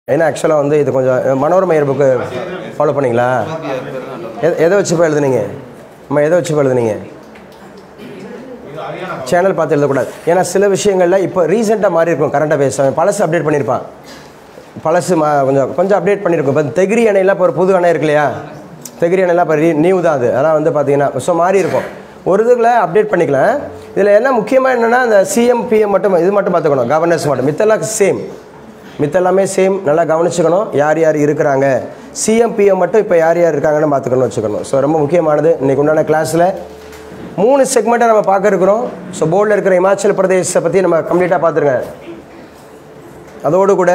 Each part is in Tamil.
ஏன்னா ஆக்சுவலாக வந்து இது கொஞ்சம் மனோரமையர் புக்கு ஃபாலோ பண்ணீங்களா எ- எதை வச்சு இப்போ எழுதுனீங்க நம்ம எதை வச்சு இப்போ எழுதுனீங்க சேனல் பார்த்து எழுதக்கூடாது ஏன்னா சில விஷயங்களில் இப்போ ரீசெண்டாக மாறி இருக்கும் கரண்ட் அஃபேர்ஸ் அவன் பழசு அப்டேட் பண்ணியிருப்பான் பழசு மா கொஞ்சம் கொஞ்சம் அப்டேட் பண்ணியிருக்கும் இப்போ தெகிரி அணையெல்லாம் இப்போ ஒரு புது அணை இருக்கு இல்லையா தெகிரி அணையெல்லாம் இப்போ நியூ தான் அது அதெல்லாம் வந்து பார்த்தீங்கன்னா ஸோ மாறி இருக்கும் ஒரு இதுக்குள்ள அப்டேட் பண்ணிக்கலாம் இதில் என்ன முக்கியமாக என்னென்னா அந்த சிஎம் பிஎம் மட்டும் இது மட்டும் பார்த்துக்கணும் கவர்னன்ஸ் மட்டும் மித்தெல்லாம் சேம் மித்தெல்லாமே சேம் நல்லா கவனிச்சுக்கணும் யார் யார் இருக்கிறாங்க சிஎம் பிஎம் மட்டும் இப்போ யார் யார் இருக்காங்கன்னு பார்த்துக்கணும் வச்சுக்கணும் ஸோ ரொம்ப முக்கியமானது இன்னைக்கு உண்டான கிளாஸில் மூணு செக்மெண்ட்டை நம்ம பார்க்க இருக்கிறோம் ஸோ போர்டில் இருக்கிற இமாச்சல பிரதேசத்தை பற்றி நம்ம கம்ப்ளீட்டாக பார்த்துருங்க அதோடு கூட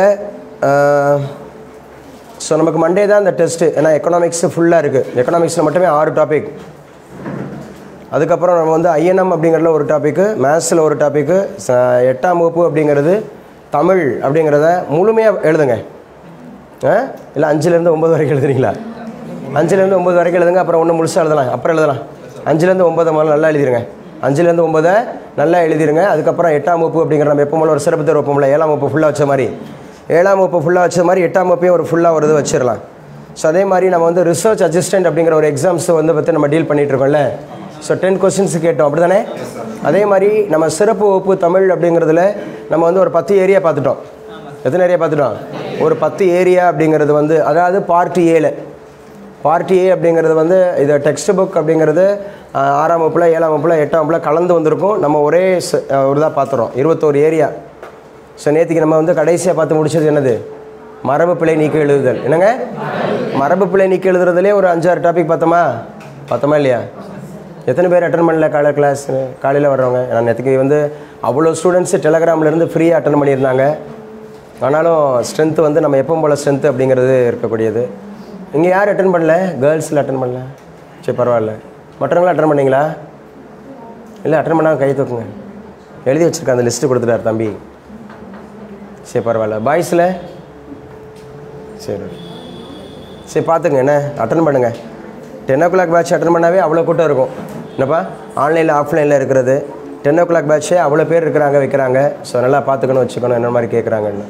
ஸோ நமக்கு மண்டே தான் இந்த டெஸ்ட்டு ஏன்னா எக்கனாமிக்ஸ் ஃபுல்லாக இருக்குது எக்கனாமிக்ஸில் மட்டுமே ஆறு டாபிக் அதுக்கப்புறம் நம்ம வந்து ஐஎன்எம் அப்படிங்கிறதுல ஒரு டாப்பிக்கு மேத்ஸில் ஒரு டாப்பிக்கு எட்டாம் வகுப்பு அப்படிங்கிறது தமிழ் அப்படிங்கிறத முழுமையாக எழுதுங்க ஆ இல்லை அஞ்சுலேருந்து ஒம்பது வரைக்கும் எழுதுறீங்களா அஞ்சுலேருந்து ஒம்பது வரைக்கும் எழுதுங்க அப்புறம் ஒன்று முழுசாக எழுதலாம் அப்புறம் எழுதலாம் அஞ்சுலேருந்து ஒம்பது முதல்ல நல்லா எழுதிருங்க அஞ்சுலேருந்து ஒம்பதை நல்லா எழுதிருங்க அதுக்கப்புறம் எட்டாம் வகுப்பு அப்படிங்கிற நம்ம எப்போ ஒரு சிறப்பு தேர்வு வைப்போம்ல ஏழாம் வகுப்பு ஃபுல்லாக வச்ச மாதிரி ஏழாம் வகுப்பு ஃபுல்லாக வச்ச மாதிரி எட்டாம் வகுப்பையும் ஒரு ஃபுல்லாக ஒரு இது வச்சிடலாம் ஸோ அதே மாதிரி நம்ம வந்து ரிசர்ச் அசிஸ்டன்ட் அப்படிங்கிற ஒரு எக்ஸாம்ஸ் வந்து பற்றி நம்ம டீல் பண்ணிட்டு இருக்கோம்ல ஸோ டென் கொஸ்டின்ஸ் கேட்டோம் அப்படி தானே அதே மாதிரி நம்ம சிறப்பு வகுப்பு தமிழ் அப்படிங்கிறதுல நம்ம வந்து ஒரு பத்து ஏரியா பார்த்துட்டோம் எத்தனை ஏரியா பார்த்துட்டோம் ஒரு பத்து ஏரியா அப்படிங்கிறது வந்து அதாவது பார்ட் ஏல பார்ட் ஏ அப்படிங்கிறது வந்து இது டெக்ஸ்ட் புக் அப்படிங்கிறது ஆஹ், ஆறாம் வகுப்பில் ஏழாம் வகுப்பில் எட்டாம் வகுப்பில் கலந்து வந்திருக்கும் நம்ம ஒரே ச- ஆஹ், ஒரு இதாக பார்த்துறோம் இருபத்தோரு ஏரியா ஸோ நேற்றுக்கு நம்ம வந்து கடைசியாக பார்த்து முடிச்சது என்னது மரபு பிழை நீக்க எழுதுதல் என்னங்க மரபு பிழை நீக்க எழுதுறதுலே ஒரு அஞ்சாறு டாபிக் பார்த்தோமா பார்த்தோமா இல்லையா எத்தனை பேர் அட்டன் பண்ணல காலை கிளாஸ் காலையில் வர்றவங்க நான் நேற்றுக்கு வந்து அவ்வளோ ஸ்டூடெண்ட்ஸு டெலகிராம்லேருந்து ஃப்ரீயாக அட்டன் பண்ணியிருந்தாங்க ஆனாலும் ஸ்ட்ரென்த்து வந்து நம்ம எப்பவும் போல் ஸ்ட்ரென்த்து அப்படிங்கிறது இருக்கக்கூடியது இங்கே யார் அட்டன் பண்ணல கேர்ள்ஸில் அட்டன் பண்ணல சரி பரவாயில்ல மற்றவங்களும் அட்டன் பண்ணீங்களா இல்லை அட்டன் பண்ணால் கை தூக்குங்க எழுதி வச்சிருக்க அந்த லிஸ்ட்டு கொடுத்துட்டார் தம்பி சரி பரவாயில்ல பாய்ஸில் சரி சரி பார்த்துங்க என்ன அட்டன் பண்ணுங்க ten o'clock batch attend பண்ணாவே அவ்வளோ கூட்டம் இருக்கும் என்னப்பா ஆன்லைனில் ஆஃப்லைனில் இருக்கிறது டென் ஓ கிளாக் பேட்ச்சே அவ்வளோ பேர் இருக்கிறாங்க வைக்கிறாங்க ஸோ நல்லா பார்த்துக்கணும் வச்சுக்கணும் என்ன மாதிரி கேட்குறாங்கன்னு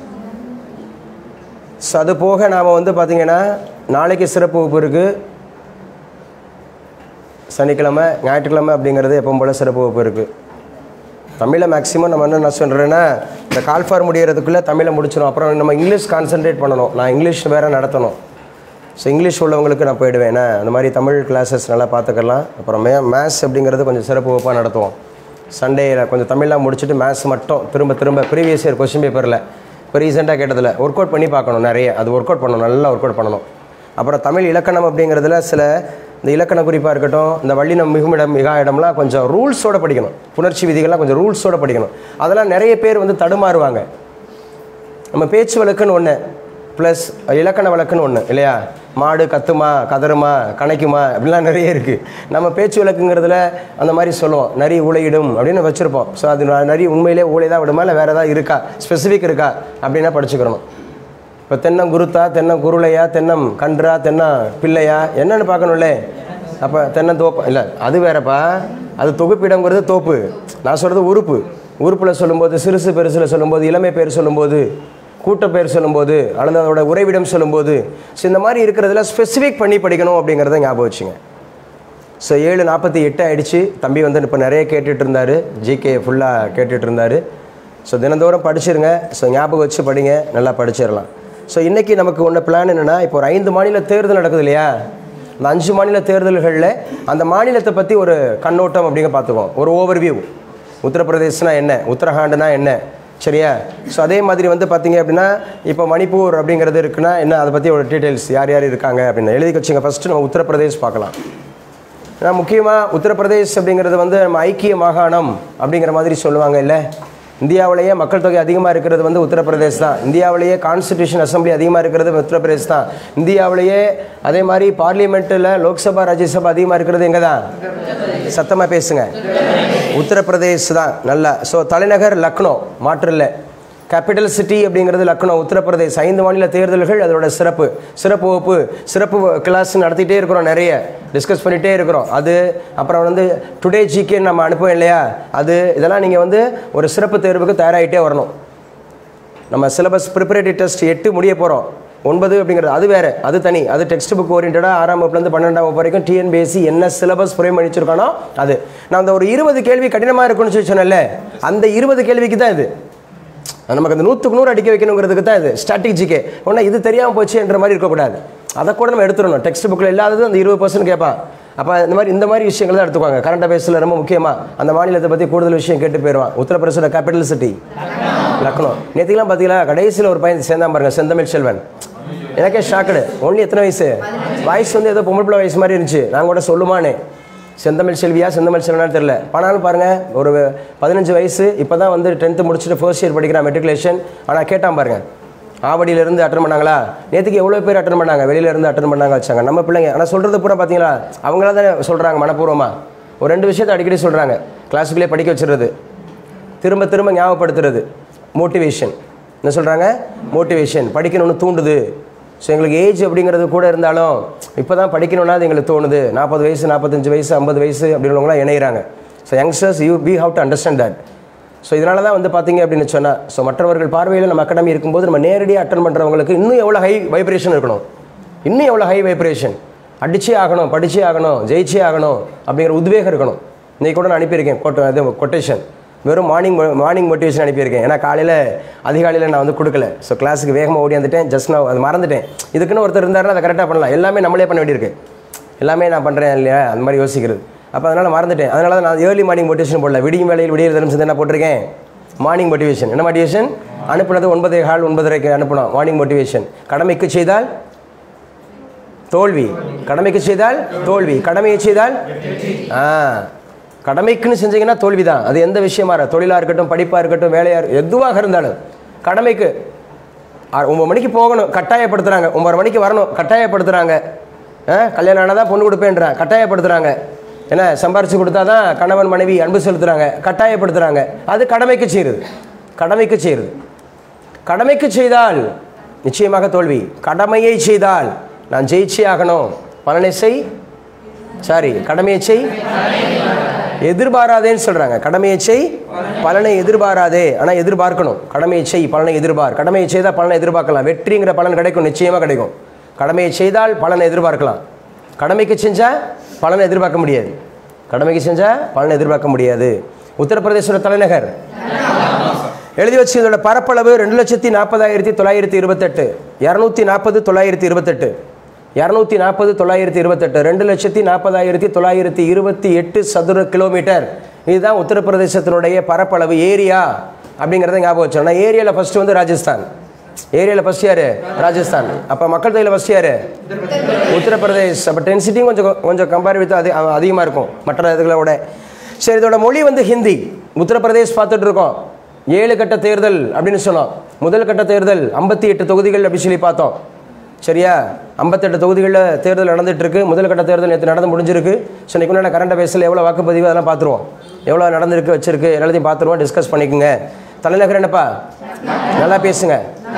ஸோ அது போக நாம் வந்து பார்த்திங்கன்னா நாளைக்கு சிறப்பு வகுப்பு இருக்குது சனிக்கிழமை ஞாயிற்றுக்கிழமை அப்படிங்கிறது எப்பவும் போல் சிறப்பு வகுப்பு இருக்குது தமிழை மேக்ஸிமம் நம்ம என்ன நான் சொல்கிறேன்னா இந்த கால்ஃபார் முடியறதுக்குள்ளே தமிழை முடிச்சிடும் அப்புறம் நம்ம இங்கிலீஷ் கான்சென்ட்ரேட் பண்ணணும் நான் இங்கிலீஷ் வேறு நடத்தணும் ஸோ இங்கிலீஷ் உள்ளவங்களுக்கு நான் போயிடுவேன் ஏன்னா அந்த மாதிரி தமிழ் கிளாஸஸ் நல்லா பார்த்துக்கலாம் அப்புறம் மே மேத்ஸ் அப்படிங்கிறது கொஞ்சம் சிறப்பு வகுப்பாக நடத்துவோம் சண்டேயில் கொஞ்சம் தமிழ்லாம் முடிச்சுட்டு மேத்ஸ் மட்டும் திரும்ப திரும்ப ப்ரீவியஸ் இயர் கொஸ்டின் பேப்பரில் இப்போ ரீசெண்டாக கேட்டதில் ஒர்க் அவுட் பண்ணி பார்க்கணும் நிறைய அது ஒர்க் அவுட் பண்ணணும் நல்லா ஒர்க் அவுட் பண்ணணும் அப்புறம் தமிழ் இலக்கணம் அப்படிங்கிறதுல சில இந்த இலக்கண குறிப்பாக இருக்கட்டும் இந்த வள்ளினம் மிகுமிடம் மிகா இடம்லாம் கொஞ்சம் ரூல்ஸோட படிக்கணும் புணர்ச்சி விதிகள்லாம் கொஞ்சம் ரூல்ஸோட படிக்கணும் அதெல்லாம் நிறைய பேர் வந்து தடுமாறுவாங்க நம்ம பேச்சு வழக்குன்னு ஒன்று ப்ளஸ் இலக்கண வழக்குன்னு ஒன்று இல்லையா மாடு கத்துமா கதறுமா கணைக்குமா அப்படிலாம் நிறைய இருக்குது நம்ம பேச்சு வழக்குங்கிறதுல அந்த மாதிரி சொல்லுவோம் நரி ஊழையிடும் அப்படின்னு வச்சுருப்போம் ஸோ அது ந- நரி உண்மையிலே ஊழை தான் விடுமா இல்லை வேறு ஏதாவது இருக்கா ஸ்பெசிஃபிக் இருக்கா அப்படின்னா படிச்சுக்கிறணும் இப்போ தென்னம் குருத்தா தென்னம் குருளையா தென்னம் கன்றா தென்னம் பிள்ளையா என்னன்னு பார்க்கணும்ல அப்போ தென்னம் தோப்பு இல்லை அது வேறப்பா அது தொகுப்பிடங்கிறது தோப்பு நான் சொல்கிறது உறுப்பு உறுப்பில் சொல்லும்போது சிறுசு பெருசில் சொல்லும்போது இளமை பேர் சொல்லும்போது கூட்ட பேர் சொல்லும்போது அல்லது அதோட உறைவிடம் சொல்லும்போது ஸோ இந்த மாதிரி இருக்கிறதுல ஸ்பெசிஃபிக் பண்ணி படிக்கணும் அப்படிங்கிறத ஞாபகம் வச்சுங்க ஸோ ஏழு நாற்பத்தி எட்டு ஆயிடுச்சு தம்பி வந்து இப்போ நிறைய கேட்டுட்டு இருந்தார் ஜிகே ஃபுல்லாக கேட்டுட்டு இருந்தார் ஸோ தினந்தோறும் படிச்சிருங்க ஸோ ஞாபகம் வச்சு படிங்க நல்லா படிச்சிடலாம் ஸோ இன்றைக்கி நமக்கு ஒன்று பிளான் என்னென்னா இப்போ ஒரு ஐந்து மாநில தேர்தல் நடக்குது இல்லையா அந்த அஞ்சு மாநில தேர்தல்களில் அந்த மாநிலத்தை பற்றி ஒரு கண்ணோட்டம் அப்படிங்க பார்த்துக்குவோம் ஒரு ஓவர்வியூ உத்தரப்பிரதேசனா என்ன உத்தரகாண்ட்னா என்ன சரியா ஸோ அதே மாதிரி வந்து பார்த்தீங்க அப்படின்னா இப்போ மணிப்பூர் அப்படிங்கிறது இருக்குன்னா என்ன அதை பற்றி ஒரு டீட்டெயில்ஸ் யார் யார் இருக்காங்க அப்படின்னு எழுதி வச்சுங்க ஃபஸ்ட்டு நம்ம உத்தரப்பிரதேஷ் பார்க்கலாம் ஏன்னா முக்கியமாக உத்தரப்பிரதேஷ் அப்படிங்கிறது வந்து நம்ம ஐக்கிய மாகாணம் அப்படிங்கிற மாதிரி சொல்லுவாங்க இல்லை இந்தியாவிலேயே மக்கள் தொகை அதிகமாக இருக்கிறது வந்து உத்தரப்பிரதேஷ் தான் இந்தியாவிலேயே கான்ஸ்டிடியூஷன் அசம்பிளி அதிகமாக இருக்கிறது உத்தரப்பிரதேஷ் தான் இந்தியாவிலேயே அதே மாதிரி பார்லிமெண்ட்டில் லோக்சபா ராஜ்யசபா அதிகமாக இருக்கிறது எங்கே தான் சத்தமாக பேசுங்க உத்தரப்பிரதேஷ் தான் நல்லா ஸோ தலைநகர் லக்னோ மாற்று இல்லை கேபிட்டல் சிட்டி அப்படிங்கிறது லக்னோ உத்தரப்பிரதேஷ் ஐந்து மாநில தேர்தல்கள் அதோட சிறப்பு சிறப்பு வகுப்பு சிறப்பு கிளாஸ் நடத்திட்டே இருக்கிறோம் நிறைய டிஸ்கஸ் பண்ணிகிட்டே இருக்கிறோம் அது அப்புறம் வந்து டுடே ஜிகே நம்ம அனுப்புவோம் இல்லையா அது இதெல்லாம் நீங்கள் வந்து ஒரு சிறப்பு தேர்வுக்கு தயாராகிட்டே வரணும் நம்ம சிலபஸ் ப்ரிப்பரேட்டரி டெஸ்ட் எட்டு முடிய போகிறோம் ஒன்பது அப்படிங்கிறது அது வேறு அது தனி அது டெக்ஸ்ட் புக் ஓரியன்டாக ஆறாம் வகுப்புலேருந்து பன்னெண்டாம் வகுப்பு வரைக்கும் டிஎன்பிஎஸ்சி என்ன சிலபஸ் ஃப்ரேம் பண்ணிச்சிருக்கானோ அது நான் அந்த ஒரு இருபது கேள்வி கடினமாக இருக்குன்னு சொல்லி சொன்னேன்ல அந்த இருபது கேள்விக்கு தான் இது நமக்கு அந்த நூற்றுக்கு நூறு அடிக்க வைக்கணுங்கிறதுக்கு தான் இது ஸ்ட்ராட்டஜிக்கே ஒன்றா இது தெரியாமல் போச்சுன்ற மாதிரி இருக்கக்கூடாது அதை கூட நம்ம எடுத்துடணும் டெக்ஸ்ட் புக்கில் இல்லாதது அந்த இருபது பர்சன்ட் கேட்பான் அப்போ இந்த மாதிரி இந்த மாதிரி விஷயங்கள் தான் எடுத்துக்குவாங்க கரண்ட் அஃபேர்ஸில் ரொம்ப முக்கியமாக அந்த மாநிலத்தை பற்றி கூடுதல் விஷயம் கேட்டு போயிடுவான் உத்தரப்பிரதேசோட கேபிட்டல் சிட்டி லக்னோ நேற்றுக்கெல்லாம் பார்த்தீங்களா கடைசியில் ஒரு பையன் சேர்ந்தான் பாருங்க செந்தமிழ் செல்வன் எனக்கே ஷாக்கடு ஒன்லி எத்தனை வயசு வயசு வந்து ஏதோ பொம்பளை பிள்ளை வயசு மாதிரி இருந்துச்சு நான் கூட சொல்லுமானே செந்தமிழ் செல்வியா செந்தமிழ் செல்வனான்னு தெரியல ஆனாலும் பாருங்கள் ஒரு பதினஞ்சு வயசு இப்போ தான் வந்து டென்த்து முடிச்சுட்டு ஃபர்ஸ்ட் இயர் படிக்கிறான் மெட்ரிகுலேஷன் ஆனால் கேட்டான் பாருங்க ஆவடியிலேருந்து அட்டன் பண்ணாங்களா நேற்றுக்கு எவ்வளோ பேர் அட்டன் பண்ணாங்க வெளியிலேருந்து அட்டன் பண்ணாங்க வச்சாங்க நம்ம பிள்ளைங்க ஆனால் சொல்கிறது பூரா பார்த்தீங்களா அவங்களா தானே சொல்கிறாங்க மனப்பூர்வமாக ஒரு ரெண்டு விஷயத்தை அடிக்கடி சொல்கிறாங்க கிளாஸுக்குள்ளே படிக்க வச்சிடுறது திரும்ப திரும்ப ஞாபகப்படுத்துறது மோட்டிவேஷன் என்ன சொல்கிறாங்க மோட்டிவேஷன் படிக்கணும்னு தூண்டுது ஸோ எங்களுக்கு ஏஜ் அப்படிங்கிறது கூட இருந்தாலும் இப்போ தான் படிக்கணும்னா அது எங்களுக்கு தோணுது நாற்பது வயசு நாற்பத்தஞ்சு வயசு ஐம்பது வயசு அப்படின்றவங்களாம் இணைகிறாங்க so youngsters you be have to understand that so இதனால தான் வந்து பார்த்தீங்க அப்படின்னு சொன்னால் ஸோ மற்றவர்கள் பார்வையில் நம்ம அகாடமி இருக்கும்போது நம்ம நேரடியாக அட்டன் பண்ணுறவங்களுக்கு இன்னும் எவ்வளோ ஹை வைப்ரேஷன் இருக்கணும் இன்னும் எவ்வளோ ஹை வைப்ரேஷன் அடிச்சே ஆகணும் படிச்சே ஆகணும் ஜெயிச்சே ஆகணும் அப்படிங்கிற உத்வேகம் இருக்கணும் இன்னைக்கு கூட நான் அனுப்பியிருக்கேன் கொட்ட இது கொட்டேஷன் வெறும் மார்னிங் மார்னிங் மோட்டிவேஷன் அனுப்பியிருக்கேன் ஏன்னா காலையில் அதிகாலையில் நான் வந்து கொடுக்கல ஸோ கிளாஸுக்கு வேகமாக ஓடி வந்துட்டேன் ஜஸ்ட் நான் அது மறந்துட்டேன் இதுக்குன்னு ஒருத்தர் இருந்தாருன்னா அதை கரெக்டாக பண்ணலாம் எல்லாமே நம்மளே பண்ண வேண்டியிருக்கு எல்லாமே நான் பண்ணுறேன் இல்லையா அந்த மாதிரி யோசிக்கிறது அப்போ அதனால் மறந்துட்டேன் அதனால தான் நான் ஏர்லி மார்னிங் மோட்டிவேஷன் போடல விடியும் வேலையில் விடிய தரும் சேர்ந்து என்ன போட்டிருக்கேன் மார்னிங் மோட்டிவேஷன் என்ன மோட்டிவேஷன் அனுப்புனது ஒன்பதே கால் ஒன்பதரைக்கு அனுப்பணும் மார்னிங் மோட்டிவேஷன் கடமைக்கு செய்தால் தோல்வி கடமைக்கு செய்தால் தோல்வி கடமையை செய்தால் ஆ கடமைக்குன்னு செஞ்சீங்கன்னா தோல்வி தான் அது எந்த விஷயமா இரு- தொழிலா இருக்கட்டும் படிப்பாக இருக்கட்டும் வேலையாக இரு- எதுவாக இருந்தாலும் கடமைக்கு ஆ, ஒன்பது மணிக்கு போகணும் கட்டாயப்படுத்துகிறாங்க ஒன்பது மணிக்கு வரணும் கட்டாயப்படுத்துகிறாங்க ஆ கல்யாணம் ஆனால் தான் பொண்ணு கொடுப்பேன்றான் கட்டாயப்படுத்துகிறாங்க என்ன சம்பாரித்து கொடுத்தா தான் கணவன் மனைவி அன்பு செலுத்துகிறாங்க கட்டாயப்படுத்துகிறாங்க அது கடமைக்கு செய்கிறது கடமைக்கு செய்கிறது கடமைக்கு செய்தால் நிச்சயமாக தோல்வி கடமையை செய்தால் நான் ஜெயிச்சே ஆகணும் பலனை செய் சாரி கடமையை செய் எதிர்பாராதேன்னு சொல்றாங்க கடமையை செய் பலனை எதிர்பாராதே ஆனால் எதிர்பார்க்கணும் கடமையை செய் பலனை எதிர்பார் கடமையை செய்தால் பலனை எதிர்பார்க்கலாம் வெற்றிங்கிற பலன் கிடைக்கும் நிச்சயமாக கிடைக்கும் கடமையை செய்தால் பலனை எதிர்பார்க்கலாம் கடமைக்கு செஞ்சால் பலனை எதிர்பார்க்க முடியாது கடமைக்கு செஞ்சால் பலனை எதிர்பார்க்க முடியாது உத்தரப்பிரதேசோட தலைநகர் எழுதி வச்சு இதோட பரப்பளவு ரெண்டு லட்சத்தி நாற்பதாயிரத்தி தொள்ளாயிரத்தி இருபத்தெட்டு இரநூத்தி நாற்பது தொள்ளாயிரத்தி இருபத்தெட்டு இரநூத்தி நாற்பது தொள்ளாயிரத்தி இருபத்தெட்டு ரெண்டு லட்சத்தி நாற்பதாயிரத்தி தொள்ளாயிரத்தி இருபத்தி எட்டு சதுர கிலோமீட்டர் இதுதான் உத்தரப்பிரதேசத்தினுடைய பரப்பளவு ஏரியா அப்படிங்கிறத ஞாபகம் வச்சோம் ஆனால் ஏரியாவில் ஃபர்ஸ்ட் வந்து ராஜஸ்தான் ஏரியாவில் ஃபர்ஸ்ட் யாரு ராஜஸ்தான் அப்போ மக்கள் தொகையில் ஃபர்ஸ்ட் யாரு உத்தரப்பிரதேஷ் அப்போ டென்சிட்டியும் கொஞ்சம் கொஞ்சம் கம்பேர் வித் அது அதிகமாக இருக்கும் மற்ற இதுகளோட சரி இதோட மொழி வந்து ஹிந்தி உத்தரப்பிரதேஷ் பார்த்துட்டு இருக்கோம் ஏழு கட்ட தேர்தல் அப்படின்னு சொன்னோம் முதல் கட்ட தேர்தல் ஐம்பத்தி எட்டு தொகுதிகள் அப்படி சொல்லி பார்த்தோம் சரியா ஐம்பத்தெட்டு தொகுதிகளில் தேர்தல் நடந்துட்டு இருக்கு முதல் கட்ட தேர்தல் நேற்று நடந்து முடிஞ்சிருக்கு ஸோ இன்னைக்கு உண்டான கரண்ட் அஃபேர்ஸில் எவ்வளோ வாக்குப்பதிவு அதெல்லாம் பார்த்துருவோம் எவ்வளோ நடந்திருக்கு வச்சிருக்கு எல்லாத்தையும் பார்த்துருவோம் டிஸ்கஸ் பண்ணிக்கோங்க தலைநகர் என்னப்பா நல்லா பேசுங்க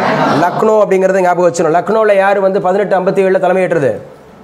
லக்னோ அப்படிங்கிறத ஞாபகம் வச்சிடும் லக்னோவில் யார் வந்து பதினெட்டு ஐம்பத்தி ஏழில் தலைமையேற்றது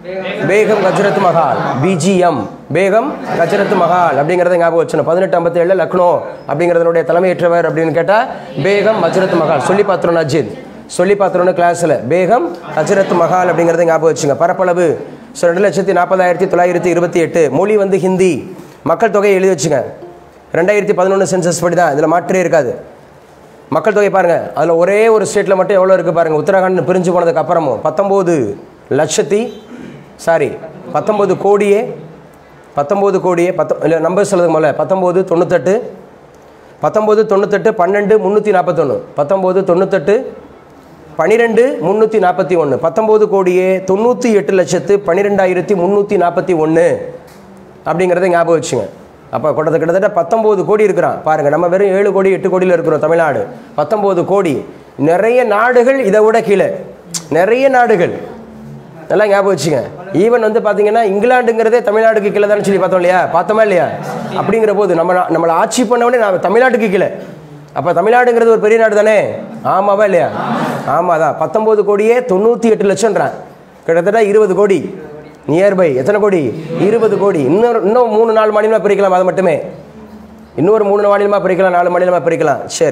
பேகம் கஜரத் மஹால் பிஜிஎம் பேகம் கஜரத் மஹால் அப்படிங்கிறத ஞாபகம் வச்சணும் பதினெட்டு ஐம்பத்தி ஏழில் லக்னோ அப்படிங்கிறதனுடைய தலைமையேற்றவர் அப்படின்னு கேட்டால் பேகம் ஹஜரத் மஹால் சொல்லி பார்த்துருவோம் அஜித் சொல்லி பார்த்துருவோம் கிளாஸில் பேகம் ஹஜரத் மஹால் அப்படிங்கிறத ஞாபகம் வச்சுங்க பரப்பளவு ஸோ ரெண்டு லட்சத்தி நாற்பதாயிரத்தி தொள்ளாயிரத்தி இருபத்தி எட்டு மொழி வந்து ஹிந்தி மக்கள் தொகையை எழுதி வச்சுங்க ரெண்டாயிரத்தி பதினொன்று சென்சஸ் படி தான் இதில் மாற்றே இருக்காது மக்கள் தொகை பாருங்கள் அதில் ஒரே ஒரு ஸ்டேட்டில் மட்டும் எவ்வளோ இருக்குது பாருங்கள் உத்தரகாண்ட் பிரிஞ்சு போனதுக்கு அப்புறமும் பத்தொம்போது லட்சத்தி சாரி பத்தொம்போது கோடியே பத்தொம்போது கோடியே பத்த இல்லை நம்பர் சொல்லுங்க முதல்ல பத்தொம்போது தொண்ணூத்தெட்டு பத்தொம்போது தொண்ணூத்தெட்டு பன்னெண்டு முந்நூற்றி நாற்பத்தொன்று பத்தொம்போது தொண்ணூத்தெட்டு பன்னிரெண்டு முந்நூற்றி நாற்பத்தி ஒன்று பத்தொம்போது கோடியே தொண்ணூற்றி எட்டு லட்சத்து பன்னிரெண்டாயிரத்தி முந்நூற்றி நாற்பத்தி ஒன்று அப்படிங்கிறத ஞாபகம் வச்சுங்க அப்போ கிட்டத்தட்ட கிட்டத்தட்ட பத்தொம்போது கோடி இருக்கிறான் பாருங்கள் நம்ம வெறும் ஏழு கோடி எட்டு கோடியில் இருக்கிறோம் தமிழ்நாடு பத்தொம்போது கோடி நிறைய நாடுகள் இதை விட கீழே நிறைய நாடுகள் நல்லா ஞாபகம் வச்சுங்க ஈவன் வந்து பார்த்தீங்கன்னா இங்கிலாந்துங்கிறதே தமிழ்நாட்டுக்கு கீழே தானே சொல்லி பார்த்தோம் இல்லையா பார்த்தோமா இல்லையா அப்படிங்கிற போது நம்ம நா- நம்மளை ஆட்சி பண்ணவொடனே நான் தமிழ்நாட்டுக்கு கீழே அப்போ தமிழ்நாடுங்கிறது ஒரு பெரிய நாடு தானே ஆமாவா இல்லையா ஆமாம் தான் பத்தொம்போது கோடியே தொண்ணூற்றி எட்டு லட்சம்ன்றான் கிட்டத்தட்ட இருபது கோடி நியர்பை எத்தனை கோடி இருபது கோடி இன்னொரு இன்னும் மூணு நாலு மாநிலமாக பிரிக்கலாம் அது மட்டுமே இன்னொரு மூணு மாநிலமாக பிரிக்கலாம் நாலு மாநிலமாக பிரிக்கலாம் சரி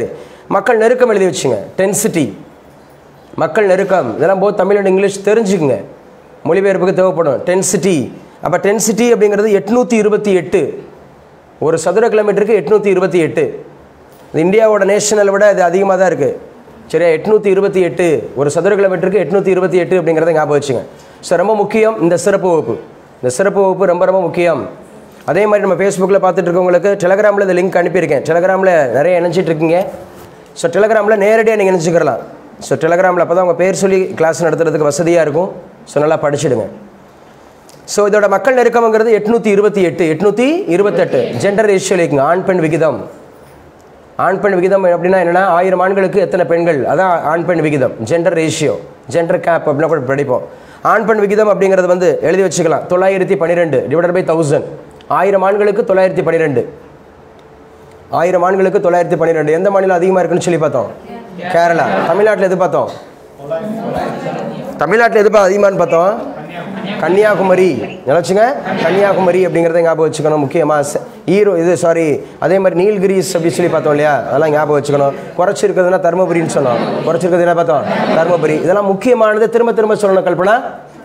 மக்கள் நெருக்கம் எழுதி வச்சுங்க டென்சிட்டி மக்கள் நெருக்கம் இதெல்லாம் போத் தமிழ் அண்ட் இங்கிலீஷ் தெரிஞ்சுக்குங்க மொழிபெயர்ப்புக்கு தேவைப்படும் டென்சிட்டி அப்போ டென்சிட்டி அப்படிங்கிறது எட்நூற்றி இருபத்தி எட்டு ஒரு சதுர கிலோமீட்டருக்கு எட்நூற்றி இருபத்தி எட்டு இது இந்தியாவோட நேஷனலை விட இது அதிகமாக தான் இருக்குது சரியா எட்நூற்றி இருபத்தி எட்டு ஒரு சதுர கிலோமீட்டருக்கு எட்நூற்றி இருபத்தி எட்டு அப்படிங்கிறத ஞாபகம் வச்சுங்க ஸோ ரொம்ப முக்கியம் இந்த சிறப்பு வகுப்பு இந்த சிறப்பு வகுப்பு ரொம்ப ரொம்ப முக்கியம் அதே மாதிரி நம்ம ஃபேஸ்புக்கில் பார்த்துட்டு இருக்கவங்களுக்கு டெலகிராமில் இந்த லிங்க் அனுப்பியிருக்கேன் டெலகிராமில் நிறைய இணைச்சிட்டு இருக்கீங்க ஸோ டெலகிராமில் நேரடியாக நீங்கள் இணைச்சிக்கிறலாம் ஸோ டெலகிராமில் அப்போ தான் உங்கள் பேர் சொல்லி கிளாஸ் நடத்துறதுக்கு வசதியாக இருக்கும் ஸோ நல்லா படிச்சிடுங்க ஸோ இதோட மக்கள் நெருக்கம்ங்கிறது எட்நூற்றி இருபத்தி எட்டு எட்நூற்றி இருபத்தெட்டு ஜெண்டர் ரேஷியோ இருக்குங்க ஆண் பெண் விகிதம் ஆண் பெண் விகிதம் அப்படின்னா என்னென்னா ஆயிரம் ஆண்களுக்கு எத்தனை பெண்கள் அதான் ஆண் பெண் விகிதம் ஜெண்டர் ரேஷியோ ஜெண்டர் கேப் அப்படின்னா கூட படிப்போம் ஆண் பெண் விகிதம் அப்படிங்கிறது வந்து எழுதி வச்சுக்கலாம் தொள்ளாயிரத்தி பன்னிரெண்டு டிவைடட் பை தௌசண்ட் ஆயிரம் ஆண்களுக்கு தொள்ளாயிரத்தி பன்னிரெண்டு ஆயிரம் ஆண்களுக்கு தொள்ளாயிரத்தி பன்னிரெண்டு எந்த மாநிலம் அதிகமாக இருக்குன்னு சொல்லி பார்த்தோம் கேரளா தமிழ்நாட்டில் எது பார்த்தோம் தமிழ்நாட்டில் எது பா- அதிகமான்னு பார்த்தோம் கன்னியாகுமரி நினச்சிங்க கன்னியாகுமரி அப்படிங்கிறத ஞாபகம் வச்சுக்கணும் முக்கியமாக ஈரோ இது சாரி அதே மாதிரி நீல்கிரிஸ் அப்படின்னு சொல்லி பார்த்தோம் இல்லையா அதெல்லாம் ஞாபகம் வச்சுக்கணும் குறைச்சிருக்கிறதுனா தருமபுரின்னு சொன்னோம் குறைச்சிருக்கிறது என்ன பார்த்தோம் தருமபுரி இதெல்லாம் முக்கியமானது திரும்ப திரும்ப சொல்லணும் கல்பனா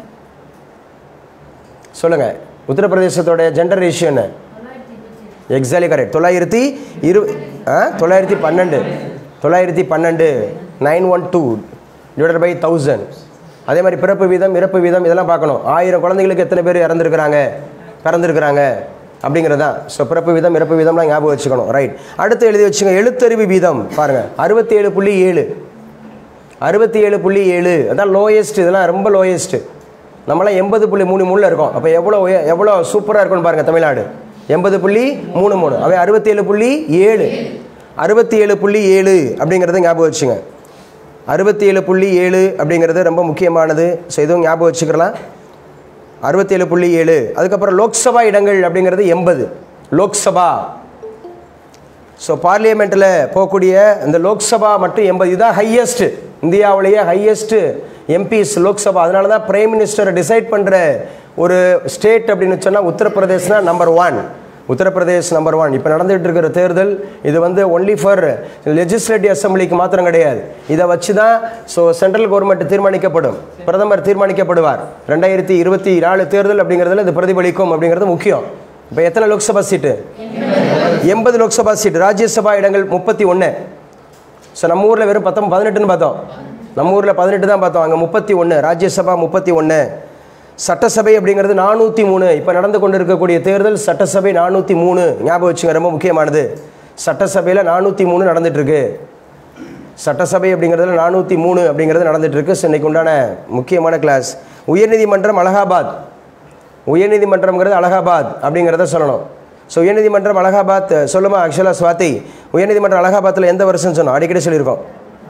சொல்லுங்க உத்தரப்பிரதேசத்தோட ஜெண்டர் ரேஷியோ என்ன எக்ஸாக்ட்லி கரெக்ட் தொள்ளாயிரத்தி இரு ஆ தொள்ளாயிரத்தி பன்னெண்டு தொள்ளாயிரத்தி பன்னெண்டு nine one two divided by thousand அதே மாதிரி பிறப்பு வீதம் இறப்பு வீதம் இதெல்லாம் பார்க்கணும் ஆயிரம் குழந்தைங்களுக்கு எத்தனை பேர் இறந்துருக்குறாங்க பிறந்திருக்கிறாங்க அப்படிங்கிறது தான் ஸோ பிறப்பு வீதம் இறப்பு வீதம்லாம் ஞாபகம் வச்சுக்கணும் ரைட் அடுத்து எழுதி வச்சுங்க எழுத்தறிவு வீதம் பாருங்கள் அறுபத்தி ஏழு புள்ளி ஏழு அறுபத்தி ஏழு புள்ளி ஏழு அதான் லோயஸ்ட் இதெல்லாம் ரொம்ப லோயஸ்ட்டு நம்மளாம் எண்பது புள்ளி மூணு மூணில் இருக்கோம் அப்போ எவ்வளோ உய- எவ்வளோ சூப்பராக இருக்கும்னு பாருங்கள் தமிழ்நாடு எண்பது புள்ளி மூணு மூணு அவன் அறுபத்தி ஏழு புள்ளி ஏழு அறுபத்தி ஏழு புள்ளி ஏழு அப்படிங்கிறத ஞாபகம் வச்சுங்க அறுபத்தி ஏழு புள்ளி ஏழு அப்படிங்கிறது ரொம்ப முக்கியமானது ஸோ இதுவும் ஞாபகம் வச்சுக்கலாம் அறுபத்தேழு புள்ளி ஏழு அதுக்கப்புறம் லோக்சபா இடங்கள் அப்படிங்கிறது எண்பது லோக்சபா ஸோ பார்லிமெண்ட்டில் போகக்கூடிய இந்த லோக்சபா மட்டும் எண்பது இதுதான் ஹையஸ்ட் இந்தியாவிலேயே ஹையஸ்ட் எம்பிஸ் லோக்சபா அதனால தான் பிரைம் மினிஸ்டரை டிசைட் பண்ணுற ஒரு ஸ்டேட் அப்படின்னு சொன்னால் உத்தரப்பிரதேசனா number one Uttar Pradesh number one இப்போ நடந்துகிட்டு இருக்கிற தேர்தல் இது வந்து ஒன்லி ஃபார் லெஜிஸ்லேட்டிவ் அசம்பிளிக்கு மாத்திரம் கிடையாது இதை வச்சு தான் ஸோ சென்ட்ரல் கவர்மெண்ட் தீர்மானிக்கப்படும் பிரதமர் தீர்மானிக்கப்படுவார் ரெண்டாயிரத்தி இருபத்தி நாலு தேர்தல் அப்படிங்கிறதுல இது பிரதிபலிக்கும் அப்படிங்கிறது முக்கியம் இப்போ எத்தனை லோக்சபா சீட்டு எண்பது லோக்சபா சீட் ராஜ்யசபா இடங்கள் முப்பத்தி ஒன்று ஸோ நம்ம ஊரில் வெறும் பத்தொம் பதினெட்டுன்னு பார்த்தோம் நம்ம ஊரில் பதினெட்டு தான் பார்த்தோம் அங்கே முப்பத்தி ஒன்று ராஜ்யசபா முப்பத்தி ஒன்று சட்டசபை அப்படிங்கிறது நானூற்றி மூணு இப்போ நடந்து கொண்டு இருக்கக்கூடிய தேர்தல் சட்டசபை நானூற்றி மூணு ஞாபகம் வச்சுங்க ரொம்ப முக்கியமானது சட்டசபையில் நானூற்றி மூணு நடந்துட்டுருக்கு சட்டசபை அப்படிங்கிறதுல நானூற்றி மூணு அப்படிங்கிறது நடந்துட்டுருக்கு ஸோ இன்னைக்கு உண்டான முக்கியமான கிளாஸ் உயர்நீதிமன்றம் அலகாபாத் உயர்நீதிமன்றம்ங்கிறது அலகாபாத் அப்படிங்கிறத சொல்லணும் ஸோ உயர்நீதிமன்றம் அலகாபாத் சொல்லுமா ஆக்சுவலாக சுவாதி உயர்நீதிமன்றம் அலகாபாத்தில் எந்த வருஷம் சொன்னோம் அடிக்கடி சொல்லியிருக்கோம்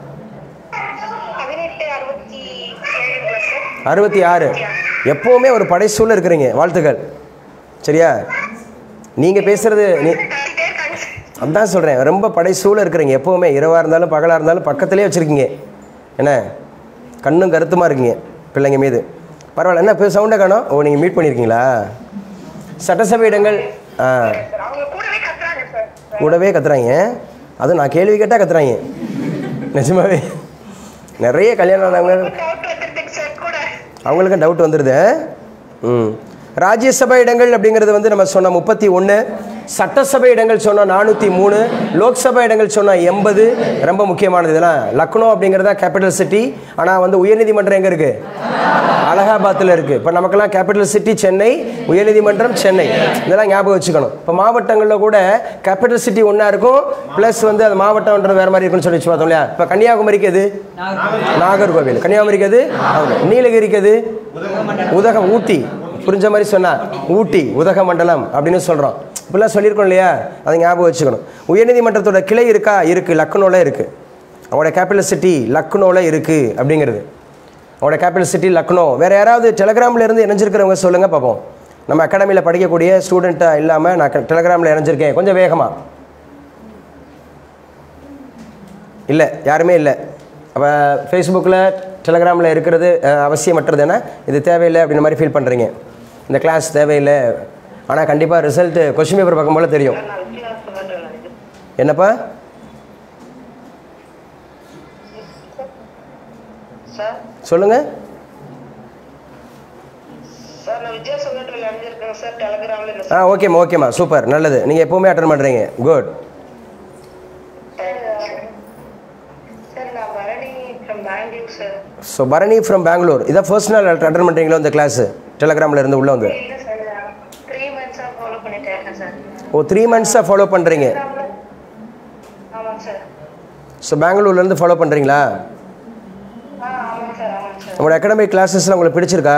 பதினெட்டு அறுபத்தி ஏழுங்களா சார் அறுபத்தி ஆறு எப்போவுமே ஒரு படைசூழல் இருக்கிறீங்க வாழ்த்துக்கள் சரியா நீங்கள் பேசுகிறது நீ பேசிட்டே இருக்காங்க சார். அதான் சொல்கிறேன் ரொம்ப படைசூழல் இருக்கிறீங்க எப்போவுமே இரவாக இருந்தாலும் பகலாக இருந்தாலும் பக்கத்துலேயே வச்சுருக்கீங்க என்ன கண்ணும் கருத்துமாக இருக்கீங்க பிள்ளைங்க மீது பரவாயில்ல என்ன இப்போ சவுண்டை காணோம் ஓ நீங்கள் மீட் பண்ணியிருக்கீங்களா சட்டசபை இடங்கள் ஆ சார் அவங்க கூடவே கத்துறாங்க சார் கூடவே கத்துறாங்க அதுவும் நான் கேள்வி கேட்டால் கத்துறாங்க நிஜமாவே நிறைய கல்யாணம் ஆனவங்க டவுட் வந்துருதுங்க சார் கூட அவங்களுக்கும் டவுட் வந்துடுது ம் ராஜ்யசபா இடங்கள் அப்படிங்கிறது வந்து நம்ம சொன்ன முப்பத்தி ஒன்று சட்டசபை இடங்கள் சொன்னோம் நானூற்றி மூணு லோக்சபா இடங்கள் சொன்னோம் எண்பது ரொம்ப முக்கியமானது இதெல்லாம் லக்னோ அப்படிங்கிறதா கேபிட்டல் சிட்டி ஆனால் வந்து உயர்நீதிமன்றம் எங்கே இருக்குது அலகாபாத்தில் இருக்குது இப்போ நமக்கெல்லாம் கேபிட்டல் சிட்டி சென்னை உயர்நீதிமன்றம் சென்னை இதெல்லாம் ஞாபகம் வச்சுக்கணும் இப்போ மாவட்டங்களில் கூட கேபிட்டல் சிட்டி ஒன்றா இருக்கும் ப்ளஸ் வந்து அது மாவட்டம்ன்றது வேறு மாதிரி இருக்குன்னு சொல்லி வச்சு பார்த்தோம் இல்லையா இப்போ கன்னியாகுமரிக்கு எது நாகர்கோவில் கன்னியாகுமரிக்கு எது ஆமா. நீலகிரிக்கு எது உதகம் ஊட்டி புரிஞ்ச மாதிரி சொன்னா ஊட்டி உதகமண்டலம் அப்படின்னு சொல்கிறோம் இப்படிலாம் சொல்லியிருக்கோம் இல்லையா அதை ஞாபகம் வச்சுக்கணும் உயர்நீதிமன்றத்தோட கிளை இருக்கா இருக்குது லக்னோவில் இருக்குது அவங்களோட கேபிட்டல் சிட்டி லக்னோவில் இருக்குது அப்படிங்கிறது அவங்களோட கேபிட்டல் சிட்டி லக்னோ வேறு யாராவது டெலகிராமில் இருந்து இணைஞ்சிருக்கிறவங்க சொல்லுங்கள் பார்ப்போம் நம்ம அகாடமியில் படிக்கக்கூடிய ஸ்டூடெண்ட்டாக இல்லாமல் நான் டெலகிராமில் இணைஞ்சிருக்கேன் கொஞ்சம் வேகமாக இல்லை யாருமே இல்லை அப்போ ஃபேஸ்புக்கில் டெலகிராமில் இருக்கிறது அஹ், அவசியமற்றது என்ன இது தேவையில்லை அப்படின்ற மாதிரி ஃபீல் பண்ணுறீங்க இந்த கிளாஸ் தேவையில்லை ஆனால் கண்டிப்பாக ரிசல்ட்டு கொஸ்டின் பேப்பர் பார்க்கும் போல தெரியும் என்னப்பா சொல்லுங்கள் சார் நான் விஜயா சொல்லட்டில் அணிஞ்சிருக்கேன் சார் டெலகிராமில் இல்லை ஆ ஓகேம்மா ஓகேம்மா சூப்பர் நல்லது நீங்கள் எப்போவுமே அட்டன் பண்ணுறீங்க குட் சார் நான் Bharani from Bangalore sir so Bharani from Bangalore இதான் ஃபர்ஸ்ட் நாள் அட்டன் பண்ணுறீங்களோ இந்த கிளாஸு டெலகிராமில் இருந்து உள்ளே வந்து இல்லை சார் த்ரீ மந்த்ஸாக ஃபாலோ பண்ணிட்டே இருக்கேன் சார் ஓ த்ரீ மந்த்ஸாக ஃபாலோ பண்ணுறீங்க ஆமாங்க சார் ஸோ பெங்களூர்லேருந்து ஃபாலோ பண்ணுறீங்களா ஆ ஆமாங்க சார் ஆமாங்க சார் உங்களோட அகாடமிக் கிளாஸஸ்லாம் உங்களுக்கு பிடிச்சிருக்கா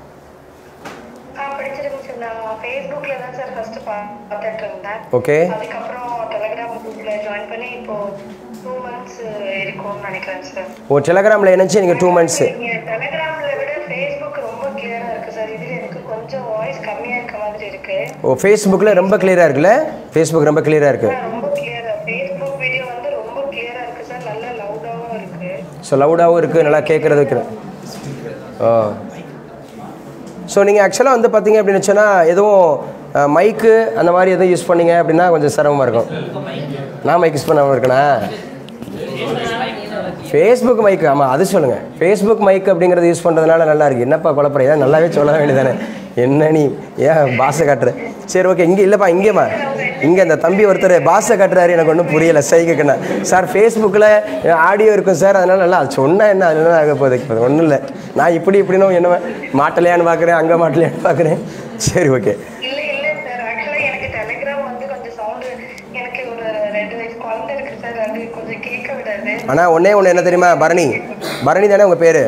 ஆ படிச்சிருக்கேன் சார் நான் ஃபேஸ்புக்கில் தான் சார் ஃபஸ்ட்டு பார்த்துட்டு இருந்தேன் ஓகே அதுக்கப்புறம் டெலகிராம் குரூப்பில் ஜாயின் பண்ணி இப்போ டூ மந்த்ஸ் இருக்கும்னு நினைக்கிறேன் சார் ஓ டெலகிராமில் இணைச்சு நீங்கள் டூ மந்த்ஸு நீங்க டெலகிராம்ல விட ஃபேஸ்புக் ரொம்ப கிளியரா இருக்கு சார் இதுல எனக்கு கொஞ்சம் வாய்ஸ் கம்மியா இருக்க மாதிரி இருக்கு ஓ ஃபேஸ்புக்கில் ரொம்ப கிளியராக இருக்குல்ல ஃபேஸ்புக் ரொம்ப கிளியராக இருக்குது ஆனா ரொம்ப கிளியரா ஃபேஸ்புக் வீடியோ வந்து ரொம்ப கிளியரா இருக்கு சார் நல்ல லவுடாவும் இருக்கு ஸோ லவுடாகவும் இருக்குது நல்லா கேட்குறது வைக்கிறேன் ஓ ஸோ நீங்கள் ஆக்சுவலாக வந்து பார்த்தீங்க அப்படின்னு சொன்னால் எதுவும் மைக்கு அந்த மாதிரி எதுவும் யூஸ் பண்ணீங்க அப்படின்னா கொஞ்சம் சிரமமாக இருக்கும் நான் மைக் யூஸ் பண்ணாமல் இருக்கேனா ஃபேஸ்புக் மைக்கு ஆமாம் அது சொல்லுங்கள் ஃபேஸ்புக் மைக் அப்படிங்கிறது யூஸ் பண்ணுறதுனால நல்லா இருக்கு என்னப்பா குழப்பற ஏதாவது நல்லாவே சொல்ல வேண்டியதானே என்ன நீ ஏன் பாசை காட்டுற சரி ஓகே இங்கே இல்லைப்பா இங்கேம்மா இங்கே அந்த தம்பி ஒருத்தர் பாசை காட்டுறாரு எனக்கு ஒன்றும் புரியல சைக்குன்னா சார் ஃபேஸ்புக்கில் ஆடியோ இருக்கும் சார் அதனால நல்லா அது சொன்னா என்ன அது என்ன ஆக போகுது இப்போ ஒன்றும் இல்லை நான் இப்படி இப்படின்னு என்ன மாட்டலையான்னு பார்க்குறேன் அங்கே மாட்டலையான்னு பார்க்குறேன் சரி ஓகே இல்ல இல்ல சார் ஆக்சுவலா எனக்கு டெலகிராம் வந்து கொஞ்சம் சவுண்ட் எனக்கு ஒரு ரெண்டு வயசு குழந்தை இருக்கு சார் அது கொஞ்சம் கேட்க விடாது ஆனால் ஒன்றே ஒன்று என்ன தெரியுமா பரணி பரணி தானே உங்கள் பேர்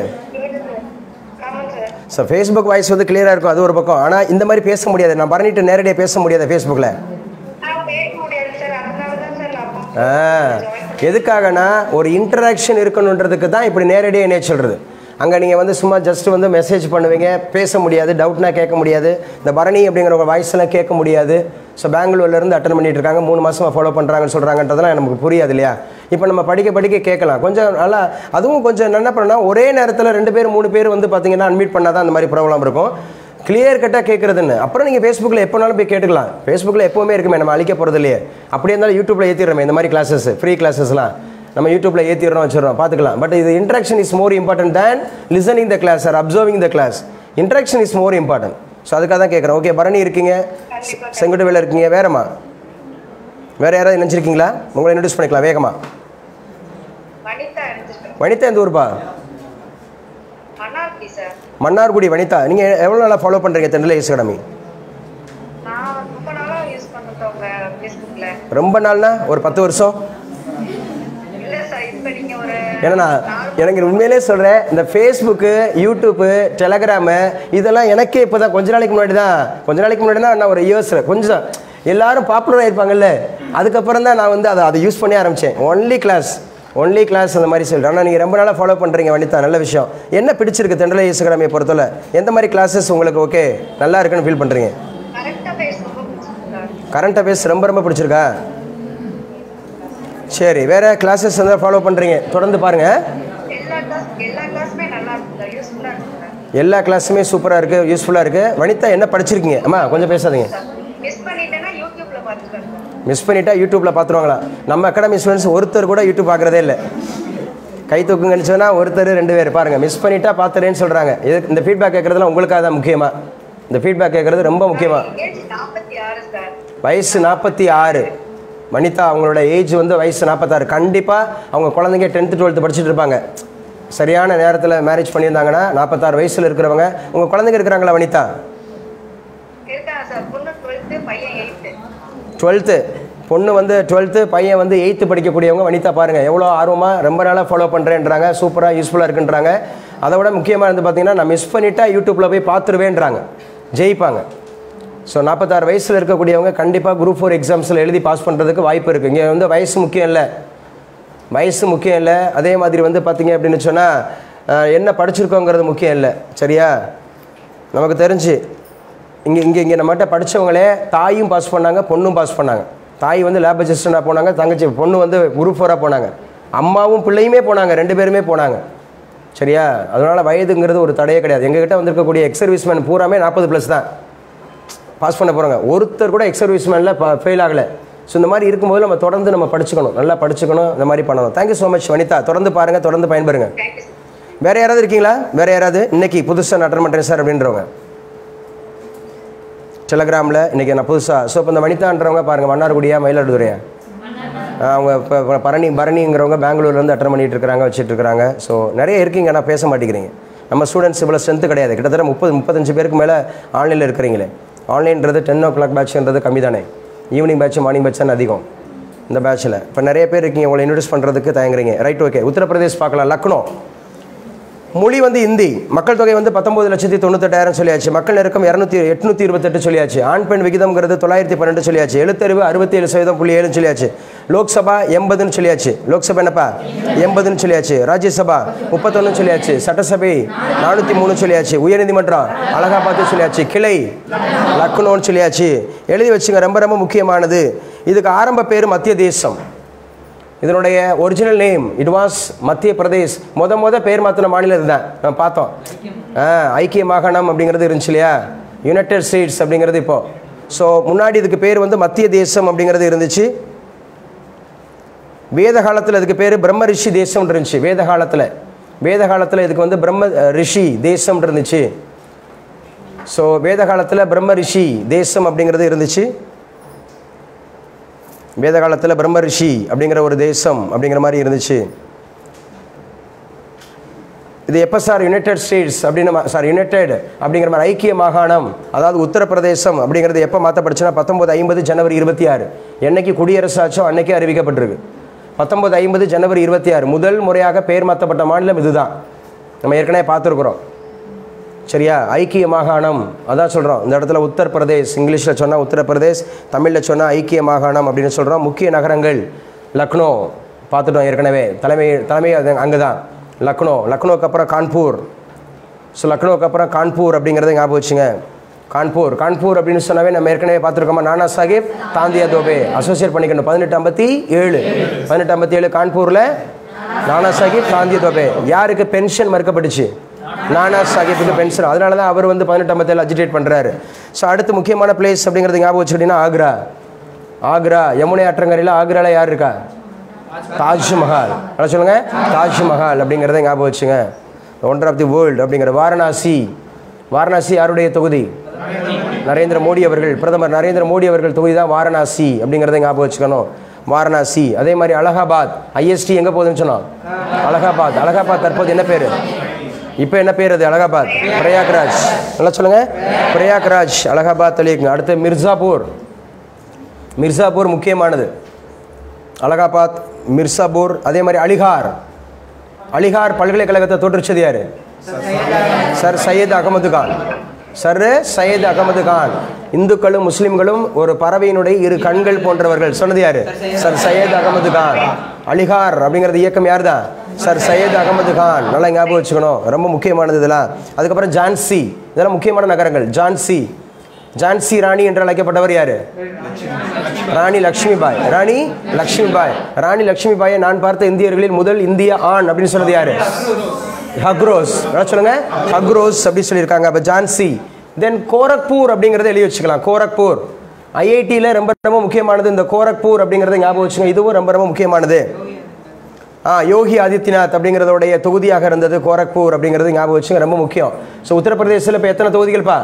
ஆமாம் சார் ஸோ ஃபேஸ்புக் வாய்ஸ் வந்து கிளியராக இருக்கும் அது ஒரு பக்கம் ஆனால் இந்த மாதிரி பேச முடியாது நான் பரணிட்டு நேரடியாக பேச முடியாது ஃபேஸ்புக்கில் நான் பேச முடியாது சார் அதனால தான் சார் நான் அப்போ ஆ எதுக்காகனா ஒரு இன்டராக்ஷன் இருக்கணுன்றதுக்கு தான் இப்படி நேரடியாக இணைய சொல்கிறது அங்கே நீங்கள் வந்து சும்மா ஜஸ்ட் வந்து மெசேஜ் பண்ணுவீங்க பேச முடியாது டவுட்னா கேட்க முடியாது இந்த பரணி அப்படிங்கிறவங்க வாய்ஸ் எல்லாம் கேட்க முடியாது ஸோ பெங்களூர்லேருந்து அட்டன் பண்ணிட்டு இருக்காங்க மூணு மாசமா ஃபாலோ பண்ணுறாங்கன்னு சொல்கிறாங்கன்றதெல்லாம் நமக்கு புரியாது இல்லையா இப்போ நம்ம படிக்க படிக்க கேட்கலாம் கொஞ்சம் நல்லா அதுவும் கொஞ்சம் என்ன பண்ணால் ஒரே நேரத்தில் ரெண்டு பேர் மூணு பேர் வந்து பார்த்தீங்கன்னா அன்மீட் பண்ணால் தான் அந்த மாதிரி ப்ராப்ளம் இருக்கும் கிளியர் கட்டாக கேட்குறதுன்னு அப்புறம் நீங்கள் ஃபேஸ்புக்கில் எப்போனாலும் போய் கேட்டுக்கலாம் ஃபேஸ்புக்கில் எப்போவுமே இருக்குமே நம்ம அழிக்க போகிறது இல்லையே அப்படியே இருந்தாலும் யூடியூப்பில் ஏற்றிடுறோமே இந்த மாதிரி கிளாஸஸ் ஃப்ரீ கிளாஸஸ்லாம் நம்ம யூடியூப்பில் ஏற்றிடுறோம் வச்சிடறோம் பார்த்துக்கலாம் பட் இது interaction is more important than listening the class or observing the class interaction is more important so அதுக்காக தான் கேட்குறேன் ஓகே பரணி இருக்கீங்க செங்குட்டுவேல இருக்கீங்க வேறம்மா வேறு யாராவது நினச்சிருக்கீங்களா உங்களை இன்ட்ரடியூஸ் பண்ணிக்கலாம் வேகமா வனிதா எடுத்துருக்கேன் வனிதா எந்த ஊர்ப்பா மன்னார்குடி சார் மன்னார்குடி வனிதா நீங்கள் எவ்வளோ நாளாக ஃபாலோ பண்ணுறீங்க தென்னலை இஸ் அகாடமி நான் ரொம்ப நாளா யூஸ் பண்ணுறேன் உங்க ஃபேஸ்புக்கில் ரொம்ப நாள்னா ஒரு பத்து வருஷம் இல்லை சார் இப்போ நீங்கள் ஒரு ஏன்னா நான் எனக்கு உண்மையிலே சொல்கிறேன் இந்த ஃபேஸ்புக்கு யூடியூப்பு டெலகிராமு இதெல்லாம் எனக்கே இப்போ தான் கொஞ்ச நாளைக்கு முன்னாடி தான் கொஞ்ச நாளைக்கு முன்னாடி தான் நான் ஒரு இயர்ஸில் கொஞ்சம் எல்லாரும் பாப்புலர் ஆயிருப்பாங்கல்ல அதுக்கப்புறம் தான் நான் வந்து அதை அதை யூஸ் பண்ணி ஆரம்பித்தேன் ஒன்லி கிளாஸ் ஒன்லி கிளாஸ் அந்த மாதிரி சொல்லிட்டு ஆனால் நீங்கள் ரொம்ப நாளாக ஃபாலோ பண்ணுறீங்க வனிதா நல்ல விஷயம் என்ன பிடிச்சிருக்கு தெண்டலை இன்ஸ்டாகிராமை பொறுத்தவரை எந்த மாதிரி கிளாஸஸ் உங்களுக்கு ஓகே நல்லா இருக்குன்னு ஃபீல் பண்ணுறீங்க கரெக்டாக பேச ரொம்ப பிடிச்சிருக்கு சார் கரண்ட் அஃபேர்ஸ் ரொம்ப ரொம்ப பிடிச்சிருக்கா சரி வேறு கிளாஸஸ் வந்து ஃபாலோ பண்ணுறீங்க தொடர்ந்து பாருங்கள் எல்லா கிளாஸ் எல்லா கிளாஸுமே நல்லா இருக்கு சார் யூஸ்ஃபுல்லாக இருக்கு சார் எல்லா கிளாஸுமே சூப்பராக இருக்குது யூஸ்ஃபுல்லாக இருக்குது வனிதா என்ன படிச்சிருக்கீங்க அம்மா கொஞ்சம் பேசாதீங்க மிஸ் பண்ணிட்டேன்னா யூடியூப்ல பார்த்துக்கிறேன் சார் மிஸ் பண்ணிட்டா யூடியூப்பில் பார்த்துருவாங்களா நம்ம அகாடமி ஸ்டூடெண்ட்ஸ் ஒருத்தர் கூட யூடியூப் பார்க்குறதே இல்லை கை தூக்குங்கன்னு சொன்னால் ஒருத்தர் ரெண்டு பேர் பாருங்கள் மிஸ் பண்ணிட்டா பார்த்துறேன்னு சொல்கிறாங்க இது இந்த ஃபீட்பேக் கேட்குறதுலாம் உங்களுக்காக தான் முக்கியமாக இந்த ஃபீட்பேக் கேட்குறது ரொம்ப முக்கியமாக ஏஜ் நாற்பத்தி ஆறு சார் வயசு நாற்பத்தி ஆறு வனிதா அவங்களோட ஏஜ் வந்து வயசு நாற்பத்தாறு கண்டிப்பாக அவங்க குழந்தைங்க டென்த்து டுவெல்த்து படிச்சுட்டு இருப்பாங்க சரியான நேரத்தில் மேரேஜ் பண்ணியிருந்தாங்கன்னா நாற்பத்தாறு வயசில் இருக்கிறவங்க உங்கள் குழந்தைங்க இருக்கிறாங்களா வனிதா இருக்காங்க சார் பொண்ணு டுவெல்த்து பையன் எயித்து டுவெல்த்து பொண்ணு வந்து டுவெல்த்து பையன் வந்து எயித்து படிக்கக்கூடியவங்க வனிதா பாருங்கள் எவ்வளோ ஆர்வமாக ரொம்ப நாளாக ஃபாலோ பண்ணுறேன்றாங்க சூப்பராக யூஸ்ஃபுல்லாக இருக்குன்றாங்க அதை விட முக்கியமாக இருந்து பார்த்தீங்கன்னா நான் மிஸ் பண்ணிட்டா யூடியூப்பில் போய் பார்த்துருவேன்றாங்க ஜெயிப்பாங்க ஸோ நாற்பத்தாறு வயசில் இருக்கக்கூடியவங்க கண்டிப்பாக குரூப் ஃபோர் எக்ஸாம்ஸில் எழுதி பாஸ் பண்ணுறதுக்கு வாய்ப்பு இருக்குது இங்கே வந்து வயசு முக்கியம் இல்லை வயசு முக்கியம் இல்லை அதே மாதிரி வந்து பார்த்தீங்க அப்படின்னு சொன்னால் என்ன படிச்சிருக்கோங்கிறது முக்கியம் இல்லை சரியா நமக்கு தெரிஞ்சு இங்கே இங்கே இங்கே நம்மகிட்ட படித்தவங்களே தாயும் பாஸ் பண்ணாங்க பொண்ணும் பாஸ் பண்ணாங்க தாய் வந்து லேப் அசிஸ்டண்டாக போனாங்க தங்கச்சி பொண்ணு வந்து குரூப் ஃபோராக போனாங்க அம்மாவும் பிள்ளையுமே போனாங்க ரெண்டு பேருமே போனாங்க சரியா அதனால் வயதுங்கிறது ஒரு தடையே கிடையாது எங்ககிட்ட வந்திருக்கக்கூடிய எக்ஸ் சர்வீஸ்மேன் பூராமே நாற்பது ப்ளஸ் தான் பாஸ் பண்ண போகிறாங்க ஒருத்தர் கூட எக்ஸ் சர்வீஸ்மேனில் ஃபெயில் ஆகலை ஸோ இந்த மாதிரி இருக்கும்போது நம்ம தொடர்ந்து நம்ம படிச்சுக்கணும் நல்லா படிச்சுக்கணும் இந்த மாதிரி பண்ணணும் தேங்க்யூ ஸோ மச் வனிதா தொடர்ந்து பாருங்கள் தொடர்ந்து பயன்பெறுங்க தேங்க்யூ சார் வேறு யாராவது இருக்கீங்களா வேறு யாராவது இன்னைக்கு புதுசாக நான் அட்டன் பண்ணுறேன் சார் அப்படின்றவங்க டெலகிராமில் இன்றைக்கி நான் புதுசாக ஸோ இப்போ இந்த வனிதான்றவங்க பாருங்கள் மன்னார்குடியா மயிலாடுதுறையா ஆ, அவங்க இப்போ பரணி பரணிங்கிறவங்க பெங்களூர்லேருந்து அட்டன் பண்ணிட்டு இருக்காங்க வச்சுட்டு இருக்காங்க ஸோ நிறைய இருக்கீங்க ஆனால் பேச மாட்டேங்கிறீங்க நம்ம ஸ்டூடெண்ட்ஸ் இவ்வளோ ஸ்ட்ரென்த்து கிடையாது கிட்டத்தட்ட முப்பது முப்பத்தஞ்சு பேருக்கு மேலே ஆன்லைனில் இருக்கிறீங்களே ஆன்லைன்றது டென் ஓ கிளாக் பேட்ச்ன்றது கம்மி தானே ஈவினிங் பேட்ச் மார்னிங் பேட்ச் தான் அதிகம் இந்த பேட்சில் இப்போ நிறைய பேர் இருக்கீங்க உங்களை இன்ட்ரடியூஸ் பண்ணுறதுக்கு தயங்குறீங்க ரைட் ஓகே உத்தரப்பிரதேஷ் பார்க்கலாம் லக்னோ மொழி வந்து இந்தி மக்கள் தொகை வந்து பத்தொம்பது லட்சத்தி தொண்ணூத்தெட்டாயிரம் சொல்லியாச்சு மக்கள் நெருக்கம் இரநூத்தி எட்நூத்தி இருபத்தெட்டு சொல்லியாச்சு ஆண் பெண் விகிதம்ங்கிறது தொள்ளாயிரத்தி பன்னெண்டு சொல்லியாச்சு எழுத்தறிவு அறுபத்தி ஏழு சதவீதம் புள்ளி ஏழுன்னு சொல்லியாச்சு லோக்சபா எண்பதுன்னு சொல்லியாச்சு லோக்சபா என்னப்பா எண்பதுன்னு சொல்லியாச்சு ராஜ்யசபா முப்பத்தொன்னு சொல்லியாச்சு சட்டசபை நானூற்றி மூணு சொல்லியாச்சு உயர்நீதிமன்றம் அலகாபாத்து சொல்லியாச்சு கிளை லக்னோன்னு சொல்லியாச்சு எழுதி வச்சுங்க ரொம்ப ரொம்ப முக்கியமானது இதுக்கு ஆரம்ப பேர் மத்திய தேசம் இதனுடைய ஒரிஜினல் நேம் இட் வாஸ் மத்திய பிரதேஷ் முத முத பேர் மாற்றின மாநிலம் இதுதான் நம்ம பார்த்தோம் ஆ, ஐக்கிய மாகாணம் அப்படிங்கிறது இருந்துச்சு இல்லையா யுனைடெட் ஸ்டேட்ஸ் அப்படிங்கிறது இப்போ ஸோ முன்னாடி இதுக்கு பேர் வந்து மத்திய தேசம் அப்படிங்கிறது இருந்துச்சு வேத காலத்தில் இதுக்கு பேர் பிரம்ம ரிஷி தேசம் இருந்துச்சு வேத காலத்தில் வேத காலத்தில் இதுக்கு வந்து பிரம்ம அஹ், ரிஷி தேசம் இருந்துச்சு ஸோ வேத காலத்தில் பிரம்ம ரிஷி தேசம் அப்படிங்கிறது இருந்துச்சு வேத காலத்தில் பிரம்ம ரிஷி அப்படிங்கிற ஒரு தேசம் அப்படிங்கிற மாதிரி இருந்துச்சு இது எப்போ சார் யுனைடெட் ஸ்டேட்ஸ் அப்படின்னு சார் யுனைடெட் அப்படிங்கிற மாதிரி ஐக்கிய மாகாணம் அதாவது உத்தரப்பிரதேசம் அப்படிங்கிறது எப்போ மாற்றப்படுச்சுன்னா பத்தொம்பது ஐம்பது ஜனவரி இருபத்தி ஆறு என்னைக்கு குடியரசாச்சோ அன்னைக்கே அறிவிக்கப்பட்டிருக்கு பத்தொம்பது ஐம்பது ஜனவரி இருபத்தி ஆறு முதல் முறையாக பெயர் மாற்றப்பட்ட மாநிலம் இதுதான் நம்ம ஏற்கனவே பார்த்துருக்குறோம் சரியா ஐக்கிய மாகாணம் அதான் சொல்கிறோம் இந்த இடத்துல உத்தரப்பிரதேஷ் இங்கிலீஷில் சொன்னால் உத்தரப்பிரதேஷ் தமிழில் சொன்னால் ஐக்கிய மாகாணம் அப்படின்னு சொல்கிறோம் முக்கிய நகரங்கள் லக்னோ பார்த்துட்டோம் ஏற்கனவே தலைமை தலைமை அது அங்கே தான் லக்னோ லக்னோக்கு அப்புறம் கான்பூர் ஸோ லக்னோக்கு அப்புறம் கான்பூர் அப்படிங்கிறத ஞாபகம் வச்சுங்க கான்பூர் கான்பூர் அப்படின்னு சொன்னாவே நம்ம ஏற்கனவே பார்த்துருக்கோமா நானா சாஹிப் தாந்தியா தோபே அசோசியேட் பண்ணிக்கணும் பதினெட்டு ஐம்பத்தி ஏழு பதினெட்டு ஐம்பத்தி ஏழு கான்பூரில் நானா சாஹிப் தாந்தியா தோபே யாருக்கு பென்ஷன் மறுக்கப்பட்டுச்சு நானா சாஹிப்புக்கு பென்ஷன் அதனால தான் அவர் வந்து பதினெட்டு ஐம்பத்தேழு அஜிடேட் பண்ணுறாரு ஸோ அடுத்து முக்கியமான பிளேஸ் அப்படிங்கிறது ஞாபகம் வச்சுக்கிட்டீங்கன்னா ஆக்ரா ஆக்ரா யமுனை ஆற்றங்கரையில் ஆக்ராவில் யார் இருக்கா தாஜ்மஹால் நல்லா சொல்லுங்க தாஜ்மஹால் அப்படிங்கிறத ஞாபகம் வச்சுங்க ஒண்டர் ஆஃப் தி வேர்ல்டு அப்படிங்கிற வாரணாசி வாரணாசி யாருடைய தொகுதி நரேந்திர மோடி அவர்கள் பிரதமர் நரேந்திர மோடி அவர்கள் தொகுதி தான் வாரணாசி அப்படிங்கிறத ஞாபகம் வச்சுக்கணும் வாரணாசி அதே மாதிரி அலகாபாத் ஐஎஸ்டி எங்கே போகுதுன்னு சொன்னோம் அலகாபாத் அலகாபாத் தற்போது என்ன பேர் இப்போ என்ன பேர் அது அலகாபாத் பிரயாக்ராஜ் நல்லா சொல்லுங்க பிரயாக்ராஜ் அலகாபாத் தலிக்குங்க அடுத்து மிர்சாப்பூர் மிர்சாப்பூர் முக்கியமானது அலகாபாத் மிர்சாப்பூர் அதே மாதிரி அலிகார் அலிகார் பல்கலைக்கழகத்தை தோற்றுச்சது யாரு சர் சையத் அகமது கான் சர் சையத் அகமது கான் இந்துக்களும் முஸ்லிம்களும் ஒரு பறவையினுடைய இரு கண்கள் போன்றவர்கள் சொன்னது யாரு சர் சையத் அகமது கான் அலிகார் அப்படிங்கிறது இயக்கம் யார் தான் சர் சையத் அகமது கான் நல்லா ஞாபகம் வச்சுக்கணும் ரொம்ப முக்கியமானது இதெல்லாம் அதுக்கப்புறம் ஜான்சி இதெல்லாம் முக்கியமான நகரங்கள் ஜான்சி ஜான்சி ராணி என்று அழைக்கப்பட்டவர் யாரு ராணி லக்ஷ்மிபாய் ராணி லக்ஷ்மிபாய் ராணி லக்ஷ்மிபாயை நான் பார்த்த இந்தியர்களில் முதல் இந்திய ஆண் அப்படின்னு சொன்னது யாரு ஹக்ரோஸ் என்ன சொல்லுங்க ஹக்ரோஸ் அப்படின்னு சொல்லியிருக்காங்க அப்போ ஜான்சி தென் கோரக்பூர் அப்படிங்கிறத எழுதி வச்சுக்கலாம் கோரக்பூர் ஐஐடியில் ரொம்ப ரொம்ப முக்கியமானது இந்த கோரக்பூர் அப்படிங்கிறத ஞாபகம் வச்சுங்க இதுவும் ரொம்ப ரொம்ப முக்கியமானது ஆ யோகி ஆதித்யநாத் அப்படிங்கிறதோடைய தொகுதியாக இருந்தது கோரக்பூர் அப்படிங்கிறது ஞாபகம் வச்சுங்க ரொம்ப முக்கியம் ஸோ உத்தரப்பிரதேசத்தில் இப்போ எத்தனை தொகுதிகள்ப்பா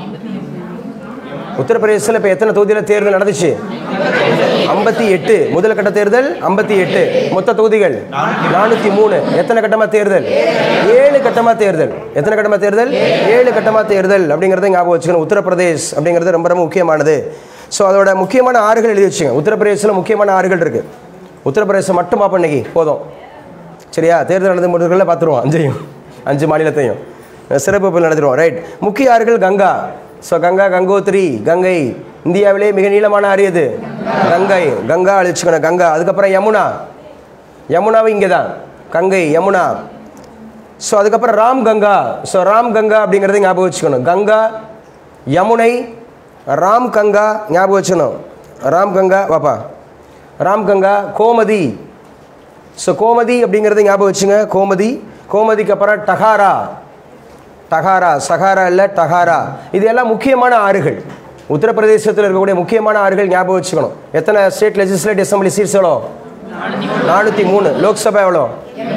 உத்தரப்பிரதேசத்தில் இப்போ எத்தனை தொகுதியில் தேர்தல் நடந்துச்சு ஐம்பத்தி எட்டு முதல் கட்ட தேர்தல் ஐம்பத்தி எட்டு மொத்த தொகுதிகள் நானூற்றி மூணு எத்தனை கட்டமாக தேர்தல் ஏழு கட்டமாக தேர்தல் எத்தனை கட்டமாக தேர்தல் ஏழு கட்டமாக தேர்தல் அப்படிங்கிறத ஞாபகம் வச்சுக்கணும் உத்தரப்பிரதேஷ் அப்படிங்கிறது ரொம்ப ரொம்ப முக்கியமானது ஸோ அதோட முக்கியமான ஆறுகள் எழுதி வச்சுங்க உத்தரப்பிரதேசத்தில் முக்கியமான ஆறுகள் இருக்குது உத்தரப்பிரதேசம் மட்டும் பார்ப்போம் இன்னைக்கு போதும் சரியா தேர்தல் நடந்து முடிவுகளில் பார்த்துருவோம் அஞ்சையும் அஞ்சு மாநிலத்தையும் சிறப்பு போல் நடத்திடுவோம் ரைட் முக்கிய ஆறுகள் கங்கா ஸோ கங்கா கங்கோத்திரி கங்கை இந்தியாவிலே மிக நீளமான ஆறு எது கங்கை கங்கா அழிச்சுக்கணும் கங்கா அதுக்கப்புறம் யமுனா யமுனாவும் இங்கே தான் கங்கை யமுனா ஸோ அதுக்கப்புறம் ராம் கங்கா ஸோ ராம் கங்கா அப்படிங்கிறத ஞாபகம் வச்சுக்கணும் கங்கா யமுனை ராம் கங்கா ஞாபகம் வச்சுக்கணும் ராம் கங்கா வாப்பா ராம் கங்கா கோமதி ஸோ கோமதி அப்படிங்கிறத ஞாபகம் வச்சுங்க கோமதி கோமதிக்கு அப்புறம் டகாரா டகாரா சகாரா இல்லை டகாரா இது எல்லாம் முக்கியமான ஆறுகள் உத்தரப்பிரதேசத்தில் இருக்கக்கூடிய முக்கியமான ஆறுகள் ஞாபகம் வச்சுக்கணும் எத்தனை ஸ்டேட் லெஜிஸ்லேட்டிவ் அசம்பிளி சீட்ஸ் எவ்வளோ நானூற்றி மூணு லோக்சபா எவ்வளோ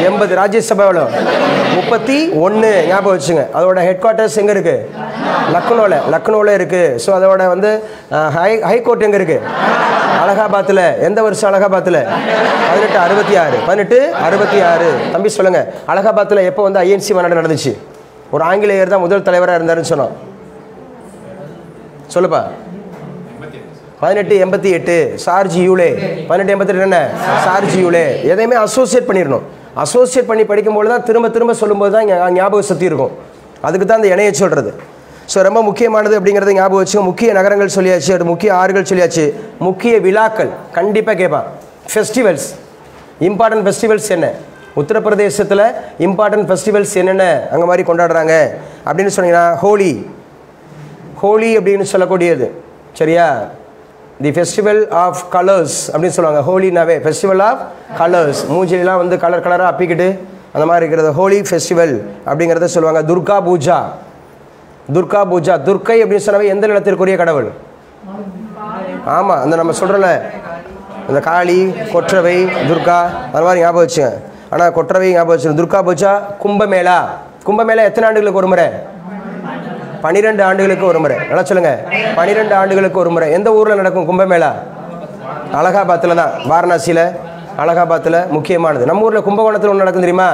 எண்பது ராஜ்யசபா எவ்வளோ முப்பத்தி ஒன்று ஞாபகம் வச்சுங்க அதோட ஹெட் குவார்ட்டர்ஸ் எங்கே இருக்குது லக்னோவில் லக்னோவில் இருக்குது ஸோ அதோட வந்து அஹ், ஹை ஹைகோர்ட் எங்கே இருக்குது அலகாபாத்தில் எந்த வருஷம் அலகாபாத்தில் பதினெட்டு அறுபத்தி ஆறு பதினெட்டு அறுபத்தி ஆறு தம்பி சொல்லுங்கள் அலகாபாத்தில் எப்போ வந்து ஐஎன்சி மாநாடு நடந்துச்சு ஒரு ஆங்கிலேயர் தான் முதல் தலைவராக இருந்தாருன்னு சொன்னோம் சொல்லுப்பா பதினெட்டு எண்பத்தி எட்டு சார்ஜி யூலே பதினெட்டு எண்பத்தி எட்டு என்ன சார்ஜி யூலே எதையுமே அசோசியேட் பண்ணிடணும் அசோசியேட் பண்ணி படிக்கும்போது தான் திரும்ப திரும்ப சொல்லும்போது தான் ஞா- ஞாபக சக்தி இருக்கும் அதுக்கு தான் அந்த இணையை சொல்கிறது ஸோ ரொம்ப முக்கியமானது அப்படிங்கிறத ஞாபகம் வச்சுங்க முக்கிய நகரங்கள் சொல்லியாச்சு அது முக்கிய ஆறுகள் சொல்லியாச்சு முக்கிய விழாக்கள் கண்டிப்பாக கேட்பான் ஃபெஸ்டிவல்ஸ் இம்பார்ட்டன்ட் ஃபெஸ்டிவல்ஸ் என்ன உத்தரப்பிரதேசத்தில் இம்பார்ட்டன்ட் ஃபெஸ்டிவல்ஸ் என்னென்ன அங்கே மாதிரி கொண்டாடுறாங்க அப்படின்னு சொன்னீங்கன்னா ஹோலி ஹோலி அப்படின்னு சொல்லக்கூடியது சரியா தி ஃபெஸ்டிவல் ஆஃப் கலர்ஸ் அப்படின்னு சொல்லுவாங்க ஹோலினாவே ஃபெஸ்டிவல் ஆஃப் கலர்ஸ் மூஞ்சிலாம் வந்து கலர் கலராக அப்பிக்கிட்டு அந்த மாதிரி இருக்கிறது ஹோலி ஃபெஸ்டிவல் அப்படிங்கிறத சொல்லுவாங்க துர்கா பூஜா துர்கா பூஜா துர்க்கை அப்படின்னு சொன்னாவே எந்த நிலத்திற்குரிய கடவுள் ஆமாம் அந்த நம்ம சொல்கிறோம்ல இந்த காளி கொற்றவை துர்கா அந்த மாதிரி ஞாபகம் வச்சுங்க ஆனால் கொற்றவை ஞாபகம் வச்சுங்க துர்கா பூஜா கும்பமேளா கும்பமேளா எத்தனை ஆண்டுகளுக்கு ஒரு முறை பன்னிரெண்டு ஆண்டுகளுக்கு ஒரு முறை நல்லா சொல்லுங்க பன்னிரெண்டு ஆண்டுகளுக்கு ஒரு முறை எந்த ஊரில் நடக்கும் கும்பமேளா அலகாபாத்தில் தான் வாரணாசியில் அலகாபாத்தில் முக்கியமானது நம்ம ஊரில் கும்பகோணத்தில் ஒன்று நடக்கும் தெரியுமா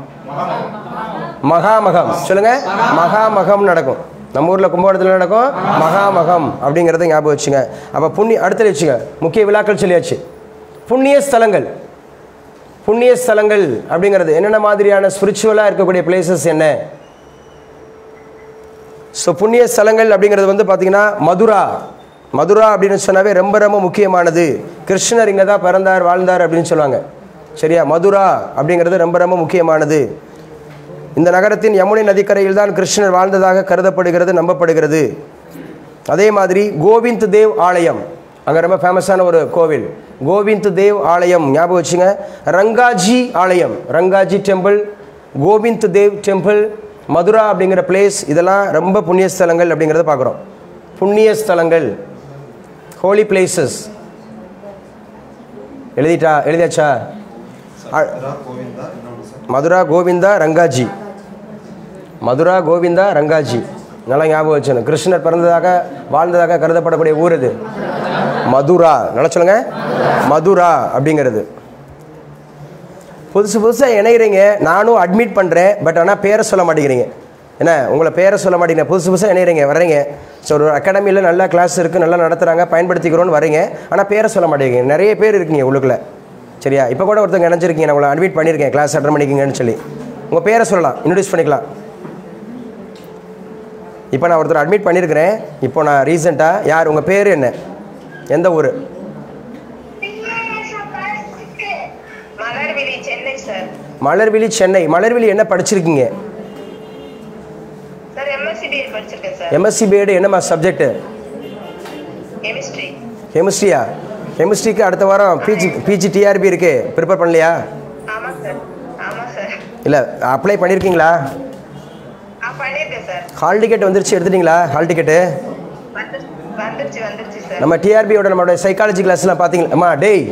மகாமகம் சொல்லுங்க மகாமகம் நடக்கும் நம்ம ஊரில் கும்பகோணத்தில் நடக்கும் மகாமகம் அப்படிங்கிறத ஞாபகம் வச்சுங்க அப்போ புண்ணிய அடுத்தது வச்சுங்க முக்கிய விழாக்கள் சொல்லியாச்சு புண்ணிய ஸ்தலங்கள் புண்ணிய ஸ்தலங்கள் அப்படிங்கிறது என்னென்ன மாதிரியான ஸ்பிரிச்சுவலாக இருக்கக்கூடிய பிளேசஸ் என்ன ஸோ புண்ணிய ஸ்தலங்கள் அப்படிங்கிறது வந்து பார்த்தீங்கன்னா மதுரா மதுரா அப்படின்னு சொன்னாவே ரொம்ப ரொம்ப முக்கியமானது கிருஷ்ணர் இங்கே தான் பிறந்தார் வாழ்ந்தார் அப்படின்னு சொல்லுவாங்க சரியா மதுரா அப்படிங்கிறது ரொம்ப ரொம்ப முக்கியமானது இந்த நகரத்தின் யமுனை நதிக்கரையில் தான் கிருஷ்ணர் வாழ்ந்ததாக கருதப்படுகிறது நம்பப்படுகிறது அதே மாதிரி கோவிந்த் தேவ் ஆலயம் அங்கே ரொம்ப ஃபேமஸான ஒரு கோவில் கோவிந்த் தேவ் ஆலயம் ஞாபகம் வச்சுங்க ரங்காஜி ஆலயம் ரங்காஜி டெம்பிள் கோவிந்த் தேவ் டெம்பிள் மதுரா அப்படிங்கிற பிளேஸ் இதெல்லாம் ரொம்ப புண்ணிய ஸ்தலங்கள் அப்படிங்கிறத பார்க்குறோம் புண்ணிய ஸ்தலங்கள் ஹோலி பிளேசஸ் எழுதிட்டா எழுதியாச்சா அ- மதுரா கோவிந்தா ரங்காஜி மதுரா கோவிந்தா ரங்காஜி நல்லா ஞாபகம் வச்சுக்கணும் கிருஷ்ணர் பிறந்ததாக வாழ்ந்ததாக கருதப்படக்கூடிய ஊர் இது மதுரா நல்லா சொல்லுங்க மதுரா அப்படிங்கிறது புதுசு புதுசாக இணைகிறீங்க நானும் அட்மிட் பண்ணுறேன் பட் ஆனால் பேரை சொல்ல மாட்டேங்கிறீங்க என்ன உங்களை பேரை சொல்ல மாட்டேங்கிறீங்க புதுசு புதுசாக இணைகிறீங்க வர்றீங்க ஸோ ஒரு அகாடமியில் நல்ல கிளாஸ் இருக்குது நல்லா நடத்துகிறாங்க பயன்படுத்திக்கிறோன்னு வரீங்க ஆனால் பேரை சொல்ல மாட்டேங்கிறீங்க நிறைய பேர் இருக்கீங்க உள்ளுக்குள்ள சரியா இப்போ கூட ஒருத்தங்க இணைஞ்சிருக்கீங்க நான் உங்களை அட்மிட் பண்ணியிருக்கேன் கிளாஸ் அட்டன் பண்ணிக்கிங்கன்னு சொல்லி உங்கள் பேரை சொல்லலாம் இன்ட்ரடியூஸ் பண்ணிக்கலாம் இப்போ நான் ஒருத்தர் அட்மிட் பண்ணியிருக்கிறேன் இப்போ நான் ரீசெண்டாக யார் உங்கள் பேர் என்ன எந்த ஊர் மலர்விழி சென்னை சார் மலர்விழி சென்னை மலர்விழி என்ன படிச்சிருக்கீங்க சார் எம்எஸ்சி பிஎட் படிச்சிருக்கேன் சார் எம்எஸ்சி பிஎட் என்னம்மா சப்ஜெக்ட்டு கெமிஸ்ட்ரி கெமிஸ்ட்ரியா கெமிஸ்ட்ரிக்கு அடுத்த வாரம் பிஜி பிஜி டிஆர்பி இருக்கு ப்ரிப்பேர் பண்ணலையா ஆமா சார் ஆமா சார் இல்லை அப்ளை பண்ணியிருக்கீங்களா ஆ பண்ணியிருக்கேன் சார் ஹால் டிக்கெட் வந்துருச்சு எடுத்துட்டீங்களா ஹால் டிக்கெட்டு வந்து வந்துருச்சு வந்துருச்சு சார் நம்ம டிஆர்பியோட நம்மளோட சைக்காலஜி கிளாஸ்லாம் பார்த்தீங்களா அம்மா டேய்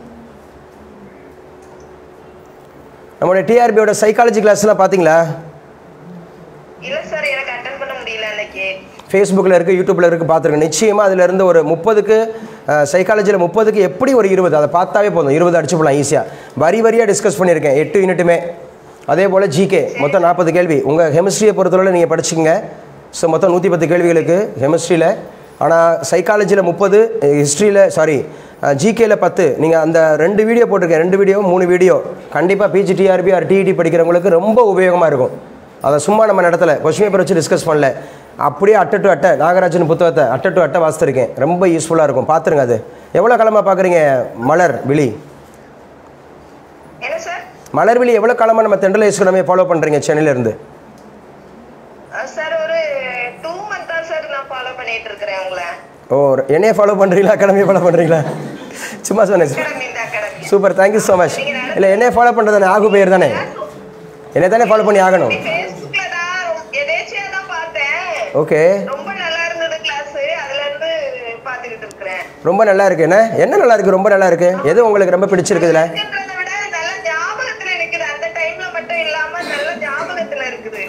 நம்மளுடைய டிஆர்பியோட சைக்காலஜி கிளாஸ்லாம் பார்த்தீங்களா இல்ல சார் எனக்கு அட்டன் பண்ண முடியல அன்னைக்கு ஃபேஸ்புக்கில் இருக்குது யூடியூப்பில் இருக்குது பார்த்துருக்கேன் நிச்சயமாக அதில் இருந்து ஒரு முப்பதுக்கு சைக்காலஜியில் முப்பதுக்கு எப்படி ஒரு இருபது அதை பார்த்தாவே போதும் இருபது அடிச்சு போடலாம் ஈஸியாக வரி வரியாக டிஸ்கஸ் பண்ணியிருக்கேன் எட்டு யூனிட்டுமே அதே போல் ஜிகே மொத்தம் நாற்பது கேள்வி உங்கள் கெமிஸ்ட்ரியை பொறுத்தவரை நீங்கள் படிச்சுக்கங்க ஸோ மொத்தம் நூற்றி பத்து கேள்விகளுக்கு கெமிஸ்ட்ரியில் ஆனால் சைக்காலஜியில் முப்பது ஹிஸ்ட்ரியில் சாரி ஜிகேல பத்து நீங்கள் அந்த ரெண்டு வீடியோ போட்டிருக்கேன் ரெண்டு வீடியோ மூணு வீடியோ கண்டிப்பாக பிஜிடிஆர்பி ஆர் டிஇடி படிக்கிறவங்களுக்கு ரொம்ப உபயோகமாக இருக்கும் அதை சும்மா நம்ம நடத்தலை கொஸ்டின் பேப்பர் வச்சு டிஸ்கஸ் பண்ணல அப்படியே அட்டை டு அட்டை நாகராஜன் புத்தகத்தை அட்டை டு அட்டை வாசித்திருக்கேன் ரொம்ப யூஸ்ஃபுல்லாக இருக்கும் பார்த்துருங்க அது எவ்வளோ காலமாக பார்க்குறீங்க மலர் விழி என்ன சார் மலர் விழி எவ்வளோ காலமாக நம்ம தெண்டல் இஸ்லாமே ஃபாலோ பண்ணுறீங்க சென்னையிலேருந்து சார் ஒரு டூ மந்த்தா சார் நான் ஃபாலோ பண்ணிட்டு இருக்கிறேன் உங்களை ஓ என்னையே ஃபாலோ பண்ணுறீங்களா அகாடமியை ஃபாலோ பண்ணுறீங்களா சும்மா சொன்னேன் அகாடமி இந்த academy super thank you so much இல்லை என்னையே ஃபாலோ பண்ணுறது தானே ஆகு பேர் தானே என்னை தானே ஃபாலோ பண்ணி ஆகணும் ஃபேஸ்புக்ல தான் ரொம்ப- எதேச்சியா தான் பார்த்தேன் ஓகே ரொம்ப நல்லா இருந்தது கிளாஸ் அதுல இருந்து பாத்துக்கிட்டு இருக்கிறேன் ரொம்ப நல்லா இருக்கு என்ன என்ன நல்லா இருக்கு ரொம்ப நல்லா இருக்கு எது உங்களுக்கு ரொம்ப பிடிச்சிருக்குதுல இருக்குன்றத விட நல்ல ஞாபகத்துல நிக்குது அந்த டைம்ல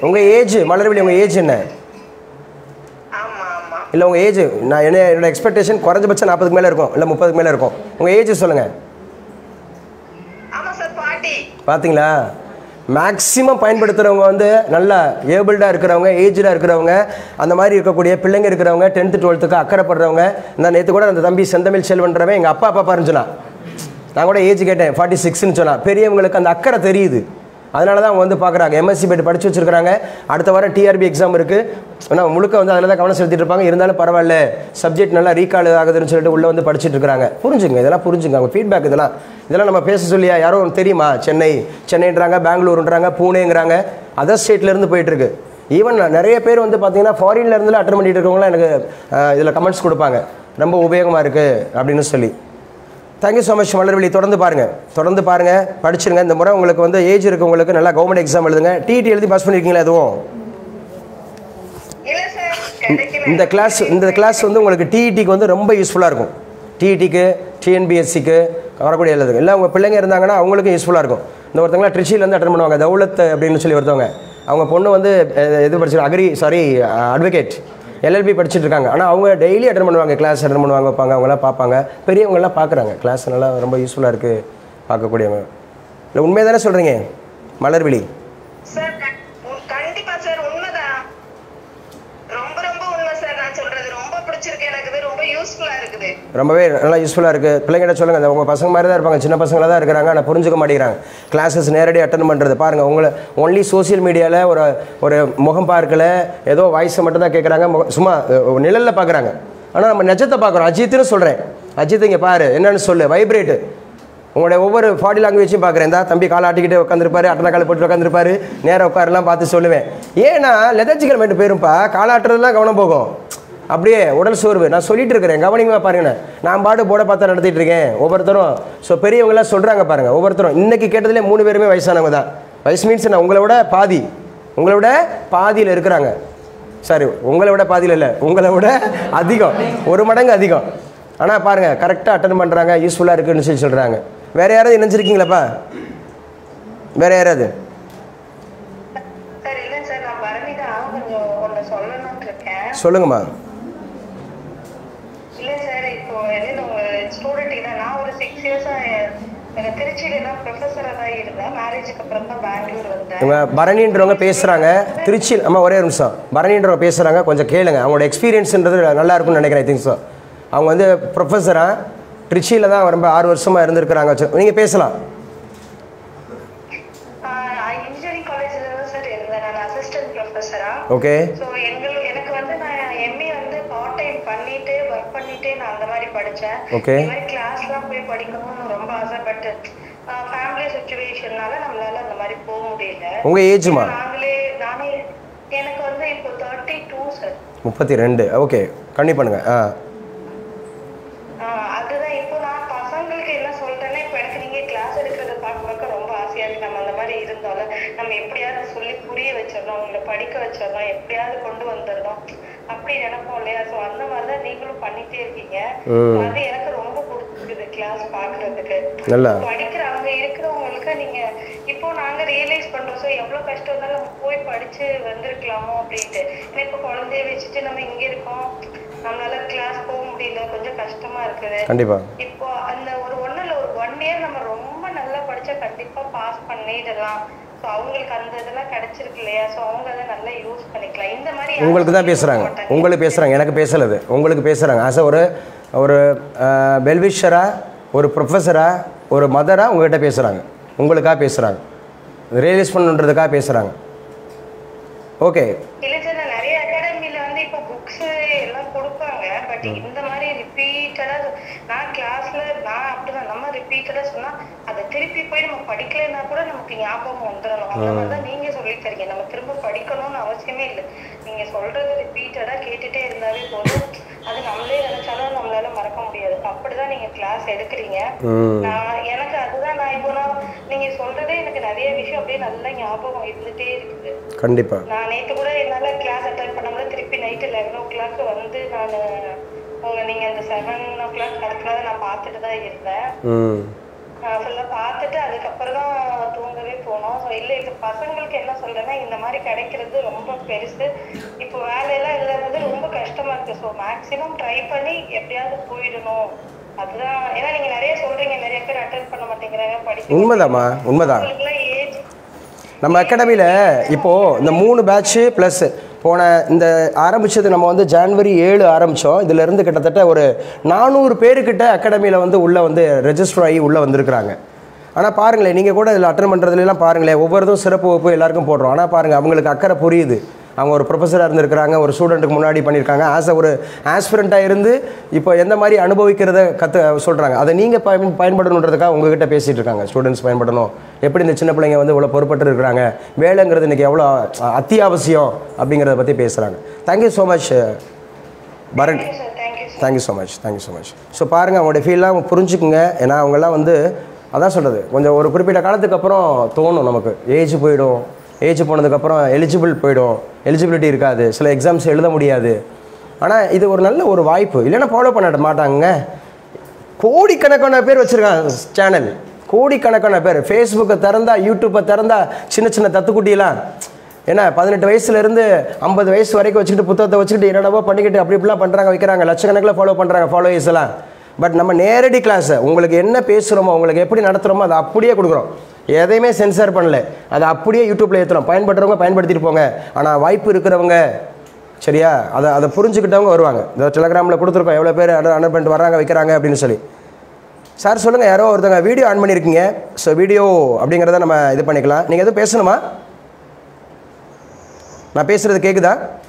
உங்கள் ஏஜ் மலர்விழி உங்கள் ஏஜ் என்ன ஆமா ஆமா இல்லை உங்கள் ஏஜ் நான் என்ன என்னோட எக்ஸ்பெக்டேஷன் குறைஞ்சபட்சம் நாற்பதுக்கு மேலே இருக்கும் இல்லை முப்பதுக்கு மேலே இருக்கும் உங்கள் ஏஜ் சொல்லுங்கள் ஆமா சார் பாட்டி பார்த்தீங்களா மேக்ஸிமம் பயன்படுத்துகிறவங்க வந்து நல்லா ஏபிள்டாக இருக்கிறவங்க ஏஜ்டாக இருக்கிறவங்க அந்த மாதிரி இருக்கக்கூடிய பிள்ளைங்க இருக்கிறவங்க டென்த்து டுவெல்த்துக்கு அக்கறைப்படுறவங்க இந்த நேற்று கூட அந்த தம்பி செந்தமிழ் செல்வன்றவன் எங்கள் அப்பா அப்பா பாருன்னு சொன்னான் நான் கூட ஏஜ் கேட்டேன் ஃபார்ட்டி சிக்ஸ்னு சொன்னான் பெரியவங்களுக்கு அந்த அக்கறை தெரியுது அதனால தான் அவங்க வந்து பார்க்குறாங்க எம்எஸ்சி பெட் படித்து வச்சிருக்காங்க அடுத்த வாரம் டிஆர்பி எக்ஸாம் இருக்குது ஆனால் முழுக்க வந்து அதில் தான் கவனம் செலுத்திட்டு இருப்பாங்க இருந்தாலும் பரவாயில்ல சப்ஜெக்ட் நல்லா ரீகால் ஆகுதுன்னு சொல்லிட்டு உள்ளே வந்து படிச்சுட்டு இருக்காங்க புரிஞ்சுங்க இதெல்லாம் புரிஞ்சுங்க அவங்க ஃபீட்பேக் இதெல்லாம் இதெல்லாம் நம்ம பேச சொல்லியா யாரோ ஒன்று தெரியுமா சென்னை சென்னைன்றாங்க பெங்களூருன்றாங்க பூனேங்கிறாங்க அதர் ஸ்டேட்லேருந்து போயிட்டுருக்கு ஈவன் நிறைய பேர் வந்து பார்த்தீங்கன்னா ஃபாரின்ல இருந்துலாம் அட்டன் பண்ணிட்டு இருக்கவங்களாம் எனக்கு இதில் கமெண்ட்ஸ் கொடுப்பாங்க ரொம்ப உபயோகமாக இருக்குது அப்படின்னு சொல்லி தேங்க்யூ ஸோ மச் மலர்விழி தொடர்ந்து பாருங்கள் தொடர்ந்து பாருங்கள் படிச்சிருங்க இந்த முறை உங்களுக்கு வந்து ஏஜ் இருக்கவங்களுக்கு நல்லா கவர்மெண்ட் எக்ஸாம் எழுதுங்க டிடி எழுதி பாஸ் பண்ணியிருக்கீங்களா எதுவும் இல்ல சார் கிடைக்கல இந்த கிளாஸ் இந்த கிளாஸ் வந்து உங்களுக்கு டிஇடிக்கு வந்து ரொம்ப யூஸ்ஃபுல்லாக இருக்கும் டிஇடிக்கு டிஎன்பிஎஸ்சிக்கு வரக்கூடிய எழுதுங்க இல்லை உங்கள் பிள்ளைங்க இருந்தாங்கன்னா அவங்களுக்கும் யூஸ்ஃபுல்லாக இருக்கும் இந்த ஒருத்தவங்களா ட்ரிச்சிலேருந்து அட்டன் பண்ணுவாங்க தௌலத் அப்படின்னு சொல்லி ஒருத்தவங்க அவங்க பொண்ணு வந்து அஹ், இது படிச்சு அக்ரி சாரி அட்வொகேட் எல்எல்பி படிச்சுட்டு இருக்காங்க ஆனால் அவங்க டெய்லி அட்டன் பண்ணுவாங்க கிளாஸ் அட்டன் பண்ணுவாங்க வைப்பாங்க அவங்களாம் பார்ப்பாங்க பெரியவங்களாம் பார்க்குறாங்க கிளாஸ் நல்லா ரொம்ப யூஸ்ஃபுல்லாக இருக்குது பார்க்கக்கூடியவங்க இல்லை உண்மையை தானே சொல்கிறீங்க மலர்விழி சார் க- உ- கண்டிப்பா சார் உண்மைதான் ரொம்ப ரொம்ப உண்மை சார் நான் சொல்றது ரொம்ப பிடிச்சிருக்கு எனக்கு இது ரொம்ப யூஸ்ஃபுல்லா இருக்குது ரொம்பவே நல்லா யூஸ்ஃபுல்லாக இருக்குது பிள்ளைங்கிட்ட சொல்லுங்கள் இந்த உங்கள் பசங்க மாதிரி தான் இருப்பாங்க சின்ன பசங்களாக தான் இருக்கிறாங்க ஆனால் புரிஞ்சுக்க மாட்டேங்கிறாங்க கிளாஸஸ் நேரடி அட்டன் பண்ணுறது பாருங்கள் உங்களை ஒன்லி சோஷியல் மீடியாவில் ஒரு ஒரு முகம் பார்க்கல ஏதோ வாய்ஸை மட்டும் தான் கேட்குறாங்க சும்மா நிழலில் பார்க்குறாங்க ஆனால் நம்ம நிஜத்தை பார்க்குறோம் அஜித்துன்னு சொல்கிறேன் அஜித் இங்கே பாரு என்னன்னு சொல்லு வைப்ரேட்டு உங்களுடைய ஒவ்வொரு பாடி லாங்குவேஜும் பார்க்குறேன் இந்த தம்பி காலை ஆட்டிக்கிட்டு உட்காந்துருப்பாரு அட்டனை காலை போட்டு உட்காந்துருப்பாரு நேராக உட்காரலாம் பார்த்து சொல்லுவேன் ஏன்னா லெதர்ஜிக்கல் மைண்டு போயிருப்பா காலாட்டுறதுலாம் கவனம் போகும் அப்படியே உடல் சோர்வு நான் சொல்லிட்டு இருக்கிறேன் கவனிங்கமாக பாருங்கண்ணே நான் பாடு போட பார்த்தா நடத்திட்டு இருக்கேன் ஒவ்வொருத்தரும் ஸோ பெரியவங்களாம் சொல்கிறாங்க பாருங்க ஒவ்வொருத்தரும் இன்னைக்கு கேட்டதுலே மூணு பேருமே வயசானவங்க தான் வயசு மீன்ஸ் நான் உங்களை விட பாதி உங்களை விட பாதியில் இருக்கிறாங்க சாரி உங்களை விட பாதியில் இல்லை உங்களை விட அதிகம் ஒரு மடங்கு அதிகம் ஆனால் பாருங்கள் கரெக்டாக அட்டன் பண்ணுறாங்க யூஸ்ஃபுல்லாக இருக்குன்னு சொல்லி சொல்கிறாங்க வேறு யாராவது இணைஞ்சிருக்கீங்களாப்பா வேறு யாராவது சார் இல்ல சார் நான் பரணிதான் கொஞ்சம் ஒண்ணு சொல்லணும்னு இருக்கேன் சொல்லுங்கம்மா இல்ல சார் இப்போ என்ன உங்க ஸ்டூடெண்ட் தான் நான் ஒரு சிக்ஸ் இயர்ஸா எனக்கு திருச்சியில தான் ப்ரொஃபஸரா தான் இருந்தேன் மேரேஜுக்கு அப்புறம் தான் பெங்களூர் வந்தேன் இவங்க பரணின்றவங்க பேசுகிறாங்க திருச்சியில் அம்மா ஒரே ஒரு நிமிஷம் பரணின்றவங்க பேசுகிறாங்க கொஞ்சம் கேளுங்க அவங்களோட எக்ஸ்பீரியன்ஸ்ன்றது நல்லா இருக்கும்னு நினைக்கிறேன் ஐ திங்க் ஸோ அவங்க வந்து ப்ரொஃபஸராக திருச்சியில் தான் ரொம்ப ஆறு வருஷமாக இருந்திருக்கிறாங்க நீங்கள் பேசலாம் இன்ஜினியரிங் காலேஜ்ல தான் சார் இருந்தேன் நான் அசிஸ்டன்ட் ப்ரொஃபஸரா ஓகே ஸோ எங்கள் எனக்கு வந்து நான் எம்ஏ வந்து பார்ட் டைம் பண்ணிட்டு ஒர்க் பண்ணிட்டே நான் அந்த மாதிரி படிச்சேன் Okay. இந்த மாதிரி கிளாஸ்லாம் போய் படிக்கணும்னு ரொம்ப ஆசைப்பட்டு ஃபேமிலி சுச்சுவேஷன்னால நம்மளால அந்த மாதிரி போக முடியல உங்கள் ஏஜுமா நாங்களே நானே எனக்கு வந்து இப்போ தேர்ட்டி டூ சார் முப்பத்தி ரெண்டு ஓகே கண்ணி பண்ணுங்க ஆ அதுதான் இப்போ நான் பசங்களுக்கு என்ன சொல்றேன்னா இப்போ எனக்கு நீங்க கிளாஸ் எடுக்கிறத பார்க்க பார்க்க ரொம்ப ஆசையா இருக்கு நம்ம அந்த மாதிரி இருந்தாலும் நம்ம எப்படியாவது சொல்லி புரிய வச்சிடணும் உங்களை படிக்க வச்சிடணும் எப்படியாவது கொண்டு வந்துடணும் அப்படி நினைப்போம் இல்லையா ஸோ அந்த மாதிரி தான் நீங்களும் பண்ணிட்டே இருக்கீங்க ம். அது எனக்கு ரொம்ப பிடிச்சிருக்குது கிளாஸ் பார்க்கறதுக்கு நல்லா படிக்கிற அங்க இருக்கிறவங்களுக்கு நீங்க இப்போ நாங்க ரியலைஸ் பண்றோம் ஸோ எவ்வளவு கஷ்டம் இருந்தாலும் நம்ம போய் படிச்சு வந்திருக்கலாமோ அப்படின்ட்டு ஏன்னா இப்போ குழந்தைய வச்சுட்டு நம்ம இங்க இருக்கோம் நம்மளால கிளாஸ் போக முடியல கொஞ்சம் கஷ்டமா இருக்குது கண்டிப்பாக இப்போ அந்த ஒரு ஒண்ணுல ஒரு ஒன் இயர் நம்ம ரொம்ப நல்லா படிச்சா கண்டிப்பா பாஸ் பண்ணிடலாம் ஸோ அவங்களுக்கு அந்த இதெல்லாம் கிடைச்சிருக்கு இல்லையா ஸோ அவங்க அதை நல்லா யூஸ் பண்ணிக்கலாம் இந்த மாதிரி யாரும் உங்களுக்கு தான் சொல்லி பேசுகிறாங்க மாட்டாங்க. உங்களுக்கு பேசுகிறாங்க எனக்கு பேசலது உங்களுக்கு பேசுகிறாங்க ஆஸ் ஒரு ஒரு வெல்விஷராக ஒரு ப்ரொஃபஸராக ஒரு மதராக உங்ககிட்ட பேசுகிறாங்க உங்களுக்காக பேசுகிறாங்க ரியலைஸ் பண்ணுன்றதுக்காக பேசுகிறாங்க ஓகே இல்ல சார் நான் நிறைய அகாடமில வந்து இப்போ புக்ஸ் எல்லாம் கொடுப்பாங்க பட் இந்த மாதிரி ரிப்பீட்டடா நான் கிளாஸ்ல நான் அப்படிதான் நம்ம ரிப்பீட்டடா சொன்னா அதை திருப்பி போய் நம்ம படிக்கலைன்னா கூட நமக்கு ஞாபகம் வந்துடணும் அந்த மாதிரி தான் நீங்க சொல்லி தரீங்க நம்ம திரும்ப படிக்கணும்னு அவசியமே இல்லை நீங்க சொல்றது ரிப்பீட்டடா கேட்டுட்டே இருந்தாவே போதும் அது நம்மளே நினைச்சாலும் நம்மளால மறக்க முடியாது அப்படிதான் நீங்க கிளாஸ் எடுக்கிறீங்க ம் நான் எனக்கு அதுதான் நான் இப்போ நான் நீங்க சொல்றதே எனக்கு நிறைய விஷயம் அப்படியே நல்ல ஞாபகம் இருந்துட்டே இருக்குது கண்டிப்பாக நான் நேத்து கூட என்னால கிளாஸ் அட்டன் பண்ண முடியல திருப்பி நைட்டு லெவன் ஓ கிளாக் வந்து நான் உங்க நீங்க அந்த செவன் ஓ கிளாக் நடத்தினதை நான் பார்த்துட்டு தான் இருந்தேன் ம் ஃபுல்லாக பார்த்துட்டு அதுக்கப்புறம் தான் தூங்கவே போனோம் ஸோ இல்லை இப்போ பசங்களுக்கு என்ன சொல்றேன்னா இந்த மாதிரி கிடைக்கிறது ரொம்ப பெருசு இப்போ வேலையெல்லாம் இல்லாதது ரொம்ப கஷ்டமா இருக்கு ஸோ மேக்ஸிமம் ட்ரை பண்ணி எப்படியாவது போயிடணும் அதுதான் ஏன்னா நீங்க நிறைய சொல்றீங்க நிறைய பேர் அட்டன் பண்ண மாட்டேங்கிறாங்க படிக்க உண்மைதாம்மா உண்மைதான் உங்களுக்குலாம் ஏஜ் நம்ம அகாடமியில் இப்போது இந்த மூணு பேட்ச்சு ப்ளஸ் போன இந்த ஆரம்பிச்சது நம்ம வந்து ஜான்வரி ஏழு ஆரம்பித்தோம் இதிலிருந்து கிட்டத்தட்ட ஒரு நானூறு பேருக்கிட்ட அகாடமியில் வந்து உள்ளே வந்து ரெஜிஸ்டர் ஆகி உள்ளே வந்திருக்கிறாங்க ஆனால் பாருங்களேன் நீங்கள் கூட இதில் அட்டன் பண்ணுறதுலாம் பாருங்களேன் ஒவ்வொருதும் சிறப்பு வகுப்பு எல்லாருக்கும் போடுறோம் ஆனால் பாருங்கள் அவங்களுக்கு அக்கறை புரியுது அவங்க ஒரு ப்ரொஃபஸராக இருந்திருக்கிறாங்க ஒரு ஸ்டூடெண்ட்டுக்கு முன்னாடி பண்ணியிருக்காங்க ஆஸ் ஒரு ஆஸ்பிரண்ட்டாக இருந்து இப்போ எந்த மாதிரி அனுபவிக்கிறத கற்று சொல்கிறாங்க அதை நீங்கள் பயன் பயன்படணுன்றதுக்காக உங்ககிட்ட பேசிகிட்டு இருக்காங்க ஸ்டூடெண்ட்ஸ் பயன்படணும் எப்படி இந்த சின்ன பிள்ளைங்க வந்து இவ்வளோ பொறுப்பட்டு இருக்கிறாங்க வேலைங்கிறது இன்றைக்கி எவ்வளோ அத்தியாவசியம் அப்படிங்கிறத பற்றி பேசுகிறாங்க thank you so much Bharan sir thank you thank you so much thank you so much so பாருங்கள் அவங்களோட ஃபீல்லாம் புரிஞ்சுக்குங்க ஏன்னா அவங்கெல்லாம் வந்து அதான் சொல்கிறது கொஞ்சம் ஒரு குறிப்பிட்ட காலத்துக்கு அப்புறம் தோணும் நமக்கு ஏஜ் போயிடும் ஏஜ் போனதுக்கப்புறம் எலிஜிபிள் போயிடும் எலிஜிபிலிட்டி இருக்காது சில எக்ஸாம்ஸ் எழுத முடியாது ஆனால் இது ஒரு நல்ல ஒரு வாய்ப்பு இல்லைன்னா ஃபாலோ பண்ண மாட்டாங்க கோடிக்கணக்கான பேர் வச்சுருக்காங்க சேனல் கோடிக்கணக்கான பேர் ஃபேஸ்புக்கை திறந்தா யூடியூப்பை திறந்தா சின்ன சின்ன தத்துக்குட்டியெல்லாம் என்ன பதினெட்டு வயசுலேருந்து ஐம்பது வயசு வரைக்கும் வச்சுக்கிட்டு புத்தகத்தை வச்சுக்கிட்டு என்னென்னவோ பண்ணிக்கிட்டு அப்படி இப்படிலாம் பண்ணுறாங்க வைக்கிறாங்க லட்சக்கணக்கில் ஃபாலோ பண்ணுறாங்க ஃபாலோயர்ஸ் எல்லாம் பட் நம்ம நேரடி கிளாஸை உங்களுக்கு என்ன பேசுகிறோமோ உங்களுக்கு எப்படி நடத்துகிறோமோ அதை அப்படியே கொடுக்குறோம் எதையுமே சென்சார் பண்ணல அதை அப்படியே யூடியூப்பில் ஏற்றுறோம் பயன்படுறவங்க பயன்படுத்திட்டு போங்க ஆனால் வாய்ப்பு இருக்கிறவங்க சரியா அதை அதை புரிஞ்சுக்கிட்டவங்க வருவாங்க இந்த டெலகிராமில் கொடுத்துருக்கோம் எவ்வளோ பேர் அனுப்பி பண்ணிட்டு வராங்க வைக்கிறாங்க அப்படின்னு சொல்லி சார் சொல்லுங்கள் யாரோ ஒருத்தங்க வீடியோ ஆன் பண்ணியிருக்கீங்க ஸோ வீடியோ அப்படிங்கிறத நம்ம இது பண்ணிக்கலாம் நீங்கள் எதுவும் பேசணுமா நான் பேசுகிறது கேட்குதா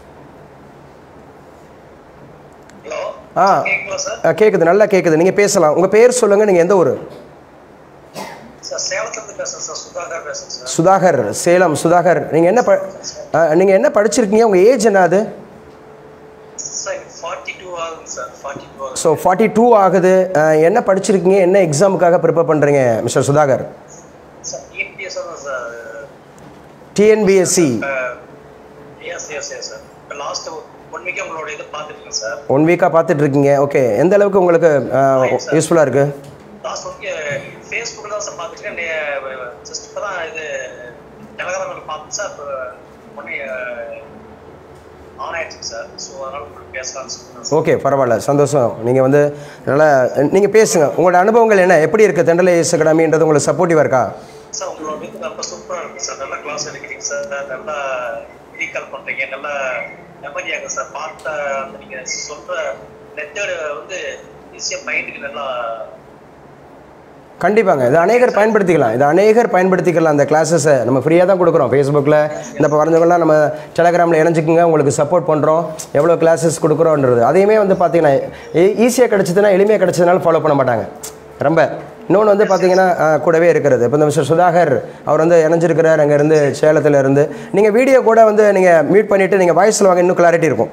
ஹலோ ஆ கேட்கலாம் சார் ஆ, கேட்குது நல்லா கேட்குது நீங்கள் பேசலாம் உங்கள் பேர் சொல்லுங்கள் நீங்கள் எந்த ஊர் சார் சேலத்துலேருந்து பேசுகிறேன் சார் சுதாகர் பேசுகிறேன் சார் சுதாகர் சேலம் சுதாகர் நீங்கள் என்ன ப நீங்கள் என்ன படிச்சிருக்கீங்க உங்கள் ஏஜ் என்ன அது சார் ஃபார்ட்டி டூ ஆகுது சார் ஃபார்ட்டி டூ ஆகுது ஸோ ஃபார்ட்டி டூ ஆகுது ஆ, என்ன படிச்சிருக்கீங்க என்ன எக்ஸாமுக்காக ப்ரிப்பேர் பண்ணுறீங்க மிஸ்டர் சுதாகர் சார் டிஎன்பிஎஸ் தான் sir TNPSC yes yes yes sir இப்போ லாஸ்ட் ஒன் வீக் உங்களோட இது பார்த்துருக்கேன் சார் ஒன் வீக்காக பார்த்துட்டு இருக்கீங்க ஓகே எந்த அளவுக்கு உங்களுக்கு யூஸ்ஃபுல்லாக இருக்குது லாஸ்ட் ஒன் ஃபேஸ்புக்கில் தான் சார் பார்த்துருக்கேன் ஜஸ்ட் இப்போ தான் இது டெலகிராமில் பார்த்தேன் சார் இப்போ ஒன்றே ஆன் ஆயிடுச்சு சார் ஸோ அதனால் உங்களுக்கு பேசலாம்னு சொல்லுங்கள் ஓகே பரவாயில்ல சந்தோஷம் நீங்கள் வந்து நல்லா நீங்கள் பேசுங்க உங்களோட அனுபவங்கள் என்ன எப்படி இருக்குது தெண்டலை ஏஸ் அகாடமின்றது உங்களுக்கு சப்போர்ட்டிவாக இருக்கா சார் உங்களோட இது ரொம்ப சூப்பராக இருக்கு சார் நல்லா கிளாஸ் எடுக்கிறீங்க சார் நல்லா ரீகால் பண்ணுறீங்க நல்லா மெமரியாக இருக்கு சார் பார்த்த அந்த நீங்கள் சொல்கிற மெத்தடு வந்து ஈஸியாக மைண்டுக்கு நல்லா கண்டிப்பாங்க இது அநேகர் பயன்படுத்திக்கலாம் இது அநேகர் பயன்படுத்திக்கலாம் அந்த கிளாஸஸை நம்ம ஃப்ரீயாக தான் கொடுக்குறோம் ஃபேஸ்புக்கில் இந்த இப்போ வரைஞ்சவங்களாம் நம்ம டெலகிராமில் இணைஞ்சிக்கோங்க உங்களுக்கு சப்போர்ட் பண்ணுறோம் எவ்வளோ கிளாஸஸ் கொடுக்குறோன்றது அதையுமே வந்து பார்த்தீங்கன்னா ஈஸியாக கிடச்சதுன்னா எளிமையாக கிடச்சதுனால ஃபாலோ பண்ண மாட்டாங்க ரொம்ப இன்னொன்று வந்து பார்த்தீங்கன்னா ஆ, கூடவே இருக்கிறது இப்போ இந்த மிஸ்டர் சுதாகர் அவர் வந்து இணைஞ்சிருக்கிறார் அங்கேருந்து சேலத்தில் இருந்து நீங்கள் வீடியோ கூட வந்து நீங்கள் மியூட் பண்ணிவிட்டு நீங்கள் வாய்ஸில் வாங்க இன்னும் கிளாரிட்டி இருக்கும்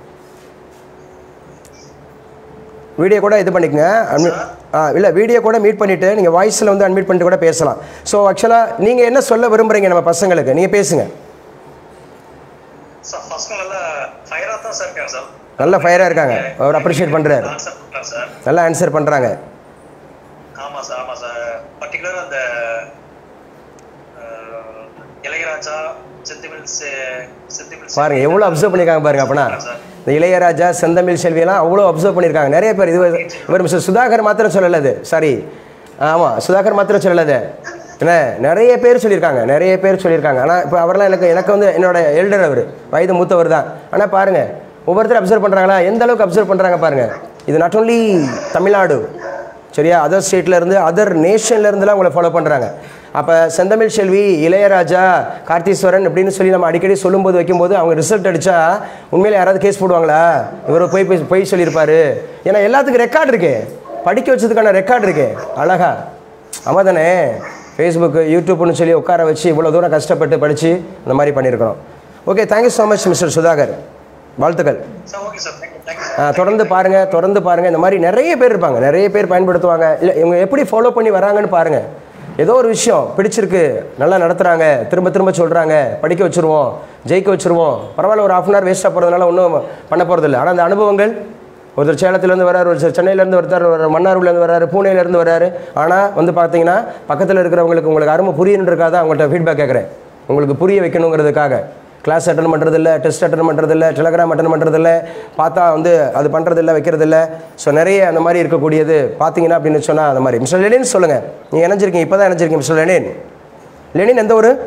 வீடியோ கூட இது பண்ணிக்கங்க unmute- ஆ இல்லை வீடியோ கூட மீட் பண்ணிவிட்டு நீங்கள் வாய்ஸில் வந்து அன்மியூட் பண்ணிட்டு கூட பேசலாம் ஸோ ஆக்சுவலாக நீங்கள் என்ன சொல்ல விரும்புகிறீங்க நம்ம பசங்களுக்கு நீங்கள் பேசுங்க சார் ஃபர்ஸ்ட் நல்லா ஃபயராக தான் சார் இருக்காங்க சார் நல்ல ஃபயராக இருக்காங்க அவர் அப்ரிஷியேட் பண்ணுறாரு ஆன்சர் பண்ணுறேன் சார் நல்லா ஆன்சர் பண்ணுறாங்க ஆமாம் சார் ஆமாம் சார் பர்டிகுலராக அந்த அஹ், இளையராஜா செந்திமில் செ- செந்திமில் பாருங்க எவ்வளோ அப்சர்வ் பண்ணியிருக்காங்க பாருங்க அப்பனா சார் இந்த இளையராஜா செந்தமிழ் செல்வியெல்லாம் அவ்வளோ அப்சர்வ் பண்ணியிருக்காங்க நிறைய பேர் இது இவர் மிஸ்டர் சுதாகர் மாத்திரம் சொல்லல அது சாரி ஆமாம் சுதாகர் மாத்திரம் சொல்லல அது என்ன நிறைய பேர் சொல்லியிருக்காங்க நிறைய பேர் சொல்லியிருக்காங்க ஆனால் இப்போ அவரெல்லாம் எனக்கு எனக்கு வந்து என்னோட எல்டர் அவர் வயது மூத்தவர் தான் ஆனால் பாருங்க ஒவ்வொருத்தரும் அப்சர்வ் பண்ணுறாங்களா எந்த அளவுக்கு அப்சர்வ் பண்ணுறாங்க பாருங்க இது நாட் only தமிழ்நாடு சரியா அதர் ஸ்டேட்ல இருந்து அதர் நேஷன்ல இருந்துலாம் உங்களை ஃபாலோ பண்ணுறாங்க அப்போ செந்தமிழ் செல்வி இளையராஜா கார்த்தீஸ்வரன் இப்படின்னு சொல்லி நம்ம அடிக்கடி சொல்லும்போது வைக்கும்போது அவங்க ரிசல்ட் அடிச்சா உண்மையில யாராவது கேஸ் போடுவாங்களா இவர் போய் போய் பொய் சொல்லியிருப்பாரு ஏன்னா எல்லாத்துக்கும் ரெக்கார்டு இருக்கு படிக்க வச்சதுக்கான ரெக்கார்டு இருக்கு அழகா ஆமாம் தானே ஃபேஸ்புக்கு யூடியூப்னு சொல்லி உட்கார வச்சு இவ்வளோ தூரம் கஷ்டப்பட்டு படித்து இந்த மாதிரி பண்ணியிருக்கிறோம் okay thank you so much mister Sudhakar வாழ்த்துக்கள் sir okay sir thank you thank you ஆ, தொடர்ந்து பாருங்க தொடர்ந்து பாருங்க இந்த மாதிரி நிறைய பேர் இருப்பாங்க நிறைய பேர் பயன்படுத்துவாங்க இல்லை இவங்க எப்படி ஃபாலோ பண்ணி வராங்கன்னு பாருங்க ஏதோ ஒரு விஷயம் பிடிச்சிருக்கு நல்லா நடத்துறாங்க திரும்ப திரும்ப சொல்றாங்க படிக்க வச்சிருவோம் ஜெயிக்க வச்சிருவோம் பரவாயில்ல ஒரு ஹாஃப் அன் ஹவர் வேஸ்ட்டாக போகிறதுனால ஒன்றும் பண்ண போகிறதில்ல ஆனால் அந்த அனுபவங்கள் ஒருத்தர் சேலத்துலேருந்து வராரு ஒருத்தர் சென்னையிலேருந்து ஒருத்தர் வர்றாரு மன்னார்லேருந்து வராரு பூனேலேருந்து வராரு ஆனால் வந்து பார்த்தீங்கன்னா பக்கத்தில் இருக்கிறவங்களுக்கு உங்களுக்கு அருமை புரியணுன்றக்காக தான் அவங்கள்ட்ட ஃபீட்பேக் கேட்குறேன் உங்களுக்கு புரிய வைக்கணுங்கிறதுக்காக கிளாஸ் அட்டன் பண்ணுறதில்ல டெஸ்ட் அட்டன் பண்ணுறதில்ல டெலகிராம் அட்டன் பண்ணுறதில்ல பார்த்தா வந்து அது பண்ணுறதில்ல வைக்கிறதில்ல ஸோ நிறைய அந்த மாதிரி இருக்கக்கூடியது பார்த்தீங்கன்னா அப்படின்னு சொன்னால் அந்த மாதிரி மிஸ்டர் லெனின் சொல்லுங்கள் நீங்கள் இணைஞ்சிருக்கீங்க இப்போ தான் இணைஞ்சிருக்கீங்க மிஸ்டர் லெனின் லெனின் எந்த ஊர்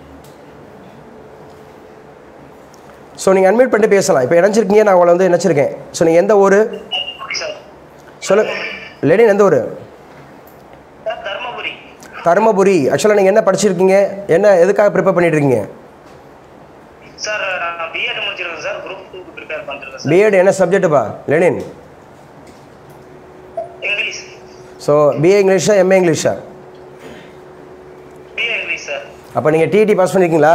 ஸோ நீங்கள் அட்மிட் பண்ணிட்டு பேசலாம் இப்போ இணைஞ்சிருக்கீங்க நான் உங்களை வந்து இணைச்சிருக்கேன் ஸோ நீங்கள் எந்த ஊர் ஓகே சார் சொல்லு லெனின் எந்த ஊர் சார் தர்மபுரி தருமபுரி ஆக்சுவலாக நீங்கள் என்ன படிச்சிருக்கீங்க என்ன எதுக்காக ப்ரிப்பேர் பண்ணிட்டு இருக்கீங்க சார் நான் பிஎட் முடிச்சிருக்கேன் சார் குரூப் டூக்கு ப்ரிப்பேர் பண்ணிருக்கேன் சார் பிஎட் என்ன சப்ஜெக்ட்டுப்பா லெனின் இங்கிலீஷ் ஸோ பிஏ இங்கிலீஷா எம்ஏ இங்கிலீஷா பிஏ இங்கிலீஷ் சார் அப்போ நீங்கள் டிடி பாஸ் பண்ணியிருக்கீங்களா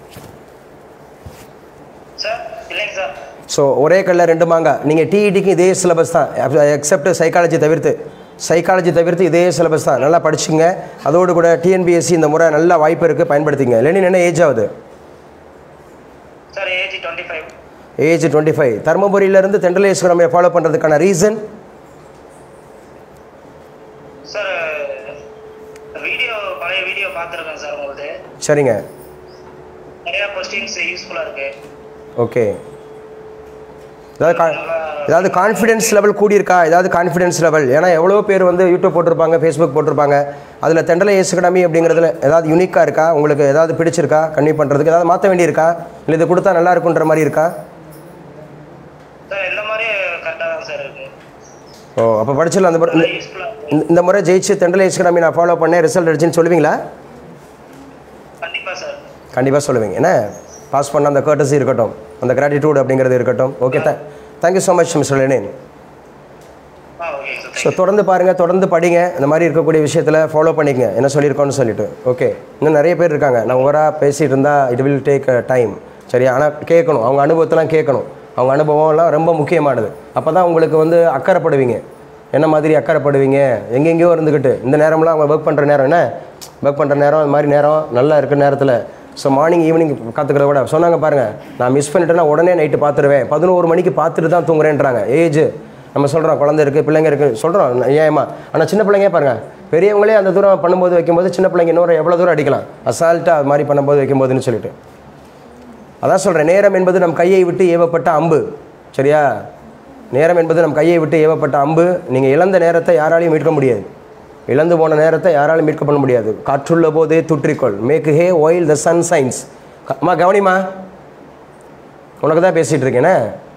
சார் இல்லைங்க சார் ஸோ ஒரே கல்ல ரெண்டு மாங்கா நீங்கள் டிஇடிக்கு இதே சிலபஸ் தான் எக்ஸப்ட் சைக்காலஜி தவிர்த்து சைக்காலஜி தவிர்த்து இதே சிலபஸ் தான் நல்லா படிச்சுங்க அதோடு கூட டிஎன்பிஎஸ்சி இந்த முறை நல்ல வாய்ப்பு இருக்குது பயன்படுத்திங்க லெனின் என்ன ஏஜ் ஆகுது sir age twenty five age twenty five தருமபுரியிலேருந்து தெண்டலேஸ்வரமை ஃபாலோ பண்ணுறதுக்கான ரீசன் சார் வீடியோ பழைய வீடியோ பார்த்துருக்கேன் சார் உங்களுது சரிங்க நிறையா கொஸ்டின்ஸ் யூஸ்ஃபுல்லாக இருக்கு ஓகே ஏதாவது கா ஏதாவது கான்ஃபிடென்ஸ் லெவல் கூடியிருக்கா ஏதாவது கான்ஃபிடென்ஸ் லெவல் ஏன்னா எவ்வளோ பேர் வந்து யூடியூப் போட்டிருப்பாங்க ஃபேஸ்புக் போட்டிருப்பாங்க அதில் தெண்டலை ஏஸ் அகாடமி அப்படிங்கிறதுல ஏதாவது யூனிக்காக இருக்கா உங்களுக்கு ஏதாவது பிடிச்சிருக்கா கன்வியூ பண்ணுறதுக்கு ஏதாவது மாற்ற வேண்டியிருக்கா இல்லை இது கொடுத்தா நல்லா இருக்குன்ற மாதிரி இருக்கா சார் இந்த மாதிரி கரெக்டாக தான் சார் இருக்கு ஓ அப்போ படிச்சிடலாம் அந்த முறை- இந்த- யூஸ்ஃபுல்லாக இருக்கு இந்த- இந்த முறை ஜெயிச்சு தெண்டலை ஏஸ் அகாடமி நான் ஃபாலோ பண்ணேன் ரிசல்ட் அடிச்சுன்னு சொல்லுவீங்களா கண்டிப்பாக சார் கண்டிப்பாக சொல்லுவீங்க என்ன பாஸ் பண்ண அந்த கர்டசி இருக்கட்டும் அந்த கிராட்டிடியூட் அப்படிங்கிறது இருக்கட்டும் ஓகே தே thank you so much mister Lenin ah okay sir so தொடர்ந்து பாருங்கள் தொடர்ந்து படிங்க இந்த மாதிரி இருக்கக்கூடிய விஷயத்தில் ஃபாலோ பண்ணிக்கங்க என்ன சொல்லியிருக்கோன்னு சொல்லிட்டு ஓகே இன்னும் நிறைய பேர் இருக்காங்க நான் ஓவராக பேசிகிட்டு இருந்தால் இட் வில் டேக் டைம் சரியா ஆனால் கேட்கணும் அவங்க அனுபவத்தெல்லாம் கேட்கணும் அவங்க அனுபவம்லாம் ரொம்ப முக்கியமானது அப்போ தான் உங்களுக்கு வந்து அக்கறைப்படுவீங்க என்ன மாதிரி அக்கறைப்படுவீங்க எங்கெங்கேயோ இருந்துக்கிட்டு இந்த நேரம்லாம் அவங்க ஒர்க் பண்ணுற நேரம் என்ன ஒர்க் பண்ணுற நேரம் இந்த மாதிரி நேரம் நல்லா இருக்கிற நேரத்தில் ஸோ மார்னிங் ஈவினிங் காத்துக்கிறத விட சொன்னாங்க பாருங்கள் நான் மிஸ் பண்ணிட்டேன்னா உடனே நைட்டு பார்த்துருவேன் பதினோரு மணிக்கு பார்த்துட்டு தான் தூங்குறேன்றாங்க ஏஜ் நம்ம சொல்கிறோம் குழந்தை இருக்குது பிள்ளைங்க இருக்குது சொல்கிறோம் ஏமா ஆனால் சின்ன பிள்ளைங்க பாருங்க பெரியவங்களே அந்த தூரம் பண்ணும்போது வைக்கும்போது சின்ன பிள்ளைங்க இன்னொரு எவ்வளோ தூரம் அடிக்கலாம் அசால்ட்டாக அது மாதிரி பண்ணும்போது வைக்கும்போதுன்னு சொல்லிட்டு அதான் சொல்கிறேன் நேரம் என்பது நம் கையை விட்டு ஏவப்பட்ட அம்பு சரியா நேரம் என்பது நம் கையை விட்டு ஏவப்பட்ட அம்பு நீங்கள் இழந்த நேரத்தை யாராலையும் மீட்க முடியாது இழந்து போன நேரத்தை யாராலும் மீட்க பண்ண முடியாது காற்றுள்ள போதே துற்றிக்கொள் make hay while the sun shines அம்மா கவனிமா உனக்கு தான் பேசிகிட்டு இருக்கேனே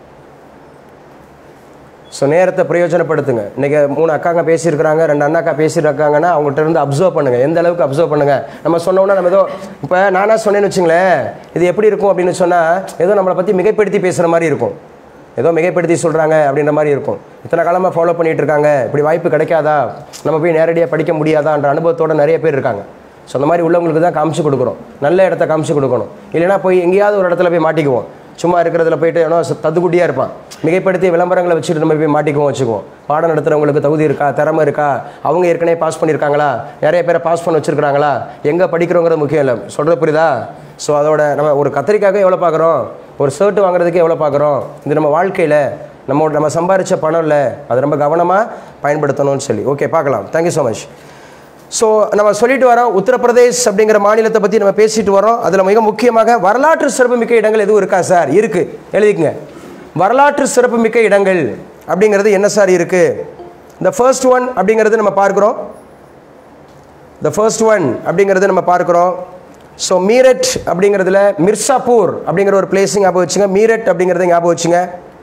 ஸோ நேரத்தை பிரயோஜனப்படுத்துங்க இன்றைக்கி மூணு அக்காங்க பேசியிருக்கிறாங்க ரெண்டு அண்ணாக்கா பேசியிருக்காங்கன்னா அவங்கள்ட்ட இருந்து அப்சர்வ் பண்ணுங்கள் எந்த அளவுக்கு அப்சர்வ் பண்ணுங்கள் நம்ம சொன்னோன்னா நம்ம ஏதோ இப்போ நானாக சொன்னேன்னு வச்சுங்களேன் இது எப்படி இருக்கும் அப்படின்னு சொன்னால் ஏதோ நம்மளை பற்றி மிகைப்படுத்தி பேசுகிற மாதிரி இருக்கும் ஏதோ மிகைப்படுத்தி சொல்கிறாங்க அப்படின்ற மாதிரி இருக்கும் இத்தனை காலமாக ஃபாலோ பண்ணிகிட்டு இருக்காங்க இப்படி வாய்ப்பு கிடைக்காதா நம்ம போய் நேரடியாக படிக்க முடியாதான்ற அனுபவத்தோட நிறைய பேர் இருக்காங்க ஸோ அந்த மாதிரி உள்ளவங்களுக்கு தான் காமிச்சு கொடுக்குறோம் நல்ல இடத்த காமிச்சு கொடுக்கணும் இல்லைன்னா போய் எங்கேயாவது ஒரு இடத்துல போய் மாட்டிக்குவோம் சும்மா இருக்கிறதுல போயிட்டு ஏன்னா தத்துக்குட்டியாக இருப்பான் மிகைப்படுத்தி விளம்பரங்களை வச்சுட்டு நம்ம போய் மாட்டிக்குவோம் வச்சுக்குவோம் பாடம் நடத்துகிறவங்களுக்கு தகுதி இருக்கா திறமை இருக்கா அவங்க ஏற்கனவே பாஸ் பண்ணியிருக்காங்களா நிறைய பேரை பாஸ் பண்ண வச்சுருக்காங்களா எங்கே படிக்கிறோங்கிறது முக்கியம் இல்லை சொல்கிறது புரியுதா ஸோ அதோட நம்ம ஒரு கத்திரிக்காய்க்கு எவ்வளோ பார்க்குறோம் ஒரு ஷர்ட் வாங்குறதுக்கு எவ்வளோ பார்க்குறோம் இது நம்ம வாழ்க்கையில் நம்ம நம்ம சம்பாரித்த பணம் இல்லை அது ரொம்ப கவனமாக பயன்படுத்தணும்னு சொல்லி ஓகே பார்க்கலாம் தேங்க்யூ ஸோ மச் ஸோ நம்ம சொல்லிட்டு வரோம் உத்தரப்பிரதேஷ் அப்படிங்கிற மாநிலத்தை பற்றி நம்ம பேசிட்டு வரோம் அதில் மிக முக்கியமாக வரலாற்று சிறப்புமிக்க இடங்கள் எதுவும் இருக்கா சார் இருக்குது எழுதிக்கங்க வரலாற்று சிறப்புமிக்க இடங்கள் அப்படிங்கிறது என்ன சார் இருக்குது இந்த ஃபர்ஸ்ட் ஒன் அப்படிங்கிறது நம்ம பார்க்குறோம் த ஃபர்ஸ்ட் ஒன் அப்படிங்கிறது நம்ம பார்க்குறோம் ஸோ மீரட் அப்படிங்கிறதுல மிர்சாப்பூர் அப்படிங்கிற ஒரு பிளேஸ் ஞாபகம் வச்சுங்க மீரட் அப்படிங்கிறத ஞாபகம் வச்சுங்க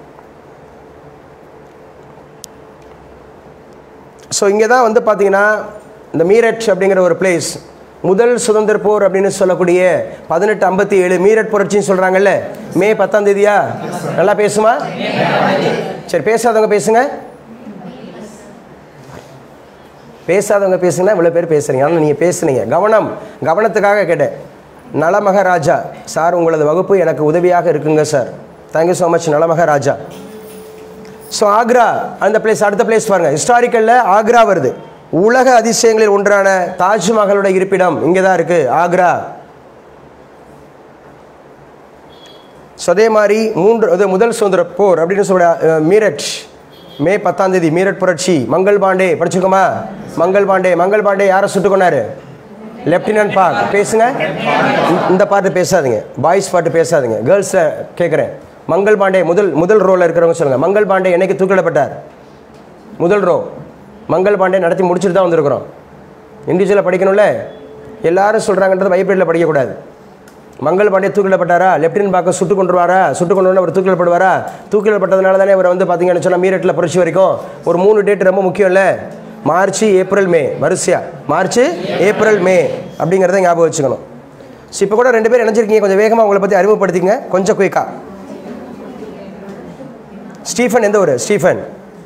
ஸோ இங்கே தான் வந்து பார்த்தீங்கன்னா இந்த மீரட் அப்படிங்கிற ஒரு பிளேஸ் முதல் சுதந்திர போர் அப்படின்னு சொல்லக்கூடிய பதினெட்டு ஐம்பத்தி ஏழு மீரட் புரட்சின்னு சொல்கிறாங்கல்ல மே பத்தாம் தேதியா நல்லா பேசுமா சரி பேசாதவங்க பேசுங்க பேசாதவங்க பேசுங்கன்னா இவ்வளோ பேர் பேசுகிறீங்க ஆனால் நீங்கள் பேசுனீங்க கவனம் கவனத்துக்காக கேட்டேன் நலமகராஜா சார் உங்களது வகுப்பு எனக்கு உதவியாக இருக்குங்க sir thank you so much Nalamaharaja so Agra அந்த பிளேஸ் அடுத்த பிளேஸ் பாருங்க ஹிஸ்டாரிக்கலில் ஆக்ரா வருது உலக அதிசயங்களில் ஒன்றான தாஜ்மஹலோட இருப்பிடம் இங்கே தான் இருக்குது ஆக்ரா ஸோ அதே மாதிரி மூன்று அது முதல் சுதந்திர போர் அப்படின்னு சொல்ல அஹ், மீரட் மே பத்தாம் தேதி மீரட் புரட்சி மங்கள் பாண்டே படிச்சுக்கோமா மங்கள் பாண்டே மங்கள் பாண்டே யாரை சுட்டு கொண்டாரு லெப்டினன்ட் பார்க் பேசுங்க இந்த- இந்த பாட்டு பேசாதீங்க பாய்ஸ் பாட்டு பேசாதீங்க கேர்ள்ஸை கேட்குறேன் மங்கள் பாண்டே முதல் முதல் ரோவில் இருக்கிறவங்க சொல்லுங்கள் மங்கள் பாண்டே என்னைக்கு தூக்கிடப்பட்டார் முதல் ரோ மங்கள் பாண்டே நடத்தி முடிச்சுட்டு தான் வந்திருக்கிறோம் இண்டிவிஜுவலாக படிக்கணும்ல எல்லாரும் சொல்கிறாங்கன்றது வைப்ரேட்டில் படிக்கக்கூடாது மங்கள் பாண்டே தூக்கிடப்பட்டாரா லெப்டினன்ட் பார்க்க சுட்டு கொண்டுருவாரா சுட்டு கொண்டு வந்து அவர் தூக்கிடப்படுவாரா தூக்கிடப்பட்டதுனால தானே இவர் வந்து பார்த்தீங்கன்னு சொன்னால் மீரட்டில் புரட்சி வரைக்கும் ஒரு மூணு டேட் ரொம்ப முக்கியம் இல்லை மார்ச் ஏப்ரல் மே வரிசையா மார்ச் ஏப்ரல் மே அப்படிங்கிறத ஞாபகம் வச்சுக்கணும் ஸோ இப்போ கூட ரெண்டு பேர் இணைஞ்சிருக்கீங்க கொஞ்சம் வேகமாக உங்களை பற்றி அறிமுகப்படுத்திங்க கொஞ்சம் குயிக்கா ஸ்டீஃபன் எந்த ஊர் Stephen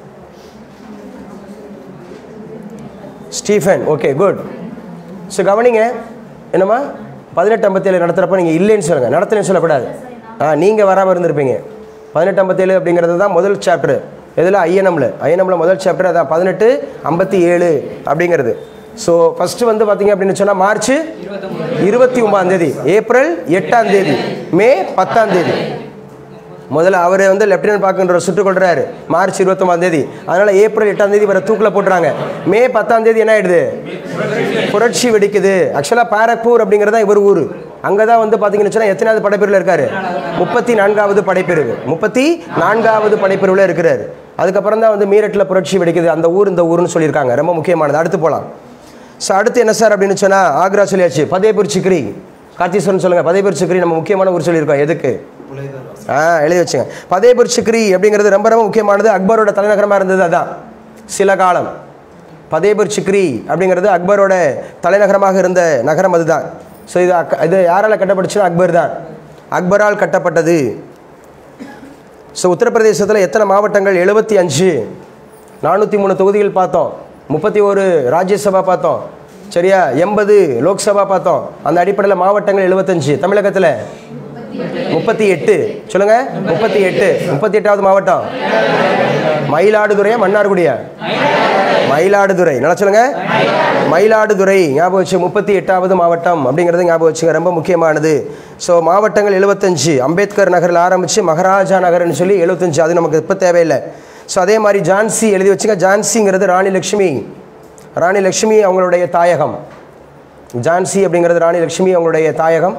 Stephen okay good so கவனிங்க என்னம்மா பதினெட்டு ஐம்பத்தேழு நடத்துகிறப்ப நீங்கள் இல்லைன்னு சொல்லுங்கள் நடத்துனேன்னு சொல்லக்கூடாது ஆ நீங்கள் வராமல் இருந்திருப்பீங்க பதினெட்டு ஐம்பத்தேழு அப்படிங்கிறது தான் முதல் சாப்டர் இதில் ஐஎன்எம்ல ஐஎன்எம்ல முதல் சாப்டர் அதான் பதினெட்டு ஐம்பத்தி ஏழு அப்படிங்கிறது ஸோ ஃபஸ்ட்டு வந்து பார்த்தீங்க அப்படின்னு சொன்னால் மார்ச் இருபத்தி ஒன்பதாம் தேதி ஏப்ரல் எட்டாம் தேதி மே பத்தாம் தேதி முதல்ல அவர் வந்து லெப்டினன்ட் பார்க்குன்ற சுட்டுக் கொள்றாரு மார்ச் இருபத்தொம்பதாம் தேதி அதனால ஏப்ரல் எட்டாம் தேதி வர தூக்கில் போட்டுறாங்க மே பத்தாம் தேதி என்ன ஆயிடுது புரட்சி வெடிக்குது ஆக்சுவலாக பாரக்பூர் அப்படிங்கிறது தான் இவர் ஊர் அங்கே தான் வந்து பார்த்தீங்கன்னு சொன்னால் எத்தனாவது படைப்பிரிவில் இருக்காரு முப்பத்தி நான்காவது படைப்பிரிவு முப்பத்தி நான்காவது படைப்பிரிவில் இருக்கிறாரு அதுக்கப்புறம் தான் வந்து மீரட்டில் புரட்சி வெடிக்குது அந்த ஊர் இந்த ஊர்னு சொல்லியிருக்காங்க ரொம்ப முக்கியமானது அடுத்து போகலாம் ஸோ அடுத்து என்ன சார் அப்படின்னு சொன்னால் ஆக்ரா சொல்லியாச்சு பதேபூர் சிக்ரி கார்த்தீஸ்வரன் சொல்லுங்கள் பதேபூர் சிக்ரி நம்ம முக்கியமான ஊர் சொல்லியிருக்கோம் எதுக்கு ஆ எழுதி வச்சுங்க பதேபூர் சிக்ரி அப்படிங்கிறது ரொம்ப ரொம்ப முக்கியமானது அக்பரோட தலைநகரமாக இருந்தது அதான் சில காலம் பதேபூர் சிக்ரி அப்படிங்கிறது அக்பரோட தலைநகரமாக இருந்த நகரம் அதுதான் ஸோ இது அக் இது யாரால் கட்டப்பட்டுச்சுன்னா அக்பர் தான் அக்பரால் கட்டப்பட்டது ஸோ உத்தரப்பிரதேசத்தில் எத்தனை மாவட்டங்கள் எழுபத்தி அஞ்சு நானூற்றி மூணு தொகுதிகள் பார்த்தோம் முப்பத்தி ஒரு ராஜ்யசபா பார்த்தோம் சரியா எண்பது லோக்சபா பார்த்தோம் அந்த அடிப்படையில் மாவட்டங்கள் எழுபத்தஞ்சு தமிழகத்தில் முப்பத்தி எட்டு சொல்லுங்க முப்பத்தி எட்டு முப்பத்தி எட்டாவது மாவட்டம் மயிலாடுதுறையா மன்னார்குடியா மயிலாடுதுறை நல்லா சொல்லுங்க மயிலாடுதுறை ஞாபகம் வச்சு முப்பத்தி எட்டாவது மாவட்டம் அப்படிங்கிறது ஞாபகம் வச்சுங்க ரொம்ப முக்கியமானது ஸோ மாவட்டங்கள் எழுபத்தஞ்சு அம்பேத்கர் நகரில் ஆரம்பித்து மகாராஜா நகர்னு சொல்லி எழுபத்தஞ்சு அது நமக்கு இப்போ தேவையில்லை ஸோ அதே மாதிரி ஜான்சி எழுதி வச்சுங்க ஜான்சிங்கிறது ராணி லக்ஷ்மி ராணி லக்ஷ்மி அவங்களுடைய தாயகம் ஜான்சி அப்படிங்கிறது ராணி லக்ஷ்மி அவங்களுடைய தாயகம்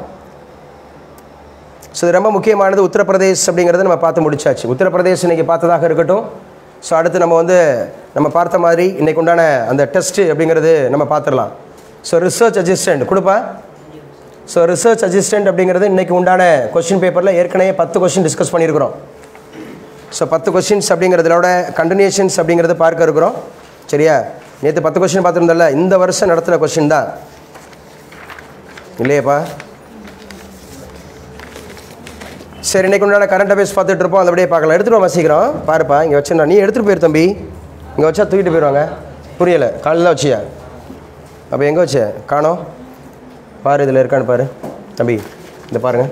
ஸோ இது ரொம்ப முக்கியமானது உத்தரப்பிரதேஷ் அப்படிங்கிறத நம்ம பார்த்து முடிச்சாச்சு உத்தரப்பிரதேஷ் இன்னைக்கு பார்த்ததாக இருக்கட்டும் ஸோ அடுத்து நம்ம வந்து நம்ம பார்த்த மாதிரி இன்னைக்கு உண்டான அந்த டெஸ்ட்டு அப்படிங்கிறது நம்ம பார்த்துடலாம் ஸோ ரிசர்ச் அசிஸ்டண்ட் கொடுப்பா ஸோ ரிசர்ச் அசிஸ்டண்ட் அப்படிங்கிறது இன்னைக்கு உண்டான கொஸ்டின் பேப்பரில் ஏற்கனவே பத்து கொஸ்டின் டிஸ்கஸ் பண்ணியிருக்கிறோம் ஸோ பத்து கொஸ்டின்ஸ் அப்படிங்கிறதோட கண்டினியூஷன்ஸ் அப்படிங்கிறத பார்க்க இருக்கிறோம் சரியா நேற்று பத்து கொஸ்டின் பார்த்துருந்தோம்ல இந்த வருஷம் நடத்தின கொஸ்டின் தான் இல்லையேப்பா சரி இன்னைக்கு உண்டான கரண்ட் அஃபேர்ஸ் பார்த்துட்டு இருப்போம் அதை அப்படியே பார்க்கலாம் எடுத்துகிட்டு வா சீக்கிரம் பாருப்பா இங்கே வச்சுருந்தா நீ எடுத்துகிட்டு போயிரு தம்பி இங்கே வச்சா தூக்கிட்டு போயிடுவாங்க புரியலை காலையில் தான் வச்சியா அப்போ எங்கே வச்ச காணோம் பாரு இதில் இருக்கான்னு பாரு தம்பி இந்த பாருங்க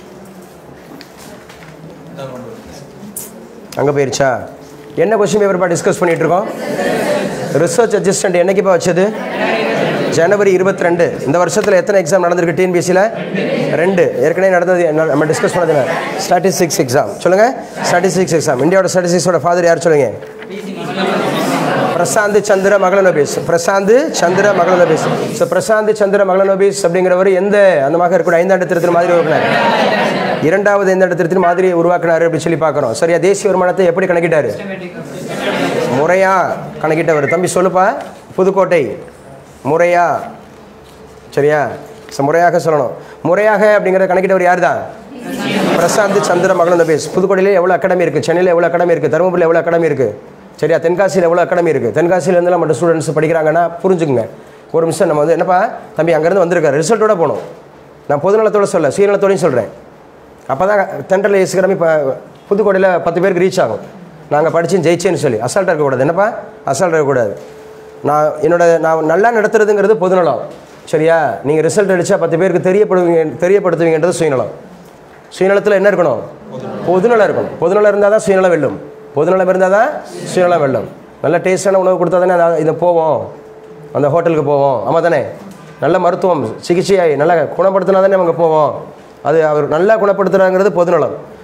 அங்கே போயிருச்சா என்ன கொஸ்டின் பேப்பர்ப்பா டிஸ்கஸ் பண்ணிகிட்டு இருக்கோம் ரிசர்ச் அசிஸ்டண்ட் என்னைக்குப்பா வச்சது ஜனவரி இருபத்தி ரெண்டு இந்த வருஷத்தில் எத்தனை எக்ஸாம் நடந்திருக்கு டிஎன்பிஎஸ்சியில் ரெண்டு ஏற்கனவே நடந்தது என்ன- நம்ம டிஸ்கஸ் பண்ணது ஸ்டாட்டிஸ்டிக்ஸ் எக்ஸாம் சொல்லுங்கள் ஸ்டாட்டிஸ்டிக்ஸ் எக்ஸாம் இந்தியாவோட ஸ்டாட்டிஸ்டிக்ஸோட ஃபாதர் யார் சொல்லுங்க பிரசாந்த் சந்திர மகளநோபிஸ் பிரசாந்த் சந்திர மகளநோபிஸ் ஸோ பிரசாந்த் சந்திர மகளநோபிஸ் அப்படிங்கிறவர் எந்த அந்த மாதிரி இருக்கக்கூடிய ஐந்தாண்டு திருத்தின் மாதிரி உருவாக்கினார் இரண்டாவது ஐந்தாண்டு திருத்தின் மாதிரி உருவாக்கினார் அப்படின்னு சொல்லி பார்க்குறோம் சரியா தேசிய வருமானத்தை எப்படி கணக்கிட்டாரு முறையா கணக்கிட்டவர் தம்பி சொல்லுப்பா புதுக்கோட்டை முறையா சரியா ஸோ முறையாக சொல்லணும் முறையாக அப்படிங்கிற கணக்கிட்டவர் யார் தான் பிரசாந்த் சந்திர மகளன் பேஸ் புதுக்கோட்டையில் எவ்வளோ அகாடமி இருக்குது சென்னையில் எவ்வளோ அகாடமி இருக்குது தருமபுரியில் எவ்வளோ அகாடமி இருக்குது சரியா தென்காசியில் எவ்வளோ அகாடமி இருக்குது தென்காசியிலேருந்து நம்ம ஸ்டூடெண்ட்ஸ் படிக்கிறாங்கன்னா புரிஞ்சுக்குங்க ஒரு நிமிஷம் நம்ம வந்து என்னப்பா தம்பி அங்கேருந்து வந்திருக்காரு ரிசல்ட்டோட போகணும் நான் பொதுநலத்தோட சொல்ல சுயநலத்தோடையும் சொல்கிறேன் அப்போ தான் தென்றல் ஏசு கிளம்பி இப்போ புதுக்கோட்டையில் பத்து பேருக்கு ரீச் ஆகும் நாங்கள் படித்து ஜெயிச்சேன்னு சொல்லி அசால்ட்டாக இருக்கக்கூடாது என்னப்பா அசால்ட்டாக இருக்கக்கூடாது நான் என்னோட நான் நல்லா நடத்துறதுங்கிறது பொதுநலம் சரியா நீங்கள் ரிசல்ட் அடித்தா பத்து பேருக்கு தெரியப்படுவீங்க தெரியப்படுத்துவீங்கன்றது சுயநலம் சுயநலத்தில் என்ன இருக்கணும் பொதுநலம் இருக்கணும் பொதுநலம் இருந்தால் தான் சுயநலம் வெல்லும் பொதுநலம் இருந்தால் தான் சுயநலம் வெல்லும் நல்ல டேஸ்டான உணவு கொடுத்தா தானே அந்த இதை போவோம் அந்த ஹோட்டலுக்கு போவோம் ஆமாம் தானே நல்ல மருத்துவம் சிகிச்சையாய் நல்லா குணப்படுத்தினா தானே அவங்க போவோம் அது அவர் நல்லா குணப்படுத்துகிறாங்கிறது பொதுநலம்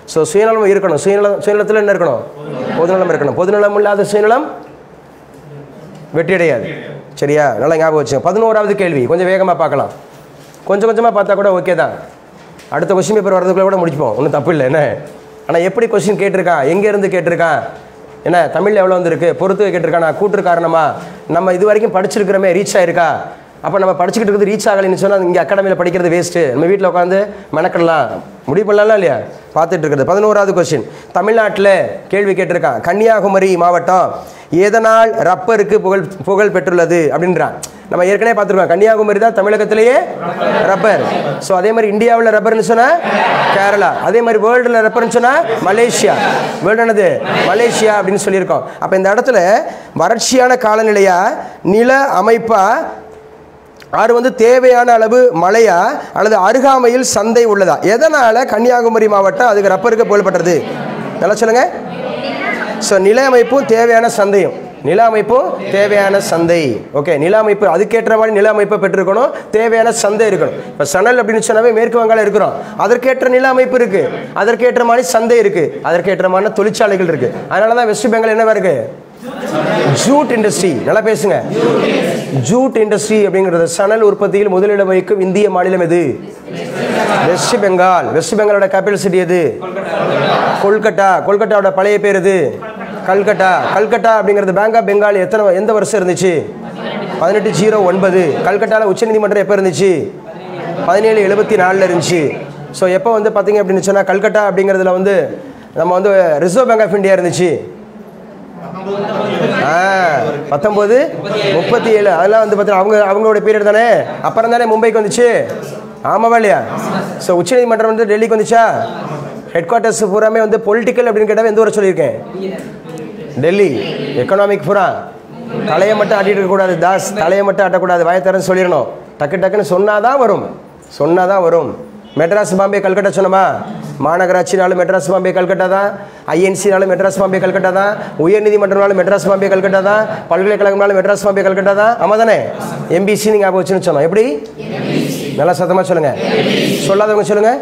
ஸோ சுயநலம் இருக்கணும் சுயநலம் சுயநலத்தில் என்ன இருக்கணும் பொதுநலம் இருக்கணும் பொதுநலம் இல்லாத சுயநலம் வெற்றியடையாது சரியா நல்லா ஞாபகம் வச்சுங்க பதினோராவது கேள்வி கொஞ்சம் வேகமாக பார்க்கலாம் கொஞ்சம் கொஞ்சமாக பார்த்தா கூட ஓகே தான் அடுத்த கொஸ்டின் பேப்பர் வரதுக்குள்ள கூட முடிச்சுப்போம் ஒன்றும் தப்பு இல்லை என்ன ஆனால் எப்படி கொஸ்டின் கேட்டிருக்கான் எங்கேருந்து கேட்டிருக்கான் என்ன தமிழில் எவ்வளோ வந்திருக்கு பொறுத்து கேட்டிருக்கான் நான் கூட்டு காரணமா நம்ம இது வரைக்கும் படிச்சிருக்கிறோமே ரீச் ஆயிருக்கா அப்போ நம்ம படிச்சுக்கிட்டு இருக்கிறது ரீச் ஆகலைன்னு சொன்னால் இங்கே அகாடமியில் படிக்கிறது வேஸ்ட்டு நம்ம வீட்டில் உட்காந்து மெனக்கிடலாம் முடிவு பண்ணலாம் இல்லையா பார்த்துட்டு இருக்கிறது பதினோராவது கொஸ்டின் தமிழ்நாட்டில் கேள்வி கேட்டிருக்கான் கன்னியாகுமரி மாவட்டம் எதனால் ரப்பருக்கு புகழ் புகழ் பெற்றுள்ளது அப்படின்றான் நம்ம ஏற்கனவே பார்த்துருக்கோம் கன்னியாகுமரி தான் தமிழகத்திலேயே ரப்பர் ஸோ அதே மாதிரி இந்தியாவில் ரப்பர்னு சொன்னால் கேரளா அதே மாதிரி வேர்ல்டில் ரப்பர்னு சொன்னால் மலேசியா வேர்ல்டு என்னது மலேசியா அப்படின்னு சொல்லியிருக்கோம் அப்போ இந்த இடத்துல வறட்சியான காலநிலையா நில அமைப்பா ஆறு வந்து தேவையான அளவு மழையா அல்லது அருகாமையில் சந்தை உள்ளதா எதனால் கன்னியாகுமரி மாவட்டம் அதுக்கு ரப்பருக்கு புகழ்பெற்றது நல்லா சொல்லுங்க ஸோ நில அமைப்பும் தேவையான சந்தையும் நில அமைப்பும் தேவையான சந்தை ஓகே நில அமைப்பு அதுக்கேற்ற மாதிரி நில அமைப்பை பெற்றிருக்கணும் தேவையான சந்தை இருக்கணும் இப்போ சணல் அப்படின்னு சொன்னாவே மேற்கு வங்காளம் இருக்கிறோம் அதற்கேற்ற நில அமைப்பு இருக்கு அதற்கேற்ற மாதிரி சந்தை இருக்கு அதற்கேற்ற மாதிரி தொழிற்சாலைகள் இருக்கு அதனால தான் வெஸ்ட் பெங்கால் என்னவா இருக்கு ஜூட் இண்டஸ்ட்ரி நல்லா பேசுங்க ஜூட் இண்டஸ்ட்ரி அப்படிங்கிறது சணல் உற்பத்தியில் முதலிடம் வகிக்கும் இந்திய மாநிலம் எது வெஸ்ட் பெங்கால் வெஸ்ட் பெங்காலோட கேபிட்டல் சிட்டி எது கொல்கட்டா கொல்கட்டாவோட பழைய பேர் எது கல்கட்டா கல்கட்டா அப்படிங்கிறது பேங்க் ஆஃப் பெங்கால் எத்தனை எந்த வருஷம் இருந்துச்சு பதினெட்டு ஜீரோ ஒன்பது கல்கட்டாவில் உச்சநீதிமன்றம் எப்போ இருந்துச்சு பதினேழு எழுபத்தி நாலில் இருந்துச்சு ஸோ எப்போ வந்து பார்த்தீங்க அப்படின்னு சொன்னால் கல்கட்டா அப்படிங்கிறதுல வந்து நம்ம வந்து ரிசர்வ் பேங்க் ஆஃப் இந்தியா இருந்துச்சு ஆ பத்தொம்போது முப்பத்தி ஏழு அதெல்லாம் வந்து பார்த்தீங்கன்னா அவங்க அவங்களோட பீரியட் தானே அப்புறம் தானே மும்பைக்கு வந்துச்சு ஆமாவா இல்லையா ஸோ உச்சநீதிமன்றம் வந்து டெல்லிக்கு வந்துச்சா ஹெட் குவார்ட்டர்ஸ் பூராமே வந்து பொலிட்டிக்கல் அப்படின்னு கேட்டால் எந்த ஊரை சொல்லியிருக்கேன் டெல்லி எக்கனாமிக் பூரா தலையை மட்டும் ஆட்டிட்டு இருக்கக்கூடாது தாஸ் தலையை மட்டும் ஆட்டக்கூடாது வாயத்தரன்னு சொல்லிடணும் டக்கு டக்குன்னு சொன்னாதான் வரும் சொன்னாதான் வரும் மெட்ராஸ் பாம்பே கல்கட்டா சொன்னோமா மாநகராட்சினாலும் மெட்ராஸ் பாம்பே கல்கட்டா தான் ஐஎன்சினாலும் மெட்ராஸ் பாம்பே கல்கட்டா தான் உயர்நீதிமன்றம்னாலும் மெட்ராஸ் பாம்பே கல்கட்டா தான் பல்கலைக்கழகம்னாலும் மெட்ராஸ் பாம்பே கல்கட்டா தான் ஆமாம் தானே எம்பிசி நீங்கள் ஞாபகம் வச்சுன்னு சொன்னோம் எப்படி நல்லா சத்தமாக சொல்லுங்கள் சொல்லாதவங்க சொல்லுங்கள்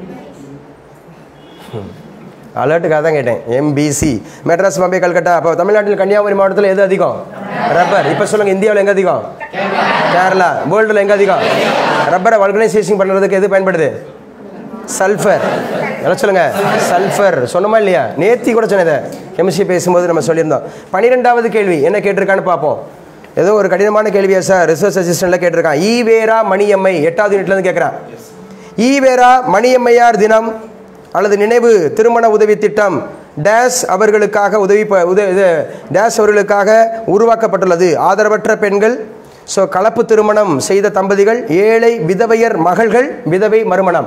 அலர்ட்டுக்காக தான் கேட்டேன் எம்பிசி மெட்ராஸ் பாம்பே கல்கட்டா அப்போ தமிழ்நாட்டில் கன்னியாகுமரி மாவட்டத்தில் எது அதிகம் ரப்பர் இப்போ சொல்லுங்கள் இந்தியாவில் எங்கே அதிகம் கேரளா வேர்ல்டில் எங்கே அதிகம் ரப்பரை வல்கனைசேஷன் பண்ணுறதுக்கு எது பயன்படுது சல்ஃபர் என்ன சொல்லுங்க சல்ஃபர் சொன்னோமா இல்லையா நேத்தி கூட சொன்னதை கெமிஸ்ட்ரி பேசும்போது நம்ம சொல்லியிருந்தோம் பன்னிரெண்டாவது கேள்வி என்ன கேட்டிருக்கான்னு பார்ப்போம் ஏதோ ஒரு கடினமான கேள்வியா சார் ரிசர்ச் அசிஸ்டண்ட்ல கேட்டிருக்கான் ஈவேரா மணியம்மை எட்டாவது யூனிட்லேருந்து கேட்குறான் ஈவேரா மணியம்மையார் தினம் அல்லது நினைவு திருமண உதவி திட்டம் டேஸ் அவர்களுக்காக உதவி ப- உத இது டேஸ் அவர்களுக்காக உருவாக்கப்பட்டுள்ளது ஆதரவற்ற பெண்கள் ஸோ கலப்பு திருமணம் செய்த தம்பதிகள் ஏழை விதவையர் மகள்கள் விதவை மறுமணம்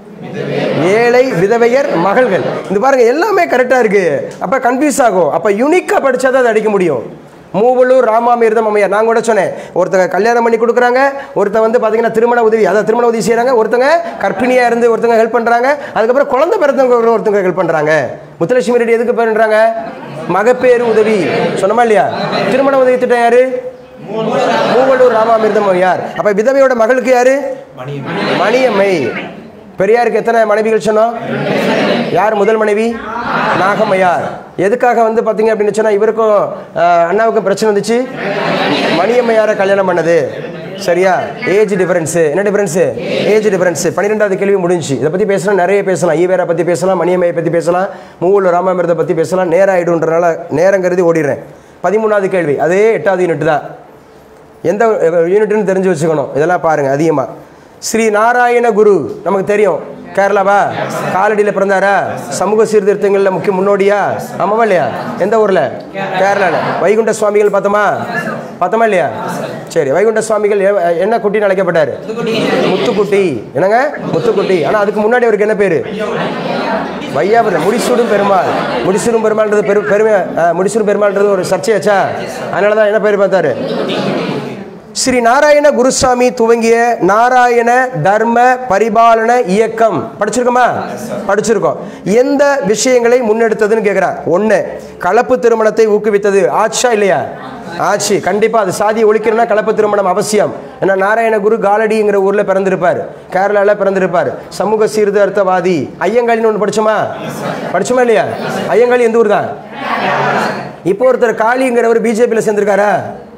ஏழை விதவையர் மகள்கள் இது பாருங்க எல்லாமே கரெக்டாக இருக்கு அப்போ கன்ஃபியூஸ் ஆகும் அப்போ யூனிக்காக படிச்சா தான் அதை அடிக்க முடியும் மூவலூர் ராமாமிர்தம் அம்மையார் நான் கூட சொன்னேன் ஒருத்தங்க கல்யாணம் பண்ணி கொடுக்குறாங்க ஒருத்தங்க வந்து பார்த்தீங்கன்னா திருமண உதவி அதாவது திருமண உதவி செய்கிறாங்க ஒருத்தங்க கர்ப்பிணியாக இருந்து ஒருத்தங்க ஹெல்ப் பண்ணுறாங்க அதுக்கப்புறம் குழந்தை பிறந்தவங்க ஒரு- ஒருத்தங்க ஹெல்ப் பண்ணுறாங்க முத்துலட்சுமி ரெட்டி எதுக்கு பண்ணுறாங்க மகப்பேறு உதவி சொன்னமா இல்லையா திருமண உதவி திட்டம் யாரு மூவலூர் ராமாமிர்தம் அம்மையார் அப்போ விதவையோட மகளுக்கு யாரு மணியம்மை பெரியாருக்கு எத்தனை மனைவிகள் சொன்னோம் யார் முதல் மனைவி நாகம்மையார் எதுக்காக வந்து பார்த்தீங்க அப்படின்னு சொன்னால் இவருக்கும் ஆஹ், அண்ணாவுக்கும் பிரச்சனை வந்துச்சு மணியம்மையாரை கல்யாணம் பண்ணது சரியா ஏஜ் டிஃபரன்ஸு என்ன டிஃபரன்ஸு ஏஜ் டிஃபரன்ஸு பன்னிரெண்டாவது கேள்வி முடிஞ்சுச்சு இதை பற்றி பேசலாம் நிறைய பேசலாம் ஈவேரா பற்றி பேசலாம் மணியம்மையை பற்றி பேசலாம் மூவூர் ராமாமிரத்தை பற்றி பேசலாம் நேரம் ஆயிடுன்றனால நேரம் கருதி ஓடிடுறேன் பதிமூணாவது கேள்வி அதே எட்டாவது யூனிட் தான் எந்த யூனிட்னு தெரிஞ்சு வச்சுக்கணும் இதெல்லாம் பாருங்க அதிகமாக ஸ்ரீ நாராயண குரு நமக்கு தெரியும் கேரளாவா காலடியில் பிறந்தாரா சமூக சீர்திருத்தங்களில் முக்கிய முன்னோடியா ஆமாவா இல்லையா எந்த ஊரில் கேரளாவில் வைகுண்ட சுவாமிகள் பார்த்தோமா பார்த்தோமா இல்லையா சரி வைகுண்ட சுவாமிகள் எ- என்ன குட்டின்னு அழைக்கப்பட்டார் முத்துக்குட்டி என்னங்க முத்துக்குட்டி ஆனால் அதுக்கு முன்னாடி அவருக்கு என்ன பேர் வையாபுரம் முடிசூடும் பெருமாள் முடிசூடும் பெருமாள்ன்றது பெரு பெருமை ஆ, முடிசூடும் பெருமாள்ன்றது ஒரு சர்ச்சையாச்சா அதனால தான் என்ன பேர் பார்த்தாரு ஸ்ரீ நாராயண குருசாமி துவங்கிய நாராயண தர்ம பரிபாலன இயக்கம் படிச்சிருக்கோமா படிச்சிருக்கோம் எந்த விஷயங்களை முன்னெடுத்ததுன்னு கேட்குறார் ஒன்று கலப்பு திருமணத்தை ஊக்குவித்தது ஆச்சா இல்லையா ஆச்சு கண்டிப்பா அது சாதியை ஒழிக்கணும்னா கலப்பு திருமணம் அவசியம் ஏன்னா நாராயண குரு காலடிங்கிற ஊர்ல பிறந்திருப்பார் கேரளால பிறந்திருப்பார் சமூக சீர்திருத்தவாதி ஐயங்காளின்னு ஒன்று படிச்சோமா படிச்சோமா இல்லையா ஐயங்காளி எந்த ஊர் தான் இப்போ ஒருத்தர் காளிங்கிறவர் பிஜேபியில் சேர்ந்திருக்காரா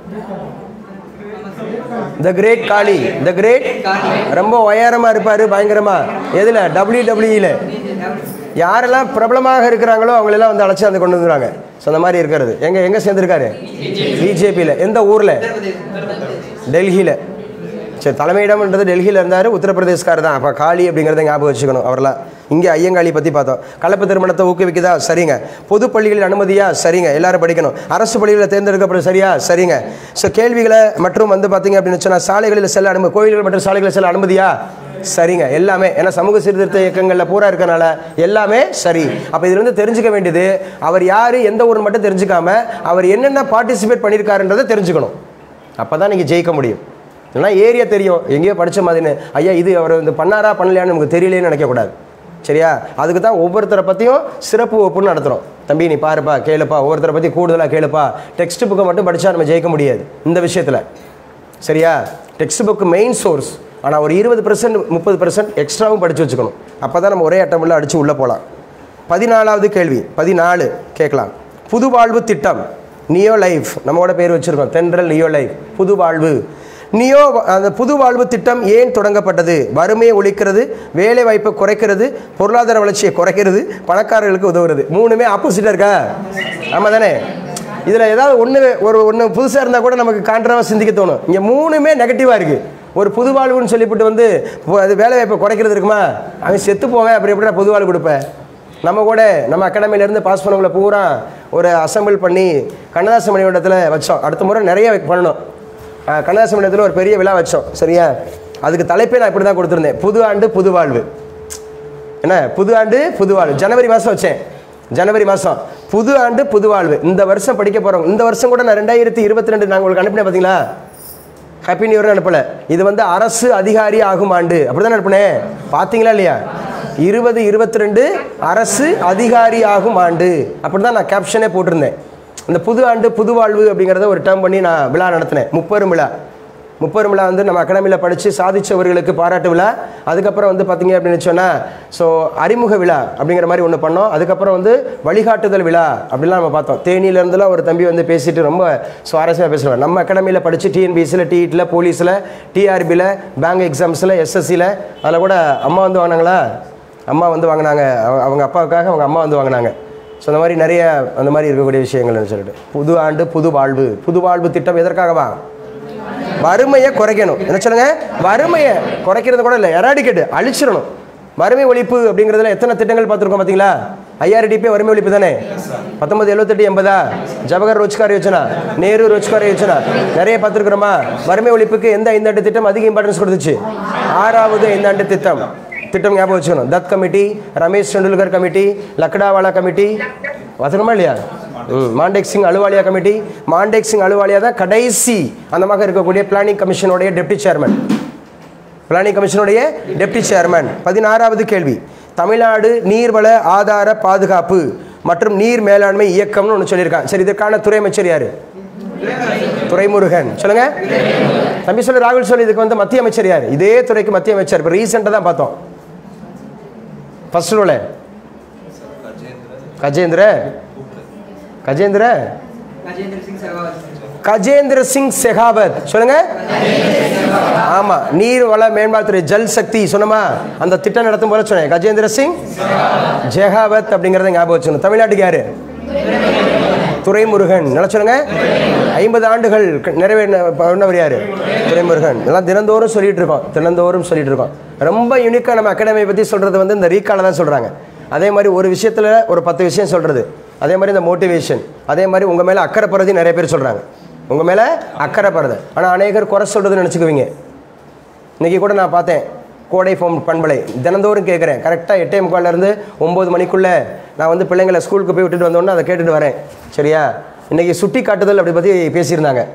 the great Kali the great ரொம்ப உயரமா இருப்பாரு பயங்கரமா எதுல டபிள்யூ டபிள்யூல யாரெல்லாம் பிரபலமாக இருக்கிறாங்களோ அவங்களெல்லாம் வந்து அழைச்சி அந்த கொண்டு வந்துருவாங்க ஸோ அந்த மாதிரி இருக்கிறது எங்க எங்க சேர்ந்திருக்காரு பிஜேபியில் எந்த ஊர்ல டெல்லியில் சரி தலைமையிடம்ன்றது டெல்லியில் இருந்தார் உத்தரப்பிரதேஷ்கார் தான் அப்போ காளி அப்படிங்கிறத ஞாபகம் வச்சுக்கணும் அவரெல்லாம் இங்கே ஐயங்காளி பற்றி பார்த்தோம் கலப்பு திருமணத்தை ஊக்குவிக்குதா சரிங்க பொது பள்ளிகளில் அனுமதியா சரிங்க எல்லாரும் படிக்கணும் அரசு பள்ளிகளில் தேர்ந்தெடுக்கப்படும் சரியா சரிங்க ஸோ கேள்விகளை மற்றும் வந்து பார்த்தீங்க அப்படின்னு சொன்னால் சாலைகளில் செல்ல அனுமதி கோயில்கள் மற்றும் சாலைகளில் செல்ல அனுமதியா சரிங்க எல்லாமே ஏன்னா சமூக சீர்திருத்த இயக்கங்களில் பூரா இருக்கனால எல்லாமே சரி அப்போ இதிலிருந்து தெரிஞ்சுக்க வேண்டியது அவர் யார் எந்த ஊர்னு மட்டும் தெரிஞ்சுக்காம அவர் என்னென்ன பார்ட்டிசிபேட் பண்ணியிருக்காருன்றதை தெரிஞ்சுக்கணும் அப்போ தான் நீங்கள் ஜெயிக்க முடியும் இல்லைனா ஏரியா தெரியும் எங்கேயோ படித்த மாதிரின்னு ஐயா இது அவர் வந்து பண்ணாரா பண்ணலையான்னு நமக்கு தெரியலேன்னு நினைக்கக்கூடாது சரியா அதுக்கு தான் ஒவ்வொருத்தரை பற்றியும் சிறப்பு வகுப்புன்னு நடத்துகிறோம் தம்பி நீ பாருப்பா கேளுப்பா ஒவ்வொருத்தரை பற்றி கூடுதலாக கேளுப்பா டெக்ஸ்ட் புக்கை மட்டும் படித்தா நம்ம ஜெயிக்க முடியாது இந்த விஷயத்தில் சரியா டெக்ஸ்ட் புக் மெயின் சோர்ஸ் ஆனால் ஒரு இருபது பர்சன்ட் முப்பது பர்சன்ட் எக்ஸ்ட்ராவும் படித்து வச்சுக்கணும் அப்போ தான் நம்ம ஒரே அட்டமில் அடித்து உள்ளே போகலாம் பதினாலாவது கேள்வி பதினாலு கேட்கலாம் புது வாழ்வு திட்டம் நியோ லைஃப் நம்மளோட பேர் வச்சுருக்கோம் தென்றல் நியோ லைஃப் புது வாழ்வு நியோ அந்த புது வாழ்வு திட்டம் ஏன் தொடங்கப்பட்டது வறுமையை ஒழிக்கிறது வேலை வாய்ப்பை குறைக்கிறது பொருளாதார வளர்ச்சியை குறைக்கிறது பணக்காரர்களுக்கு உதவுறது மூணுமே ஆப்போசிட்டாக இருக்கா ஆமாம் தானே இதில் ஏதாவது ஒன்று ஒரு ஒன்று புதுசாக இருந்தால் கூட நமக்கு கான்ட்ராவாக சிந்திக்க தோணும் இங்கே மூணுமே நெகட்டிவாக இருக்குது ஒரு புது வாழ்வுன்னு சொல்லிவிட்டு வந்து இப்போ அது வேலை வாய்ப்பை குறைக்கிறது இருக்குமா அவன் செத்து போவேன் அப்புறம் எப்படி நான் புது வாழ்வு கொடுப்பேன் நம்ம கூட நம்ம அகாடமிலேருந்து பாஸ் பண்ணவங்களை பூரா ஒரு அசம்பிள் பண்ணி கண்ணதாசன் மணிமண்டலத்தில் வச்சோம் அடுத்த முறை நிறைய பண்ணணும் அஹ், கண்ணதாசன் மணிமண்டலத்தில் ஒரு பெரிய விழா வச்சோம் சரியா அதுக்கு தலைப்பே நான் இப்படி தான் கொடுத்துருந்தேன் புது ஆண்டு புது வாழ்வு என்ன புது ஆண்டு புது வாழ்வு ஜனவரி மாதம் வச்சேன் ஜனவரி மாதம் புது ஆண்டு புது வாழ்வு இந்த வருஷம் படிக்க போகிறோம் இந்த வருஷம் கூட நான் ரெண்டாயிரத்தி இருபத்தி ரெண்டு நான் உங்களுக்கு அனுப்பினேன் பார்த்தீங்களா ஹாப்பி நியூ இயர் அனுப்பல இது வந்து அரசு அதிகாரி ஆகும் ஆண்டு அப்படிதான் அனுப்புனேன் பார்த்தீங்களா இல்லையா இருபது இருபத்தி ரெண்டு அரசு அதிகாரி ஆகும் ஆண்டு அப்படிதான் நான் கேப்ஷனே போட்டிருந்தேன் இந்த புது ஆண்டு புது வாழ்வு அப்படிங்கிறத ஒரு டேர்ம் பண்ணி நான் விழா நடத்தினேன் முப்பெரும் விழா முப்பெரும் விழா வந்து நம்ம அகாடமியில் படித்து சாதிச்சவர்களுக்கு பாராட்டு விழா அதுக்கப்புறம் வந்து பார்த்தீங்க அப்படின்னு சொன்னால் ஸோ அறிமுக விழா அப்படிங்கிற மாதிரி ஒன்று பண்ணோம் அதுக்கப்புறம் வந்து வழிகாட்டுதல் விழா அப்படிலாம் நம்ம பார்த்தோம் தேனியிலேருந்துலாம் ஒரு தம்பி வந்து பேசிட்டு ரொம்ப சுவாரஸ்யமாக பேசுவார் நம்ம அகாடமியில் படித்து டிஎன்பிஎஸ்சியில் டிஇட்டில் போலீஸில் டிஆர்பியில் பேங்க் எக்ஸாம்ஸில் எஸ்எஸ்சியில் அதில் கூட அம்மா வந்து வாங்கினாங்களா அம்மா வந்து வாங்கினாங்க அவ- அவங்க அப்பாவுக்காக அவங்க அம்மா வந்து வாங்கினாங்க ஸோ அந்த மாதிரி நிறைய அந்த மாதிரி இருக்கக்கூடிய விஷயங்கள்னு சொல்லிட்டு புது ஆண்டு புது வாழ்வு புது வாழ்வு திட்டம் எதற்காகவா வறுமையை குறைக்கணும் என்ன சொல்லுங்க வறுமையை குறைக்கிறது கூட இல்லை எராடிக்கேட் அழிச்சிடணும் வறுமை ஒழிப்பு அப்படிங்கிறதுல எத்தனை திட்டங்கள் பார்த்துருக்கோம் பார்த்தீங்களா ஐஆர்டிபி வறுமை ஒழிப்பு தானே பத்தொன்பது எழுபத்தெட்டு எண்பதா ஜவஹர் ரோஜ்கார் யோஜனா நேரு ரோஜ்கார் யோஜனா நிறைய பார்த்துருக்குறோமா வறுமை ஒழிப்புக்கு எந்த ஐந்தாண்டு திட்டம் அதிக இம்பார்ட்டன்ஸ் கொடுத்துச்சு ஆறாவது ஐந்தாண்டு திட்டம் திட்டம் ஞாபகம் வச்சுக்கணும் Dutt committee Ramesh Tendulkar committee Lakdawala committee வசனமா இல்லையா ம் மாண்டேக் சிங் அலுவாலியா கமிட்டி மாண்டேக் சிங் அலுவாலியா தான் கடைசி அந்த மாதிரி இருக்கக்கூடிய பிளானிங் கமிஷனுடைய டெப்டி சேர்மன் பிளானிங் கமிஷனுடைய டெப்டி சேர்மன் பதினாறாவது கேள்வி தமிழ்நாடு நீர்வள ஆதார பாதுகாப்பு மற்றும் நீர் மேலாண்மை இயக்கம்னு ஒன்று சொல்லியிருக்காங்க சரி இதற்கான துறை அமைச்சர் யாரு துரைமுருகன் சொல்லுங்க தம்பி சொல்லு ராகுல் சொல்லு இதுக்கு வந்து மத்திய அமைச்சர் யார் இதே துறைக்கு மத்திய அமைச்சர் இப்போ ரீசெண்டாக தான் பார்த்தோம் ஃபர்ஸ்ட் ரோல கஜேந்திர கஜேந்திர राजेंद्र सिंह सहवाग கஜேந்திர சிங் செகாவத் சொல்லுங்க ஆமா நீர் வள மேம்பாட்டுத்துறை ஜல் சக்தி சொன்னமா அந்த திட்டம் நடத்தும் போல சொன்னேன் கஜேந்திர சிங் ஜெகாவத் அப்படிங்கறத ஞாபகம் வச்சுக்கணும் தமிழ்நாட்டுக்கு யாரு துரைமுருகன் நல்லா சொல்லுங்க ஐம்பது ஆண்டுகள் க- நிறைவேறின பண்ணவர் யாரு துரைமுருகன் இதெல்லாம் தினந்தோறும் சொல்லிட்டு இருக்கோம் தினந்தோறும் சொல்லிட்டு இருக்கோம் ரொம்ப யூனிக்காக நம்ம அகாடமியை பற்றி சொல்றது வந்து இந்த ரீகால தான் சொல்றாங்க அதே மாதிரி ஒரு விஷயத்துல ஒரு பத்து விஷயம் சொல்றது அதே மாதிரி இந்த மோட்டிவேஷன் அதே மாதிரி உங்க மேல அக்கறை படுறது நிறைய பேர் சொல்றாங்க உங்க மேல அக்கறை படுறது ஆனா அநேகர் குறை சொல்றதுன்னு நினச்சிக்குவீங்க இன்னைக்கு கூட நான் பார்த்தேன் கோடை ஃபோம் பண்பலை தினந்தோறும் கேட்குறேன் கரெக்டாக எட்டே முக்கால்லேருந்து ஒம்பது மணிக்குள்ளே நான் வந்து பிள்ளைங்களை ஸ்கூலுக்கு போய் விட்டுட்டு வந்தோன்னே அதை கேட்டுட்டு வரேன் சரியா இன்னைக்கு சுட்டி காட்டுதல் அப்படி பற்றி பேசியிருந்தாங்க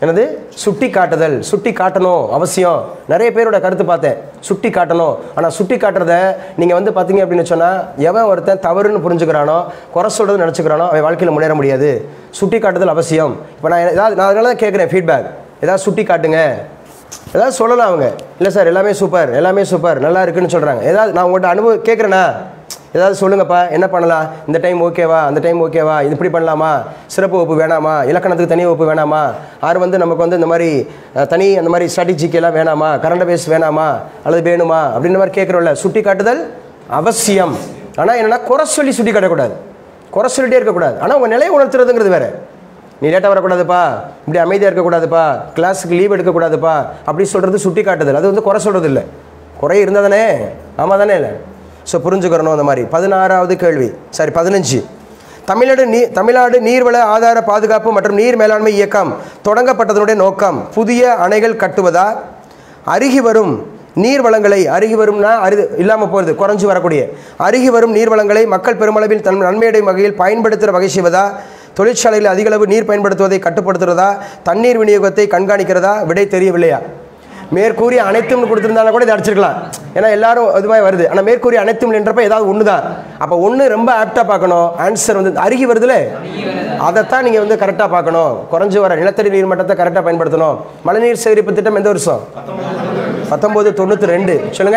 என்னது சுட்டி காட்டுதல் சுட்டி காட்டணும் அவசியம் நிறைய பேரோட கருத்து பார்த்தேன் சுட்டி காட்டணும் ஆனால் சுட்டி காட்டுறத நீங்கள் வந்து பார்த்தீங்க அப்படின்னு சொன்னால் எவன் ஒருத்தன் தவறுன்னு புரிஞ்சுக்கிறானோ குறை சொல்கிறது நினச்சிக்கிறானோ அவன் வாழ்க்கையில் முன்னேற முடியாது சுட்டி காட்டுதல் அவசியம் இப்போ நான் ஏதாவது நான் அதனால தான் கேட்குறேன் ஃபீட்பேக் ஏதாவது சுட்டி காட்டுங்க ஏதாவது சொல்லலாம் அவங்க இல்லை சார் எல்லாமே சூப்பர் எல்லாமே சூப்பர் நல்லா இருக்குன்னு சொல்கிறாங்க ஏதாவது நான் உங்கள்கிட்ட அனுபவ கேட்குறேன்னா ஏதாவது சொல்லுங்கப்பா என்ன பண்ணலாம் இந்த டைம் ஓகேவா அந்த டைம் ஓகேவா இது இப்படி பண்ணலாமா சிறப்பு வகுப்பு வேணாமா இலக்கணத்துக்கு தனி வகுப்பு வேணாமா ஆறு வந்து நமக்கு வந்து இந்த மாதிரி அஹ், தனி அந்த மாதிரி ஸ்ட்ராட்டஜிக்கெல்லாம் வேணாமா கரண்ட் பேஸ் வேணாமா அல்லது வேணுமா அப்படின்ற மாதிரி கேட்குறோம்ல சுட்டி காட்டுதல் அவசியம் ஆனால் என்னென்னா குறை சொல்லி சுட்டி காட்டக்கூடாது குறை சொல்லிட்டே இருக்கக்கூடாது ஆனால் உங்கள் நிலையை உணர்த்துறதுங்கிறது வேறு நீ லேட்டாக வரக்கூடாதுப்பா இப்படி அமைதியாக இருக்கக்கூடாதுப்பா கிளாஸுக்கு லீவ் எடுக்கக்கூடாதுப்பா அப்படி சொல்கிறது சுட்டி காட்டுதல் அது வந்து குறை சொல்கிறது இல்லை குறை இருந்தால் தானே ஆமாம் தானே இல்லை ஸோ புரிஞ்சுக்கிறணும் அந்த மாதிரி பதினாறாவது கேள்வி சாரி பதினஞ்சு தமிழ்நாடு நீ தமிழ்நாடு நீர்வள ஆதார பாதுகாப்பு மற்றும் நீர் மேலாண்மை இயக்கம் தொடங்கப்பட்டதனுடைய நோக்கம் புதிய அணைகள் கட்டுவதா அருகி வரும் நீர் வளங்களை அருகி வரும்னா அரு இல்லாமல் போகிறது குறைஞ்சு வரக்கூடிய அருகி வரும் நீர் வளங்களை மக்கள் பெருமளவில் தன் நன்மையடையும் வகையில் பயன்படுத்துகிற வகை செய்வதா தொழிற்சாலையில் அதிக அளவு நீர் பயன்படுத்துவதை கட்டுப்படுத்துறதா தண்ணீர் விநியோகத்தை கண்காணிக்கிறதா விடை தெரியவில்லையா மேற்கூறிய அனைத்தும் கொடுத்துருந்தாலும் கூட இதை அடிச்சிருக்கலாம் ஏன்னா எல்லாரும் இது மாதிரி வருது ஆனால் மேற்கூறிய அனைத்தும் என்றப்ப ஏதாவது ஒன்று தான் அப்போ ஒன்று ரொம்ப ஆப்டாக பார்க்கணும் ஆன்சர் வந்து அருகி வருதுல அதைத்தான் நீங்கள் வந்து கரெக்டாக பார்க்கணும் குறைஞ்சு வர நிலத்தடி நீர் மட்டத்தை கரெக்டாக பயன்படுத்தணும் மழைநீர் சேகரிப்பு திட்டம் எந்த வருஷம் பத்தொம்போது தொண்ணூற்றி ரெண்டு சொல்லுங்க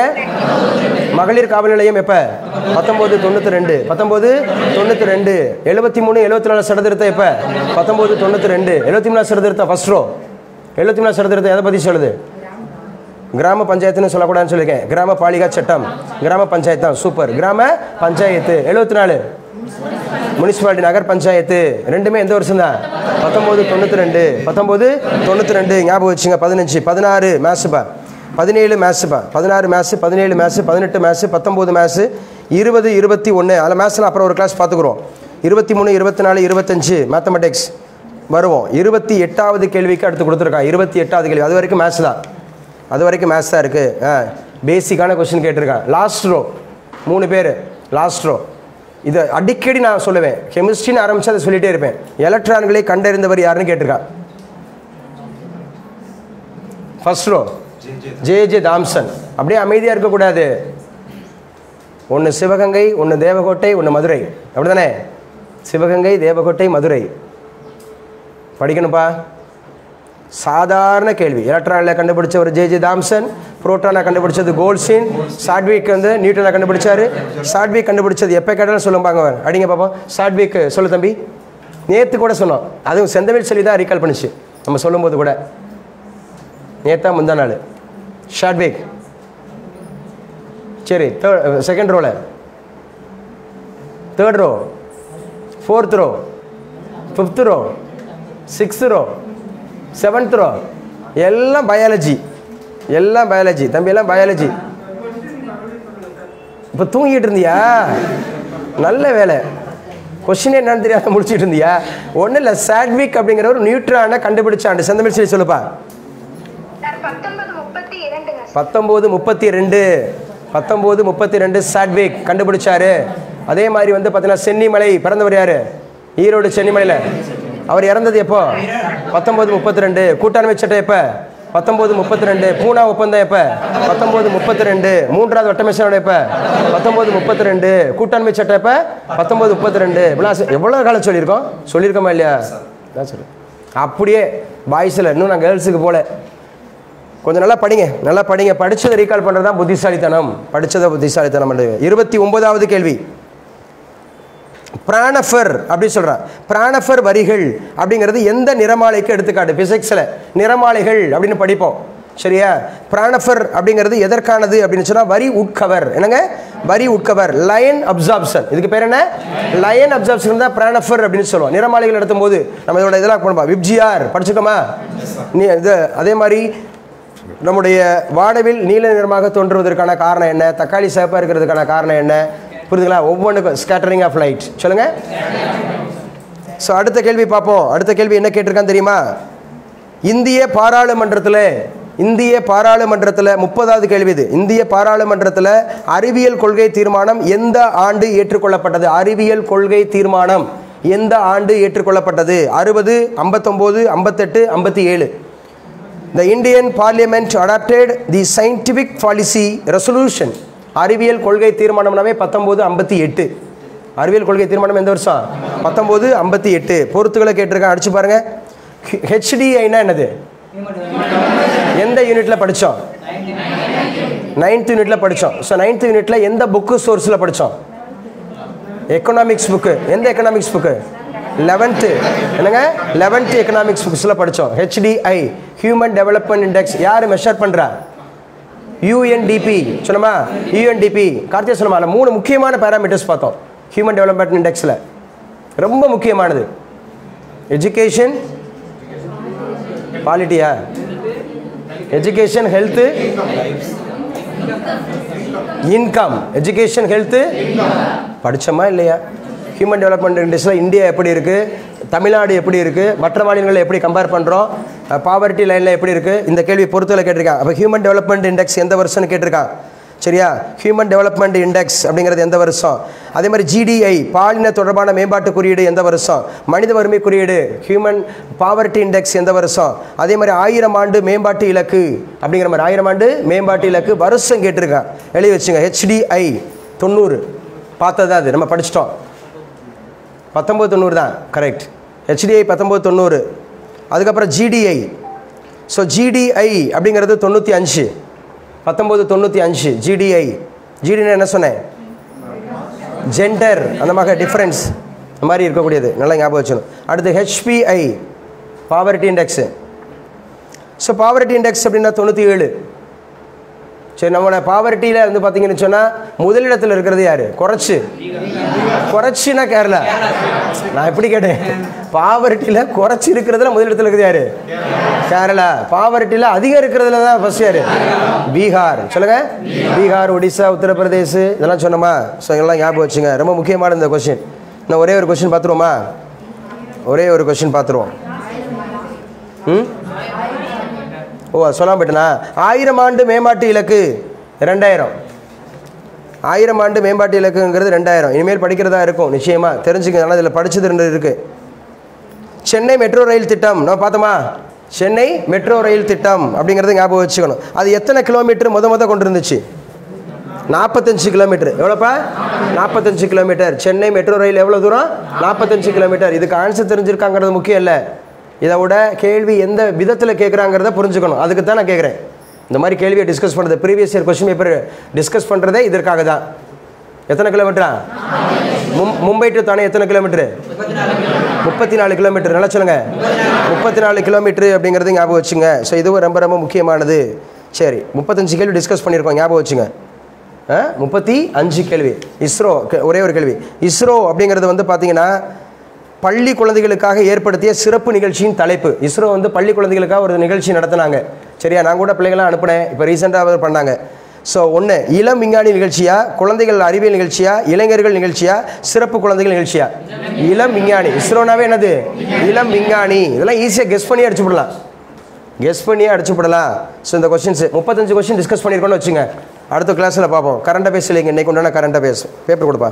மகளிர் காவல் நிலையம் எப்போ பத்தொம்போது தொண்ணூற்றி ரெண்டு பத்தொம்போது தொண்ணூற்றி ரெண்டு எழுபத்தி மூணு எழுபத்தி நாலு சடத்திருத்தம் எப்போ பத்தொம்போது தொண்ணூற்றி ரெண்டு எழுபத்தி மூணு சடத்திருத்தம் ஃபஸ்ட் ரோ எழுபத்தி மூணு சடத்திருத்தம் எதை பற்றி சொல்லுது கிராம பஞ்சாயத்துன்னு சொல்லக்கூடாதுன்னு சொல்லியிருக்கேன் கிராம பாலிகா சட்டம் கிராம பஞ்சாயத்து தான் சூப்பர் கிராம பஞ்சாயத்து எழுபத்தி நாலு முனிசிபாலிட்டி நகர் பஞ்சாயத்து ரெண்டுமே எந்த வருஷம் தான் பத்தொம்போது தொண்ணூற்றி ரெண்டு பத்தொம்போது தொண்ணூற்றி ரெண்டு ஞாபகம் வச்சுங்க பதினஞ்சு பதினாறு மேட்சுப்பா பதினேழு மேட்சுப்பா பதினாறு மேட்ச்சு பதினேழு மேட்ச்சு பதினெட்டு மேட்ச்சு பத்தொம்போது மேட்ச்சு இருபது இருபத்தி ஒன்று அதில் மேட்ச்சில் அப்புறம் ஒரு கிளாஸ் பார்த்துக்குறோம் இருபத்தி மூணு இருபத்தி நாலு இருபத்தஞ்சு மேத்தமெட்டிக்ஸ் வருவோம் இருபத்தி எட்டாவது கேள்விக்கு அடுத்து கொடுத்துருக்கான் இருபத்தி எட்டாவது கேள்வி அது வரைக்கும் மேட்ச் தான் அது வரைக்கும் மேட்ச் தான் இருக்குது ஆ பேசிக்கான கொஸ்டின் கேட்டிருக்கான் லாஸ்ட் ரோ மூணு பேர் லாஸ்ட் ரோ இதை அடிக்கடி நான் சொல்லுவேன் கெமிஸ்ட்ரின்னு ஆரம்பிச்சு அதை சொல்லிட்டே இருப்பேன் எலக்ட்ரான்களை கண்டறிந்தவர் யாருன்னு கேட்டிருக்கான் first row J J Thomson அப்படியே அமைதியாக இருக்கக்கூடாது ஒன்று சிவகங்கை ஒன்று தேவகோட்டை ஒன்று மதுரை அப்படிதானே சிவகங்கை தேவகோட்டை மதுரை படிக்கணும்ப்பா சாதாரண கேள்வி எலக்ட்ரானில் கண்டுபிடிச்சவர் ஜே ஜே தாம்சன் புரோட்டானை கண்டுபிடிச்சது கோல்சின் சாட்விக் வந்து நியூட்டனை கண்டுபிடிச்சாரு சாட்விக் கண்டுபிடிச்சது எப்போ கேட்டாலும் சொல்லும்பாங்க அவர் அடிங்க பாப்போம் சாட்விக் சொல்லு தம்பி நேற்று கூட சொன்னோம் அதுவும் செந்தமிழ் சொல்லி தான் ரீகால் பண்ணுச்சு நம்ம சொல்லும்போது கூட நேத்தா முந்தா நாள் ஷாட்விக் சரி தேர்ட் செகண்ட் ரோவில் third row fourth row fifth row sixth row seventh row எல்லாம் பயாலஜி எல்லாம் பயாலஜி தம்பி எல்லாம் பயாலஜி இப்போ தூங்கிட்டு இருந்தியா நல்ல வேலை கொஸ்டின் என்னன்னு தெரியாத முடிச்சிட்டு இருந்தியா ஒன்றும் இல்லை சாட்விக் அப்படிங்கிற ஒரு நியூட்ரானை கண்டுபிடிச்சாண்டு செந்தமிழ் சொல்லி சொல்லுப்பா சார் பத்தொன்பது முப்பத்தி இரண்டுங்க சார் பத்தொம்போது முப்பத்தி ரெண்டு பத்தொம்போது முப்பத்தி ரெண்டு சாட்விக் கண்டுபிடிச்சாரு அதே மாதிரி வந்து பார்த்தீங்கன்னா சென்னிமலை பிறந்தவர் யாரு ஈரோடு சென்னிமலையில் அவர் இறந்தது எப்போ பத்தொம்போது முப்பத்தி ரெண்டு கூட்டாண்மை சட்டம் எப்போ பத்தொம்போது முப்பத்தி ரெண்டு பூனா ஒப்பந்தம் எப்போ பத்தொம்போது முப்பத்தி ரெண்டு மூன்றாவது வட்டமேசனோட எப்போ பத்தொம்போது முப்பத்தி ரெண்டு கூட்டாண்மை சட்டம் எப்போ பத்தொம்போது முப்பத்தி ரெண்டு இப்படிலாம் எவ்வளோ காலம் சொல்லியிருக்கோம் சொல்லியிருக்கோமா இல்லையா தான் சொல்லு அப்படியே பாய்ஸில் இன்னும் நான் கேர்ள்ஸுக்கு போல கொஞ்சம் நல்லா படிங்க நல்லா படிங்க படிச்சதை ரீகால் பண்ணுறது தான் புத்திசாலித்தனம் படிச்சதை புத்திசாலித்தனம் பண்ணுறது இருபத்தி ஒன்பதாவது கேள்வி பிராணஃபர் அப்படி சொல்கிறான் பிராணஃபர் வரிகள் அப்படிங்கிறது எந்த நிறமாலைக்கு எடுத்துக்காட்டு பிசிக்ஸில் நிறமாலைகள் அப்படின்னு படிப்போம் சரியா பிராணஃபர் அப்படிங்கிறது எதற்கானது அப்படின்னு சொன்னால் வரி உட்கவர் என்னங்க வரி உட்கவர் லயன் அப்சார்ப்ஷன் இதுக்கு பேர் என்ன லயன் அப்சார்ப்ஷன் தான் பிராணஃபர் அப்படின்னு சொல்லுவோம் நிறமாலைகள் நடத்தும் போது நம்ம இதோட இதெல்லாம் பண்ணுவோம் விப்ஜிஆர் படிச்சுக்கோமா நீ இது அதே மாதிரி நம்முடைய வானவில் நீல நிறமாக தோன்றுவதற்கான காரணம் என்ன தக்காளி சிவப்பாக இருக்கிறதுக்கான காரணம் என்ன புரியுதுங்களா ஒவ்வொன்றுக்கும் ஸ்கேட்டரிங் ஆஃப் லைட் சொல்லுங்கள் ஸோ அடுத்த கேள்வி பார்ப்போம் அடுத்த கேள்வி என்ன கேட்டிருக்கான்னு தெரியுமா இந்திய பாராளுமன்றத்தில் இந்திய பாராளுமன்றத்தில் முப்பதாவது கேள்வி இது இந்திய பாராளுமன்றத்தில் அறிவியல் கொள்கை தீர்மானம் எந்த ஆண்டு ஏற்றுக்கொள்ளப்பட்டது அறிவியல் கொள்கை தீர்மானம் எந்த ஆண்டு ஏற்றுக்கொள்ளப்பட்டது அறுபது ஐம்பத்தொம்போது ஐம்பத்தெட்டு ஐம்பத்தி ஏழு the Indian parliament adopted the scientific policy resolution அறிவியல் கொள்கை தீர்மானம்னாவே பத்தொம்போது ஐம்பத்தி எட்டு அறிவியல் கொள்கை தீர்மானம் எந்த வருஷம் பத்தொம்போது ஐம்பத்தி எட்டு பொறுத்துக்களை கேட்டிருக்கேன் அடிச்சு பாருங்க ஹெச்டிஐனா என்னது எந்த யூனிட்ல படித்தோம் நைன்த் யூனிட்ல படித்தோம் ஸோ நைன்த் யூனிட்ல எந்த புக்கு சோர்ஸில் படித்தோம் எக்கனாமிக்ஸ் புக்கு எந்த எக்கனாமிக்ஸ் புக்கு லெவன்த்து என்னங்க லெவன்த்து எக்கனாமிக்ஸ் புக்ஸில் படித்தோம் ஹெச்டிஐ ஹியூமன் டெவலப்மெண்ட் இண்டெக்ஸ் யார் மெஷர் பண்ணுறா யூஎன்டிபி சொன்னமா யூஎன்டிபி கார்த்தியா சொன்னமா அதில் மூணு முக்கியமான பேராமீட்டர்ஸ் பார்த்தோம் ஹியூமன் டெவலப்மெண்ட் இண்டெக்ஸில் ரொம்ப முக்கியமானது எஜுகேஷன் குவாலிட்டியா education health income education health படித்தோமா இல்லையா ஹியூமன் டெவலப்மெண்ட் இண்டெக்ஸில் இந்தியா எப்படி இருக்குது தமிழ்நாடு எப்படி இருக்குது மற்ற மாநிலங்களை எப்படி கம்பேர் பண்ணுறோம் பாவர்ட்டி லைனில் எப்படி இருக்குது இந்த கேள்வி பொறுத்தவரை கேட்டிருக்கான் அப்போ ஹியூமன் டெவலப்மெண்ட் இண்டெக்ஸ் எந்த வருஷம்னு கேட்டிருக்கான் சரியா ஹியூமன் டெவலப்மெண்ட் இண்டெக்ஸ் அப்படிங்கிறது எந்த வருஷம் அதே மாதிரி ஜிடிஐ பாலின தொடர்பான மேம்பாட்டு குறியீடு எந்த வருஷம் மனித வறுமை குறியீடு ஹியூமன் பாவர்ட்டி இண்டெக்ஸ் எந்த வருஷம் அதே மாதிரி ஆயிரம் ஆண்டு மேம்பாட்டு இலக்கு அப்படிங்கிற மாதிரி ஆயிரம் ஆண்டு மேம்பாட்டு இலக்கு வருஷம் கேட்டிருக்கான் எழுதி வச்சுங்க ஹெச்டிஐ தொண்ணூறு பார்த்ததா அது நம்ம படிச்சிட்டோம் பத்தொம்பது தொண்ணூறு தான் கரெக்ட் ஹெச்டிஐ பத்தொம்பது தொண்ணூறு அதுக்கப்புறம் ஜிடிஐ ஸோ ஜிடிஐ அப்படிங்கிறது தொண்ணூற்றி அஞ்சு பத்தொம்பது தொண்ணூற்றி அஞ்சு ஜிடிஐ ஜிடினா என்ன சொன்னேன் ஜெண்டர் அந்த மாதிரி டிஃப்ரென்ஸ் இந்த மாதிரி இருக்கக்கூடியது நல்லா ஞாபகம் வச்சுக்கணும் அடுத்து HPI poverty index so poverty index அப்படின்னா தொண்ணூற்றி ஏழு சரி நம்மளோட பாவர்ட்டியில் வந்து பார்த்தீங்கன்னு சொன்னால் முதலிடத்தில் இருக்கிறது யார் குறைச்சு குறைச்சினா கேரளா நான் எப்படி கேட்டேன் பாவர்ட்டியில் குறைச்சி இருக்கிறதுல முதலிடத்தில் இருக்கிறது யார் கேரளா பாவர்ட்டியில் அதிகம் இருக்கிறதுல தான் ஃபர்ஸ்ட் யார் பீகார் சொல்லுங்க பீகார் ஒடிசா உத்தரப்பிரதேஷ் இதெல்லாம் சொன்னோமா ஸோ இதெல்லாம் ஞாபகம் வச்சுங்க ரொம்ப முக்கியமான இந்த கொஷின் நான் ஒரே ஒரு கொஷின் பார்த்துருவோமா ஒரே ஒரு கொஷின் பார்த்துருவோம் ம் ஓ அது சொல்லாம போயிட்டனா ஆயிரம் ஆண்டு மேம்பாட்டு இலக்கு ரெண்டாயிரம் ஆயிரம் ஆண்டு மேம்பாட்டு இலக்குங்கிறது ரெண்டாயிரம் இனிமேல் படிக்கிறதா இருக்கும் நிச்சயமாக தெரிஞ்சுக்க ஆனால் இதில் படிச்சது ரெண்டு இருக்குது சென்னை மெட்ரோ ரயில் திட்டம் நம்ம பார்த்தோமா சென்னை மெட்ரோ ரயில் திட்டம் அப்படிங்கிறத ஞாபகம் வச்சுக்கணும் அது எத்தனை கிலோமீட்டர் முத முத கொண்டு இருந்துச்சு நாற்பத்தஞ்சு கிலோமீட்டர் எவ்வளோப்பா நாற்பத்தஞ்சு கிலோமீட்டர் சென்னை மெட்ரோ ரயில் எவ்வளோ தூரம் நாற்பத்தஞ்சு கிலோமீட்டர் இதுக்கு ஆன்சர் தெரிஞ்சிருக்காங்கிறது முக்கியம் இல்லை இதை விட கேள்வி எந்த விதத்தில் கேட்குறாங்கிறத புரிஞ்சுக்கணும் அதுக்கு தான் நான் கேட்குறேன் இந்த மாதிரி கேள்வியை டிஸ்கஸ் பண்ணுறது previous year question paper discuss பண்ணுறதே இதற்காக தான் எத்தனை கிலோமீட்டரா மும் மும்பை டு தானே எத்தனை கிலோமீட்டரு முப்பத்தி நாலு கிலோமீட்டர் நல்லா சொல்லுங்க முப்பத்தி நாலு கிலோமீட்டர் அப்படிங்கிறது ஞாபகம் வச்சுங்க ஸோ இதுவும் ரொம்ப ரொம்ப முக்கியமானது சரி முப்பத்தஞ்சு கேள்வி டிஸ்கஸ் பண்ணியிருக்கோம் ஞாபகம் வச்சுங்க ஆ முப்பத்தி அஞ்சு கேள்வி இஸ்ரோ கே- ஒரே ஒரு கேள்வி இஸ்ரோ அப்படிங்கிறது வந்து பார்த்தீங்கன்னா பள்ளி குழந்தைகளுக்காக ஏற்படுத்திய சிறப்பு நிகழ்ச்சியின் தலைப்பு இஸ்ரோ வந்து பள்ளி குழந்தைகளுக்காக ஒரு நிகழ்ச்சி நடத்தினாங்க சரியா நான் கூட பிள்ளைங்களாம் அனுப்புனேன் இப்போ ரீசெண்டாக பண்ணாங்க ஸோ ஒன்று இளம் விஞ்ஞானி நிகழ்ச்சியா குழந்தைகள் அறிவியல் நிகழ்ச்சியா இளைஞர்கள் நிகழ்ச்சியா சிறப்பு குழந்தைகள் நிகழ்ச்சியா இளம் விஞ்ஞானி இஸ்ரோனாவே என்னது இளம் விஞ்ஞானி இதெல்லாம் ஈஸியாக கெஸ் பண்ணி அடிச்சு விடலாம் கெஸ் பண்ணியே அடிச்சு விடலாம் ஸோ இந்த கொஸ்டின்ஸ் முப்பத்தஞ்சு கொஸ்டின் டிஸ்கஸ் பண்ணியிருக்கோம்னு வச்சுங்க அடுத்த கிளாஸில் பார்ப்போம் கரண்ட் அஃபேர்ஸ் இல்லைங்க இன்னைக்கு உண்டான கரண்ட் அஃபேர்ஸ் பேப்பர் கொடுப்பா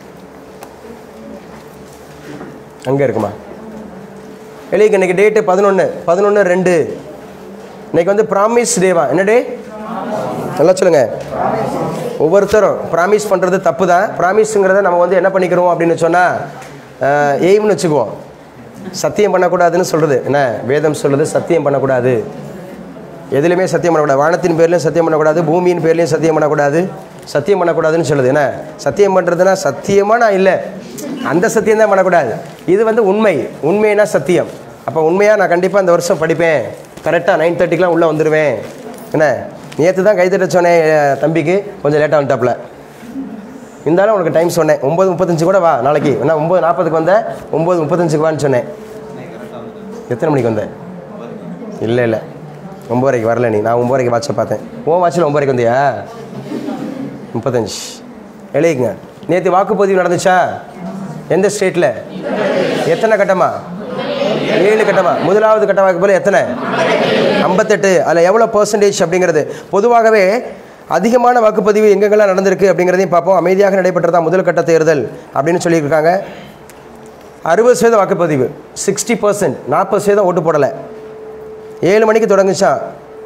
அங்கே இருக்குமா எழுதிக்க இன்னைக்கு டேட்டு பதினொன்று பதினொன்று ரெண்டு இன்னைக்கு வந்து ப்ராமிஸ் டேவா என்ன டே நல்லா சொல்லுங்க ஒவ்வொருத்தரும் ப்ராமிஸ் பண்ணுறது தப்பு தான் ப்ராமிஸுங்கிறத நம்ம வந்து என்ன பண்ணிக்கிறோம் அப்படின்னு சொன்னால் எய்ம்னு வச்சுக்குவோம் சத்தியம் பண்ணக்கூடாதுன்னு சொல்கிறது என்ன வேதம் சொல்லுது சத்தியம் பண்ணக்கூடாது எதுலையுமே சத்தியம் பண்ணக்கூடாது வானத்தின் பேர்லையும் சத்தியம் பண்ணக்கூடாது பூமியின் பேர்லையும் சத்தியம் பண்ணக்கூடாது சத்தியம் பண்ணக்கூடாதுன்னு சொல்லுது என்ன சத்தியம் பண்ணுறதுனா சத்தியமாக நான் இல்லை அந்த சத்தியம் தான் பண்ணக்கூடாது இது வந்து உண்மை உண்மைனா சத்தியம் அப்போ உண்மையாக நான் கண்டிப்பாக இந்த வருஷம் படிப்பேன் கரெக்டாக நைன் தேர்ட்டிக்கெலாம் உள்ளே வந்துடுவேன் என்ன நேற்று தான் கைத்தட்ட சொன்னேன் என் தம்பிக்கு கொஞ்சம் லேட்டாக வந்துட்டாப்புல இருந்தாலும் உனக்கு டைம் சொன்னேன் ஒம்பது முப்பத்தஞ்சு கூட வா நாளைக்கு நான் ஒம்பது நாற்பதுக்கு வந்தேன் ஒம்பது முப்பத்தஞ்சுக்கு வான்னு சொன்னேன் எத்தனை மணிக்கு வந்தேன் இல்லை இல்லை ஒம்பதரைக்கு வரல நீ நான் ஒம்பதரைக்கு வாட்சை பார்த்தேன் உன் வாட்சில் ஒம்பதரைக்கு வந்தியா முப்பத்தஞ்சு எழுதிங்க நேற்று வாக்குப்பதிவு நடந்துச்சா எந்த ஸ்டேட்டில் எத்தனை கட்டமா ஏழு கட்டமா முதலாவது கட்ட வாக்குப்பதிவு எத்தனை ஐம்பத்தெட்டு அதில் எவ்வளோ பர்சன்டேஜ் அப்படிங்கிறது பொதுவாகவே அதிகமான வாக்குப்பதிவு எங்கெங்கெல்லாம் நடந்திருக்கு அப்படிங்கிறதையும் பார்ப்போம் அமைதியாக நடைபெற்றதா முதல் கட்ட தேர்தல் அப்படின்னு சொல்லியிருக்காங்க அறுபது சதவீத வாக்குப்பதிவு சிக்ஸ்டி பர்சன்ட் நாற்பது சதவீதம் ஓட்டு போடலை ஏழு மணிக்கு தொடங்குச்சான்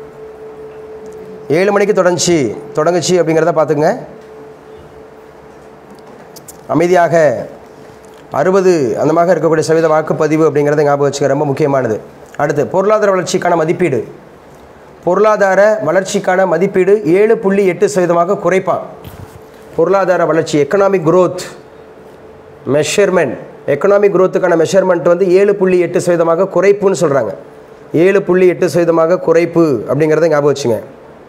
ஏழு மணிக்கு தொடங்குச்சு தொடங்குச்சு அப்படிங்கிறத பார்த்துங்க அமைதியாக அறுபது அந்த மாதிரி இருக்கக்கூடிய சதவீத வாக்குப்பதிவு அப்படிங்கிறத ஞாபகம் வச்சுக்க ரொம்ப முக்கியமானது அடுத்து பொருளாதார வளர்ச்சிக்கான மதிப்பீடு பொருளாதார வளர்ச்சிக்கான மதிப்பீடு ஏழு புள்ளி எட்டு சதவீதமாக குறைப்பான் பொருளாதார வளர்ச்சி எக்கனாமிக் growth மெஷர்மெண்ட் எக்கனாமிக் growthக்கான மெஷர்மெண்ட் வந்து ஏழு புள்ளி எட்டு சதவீதமாக குறைப்புன்னு சொல்கிறாங்க ஏழு புள்ளி எட்டு சதவீதமாக குறைப்பு அப்படிங்கிறத ஞாபகம் வச்சுங்க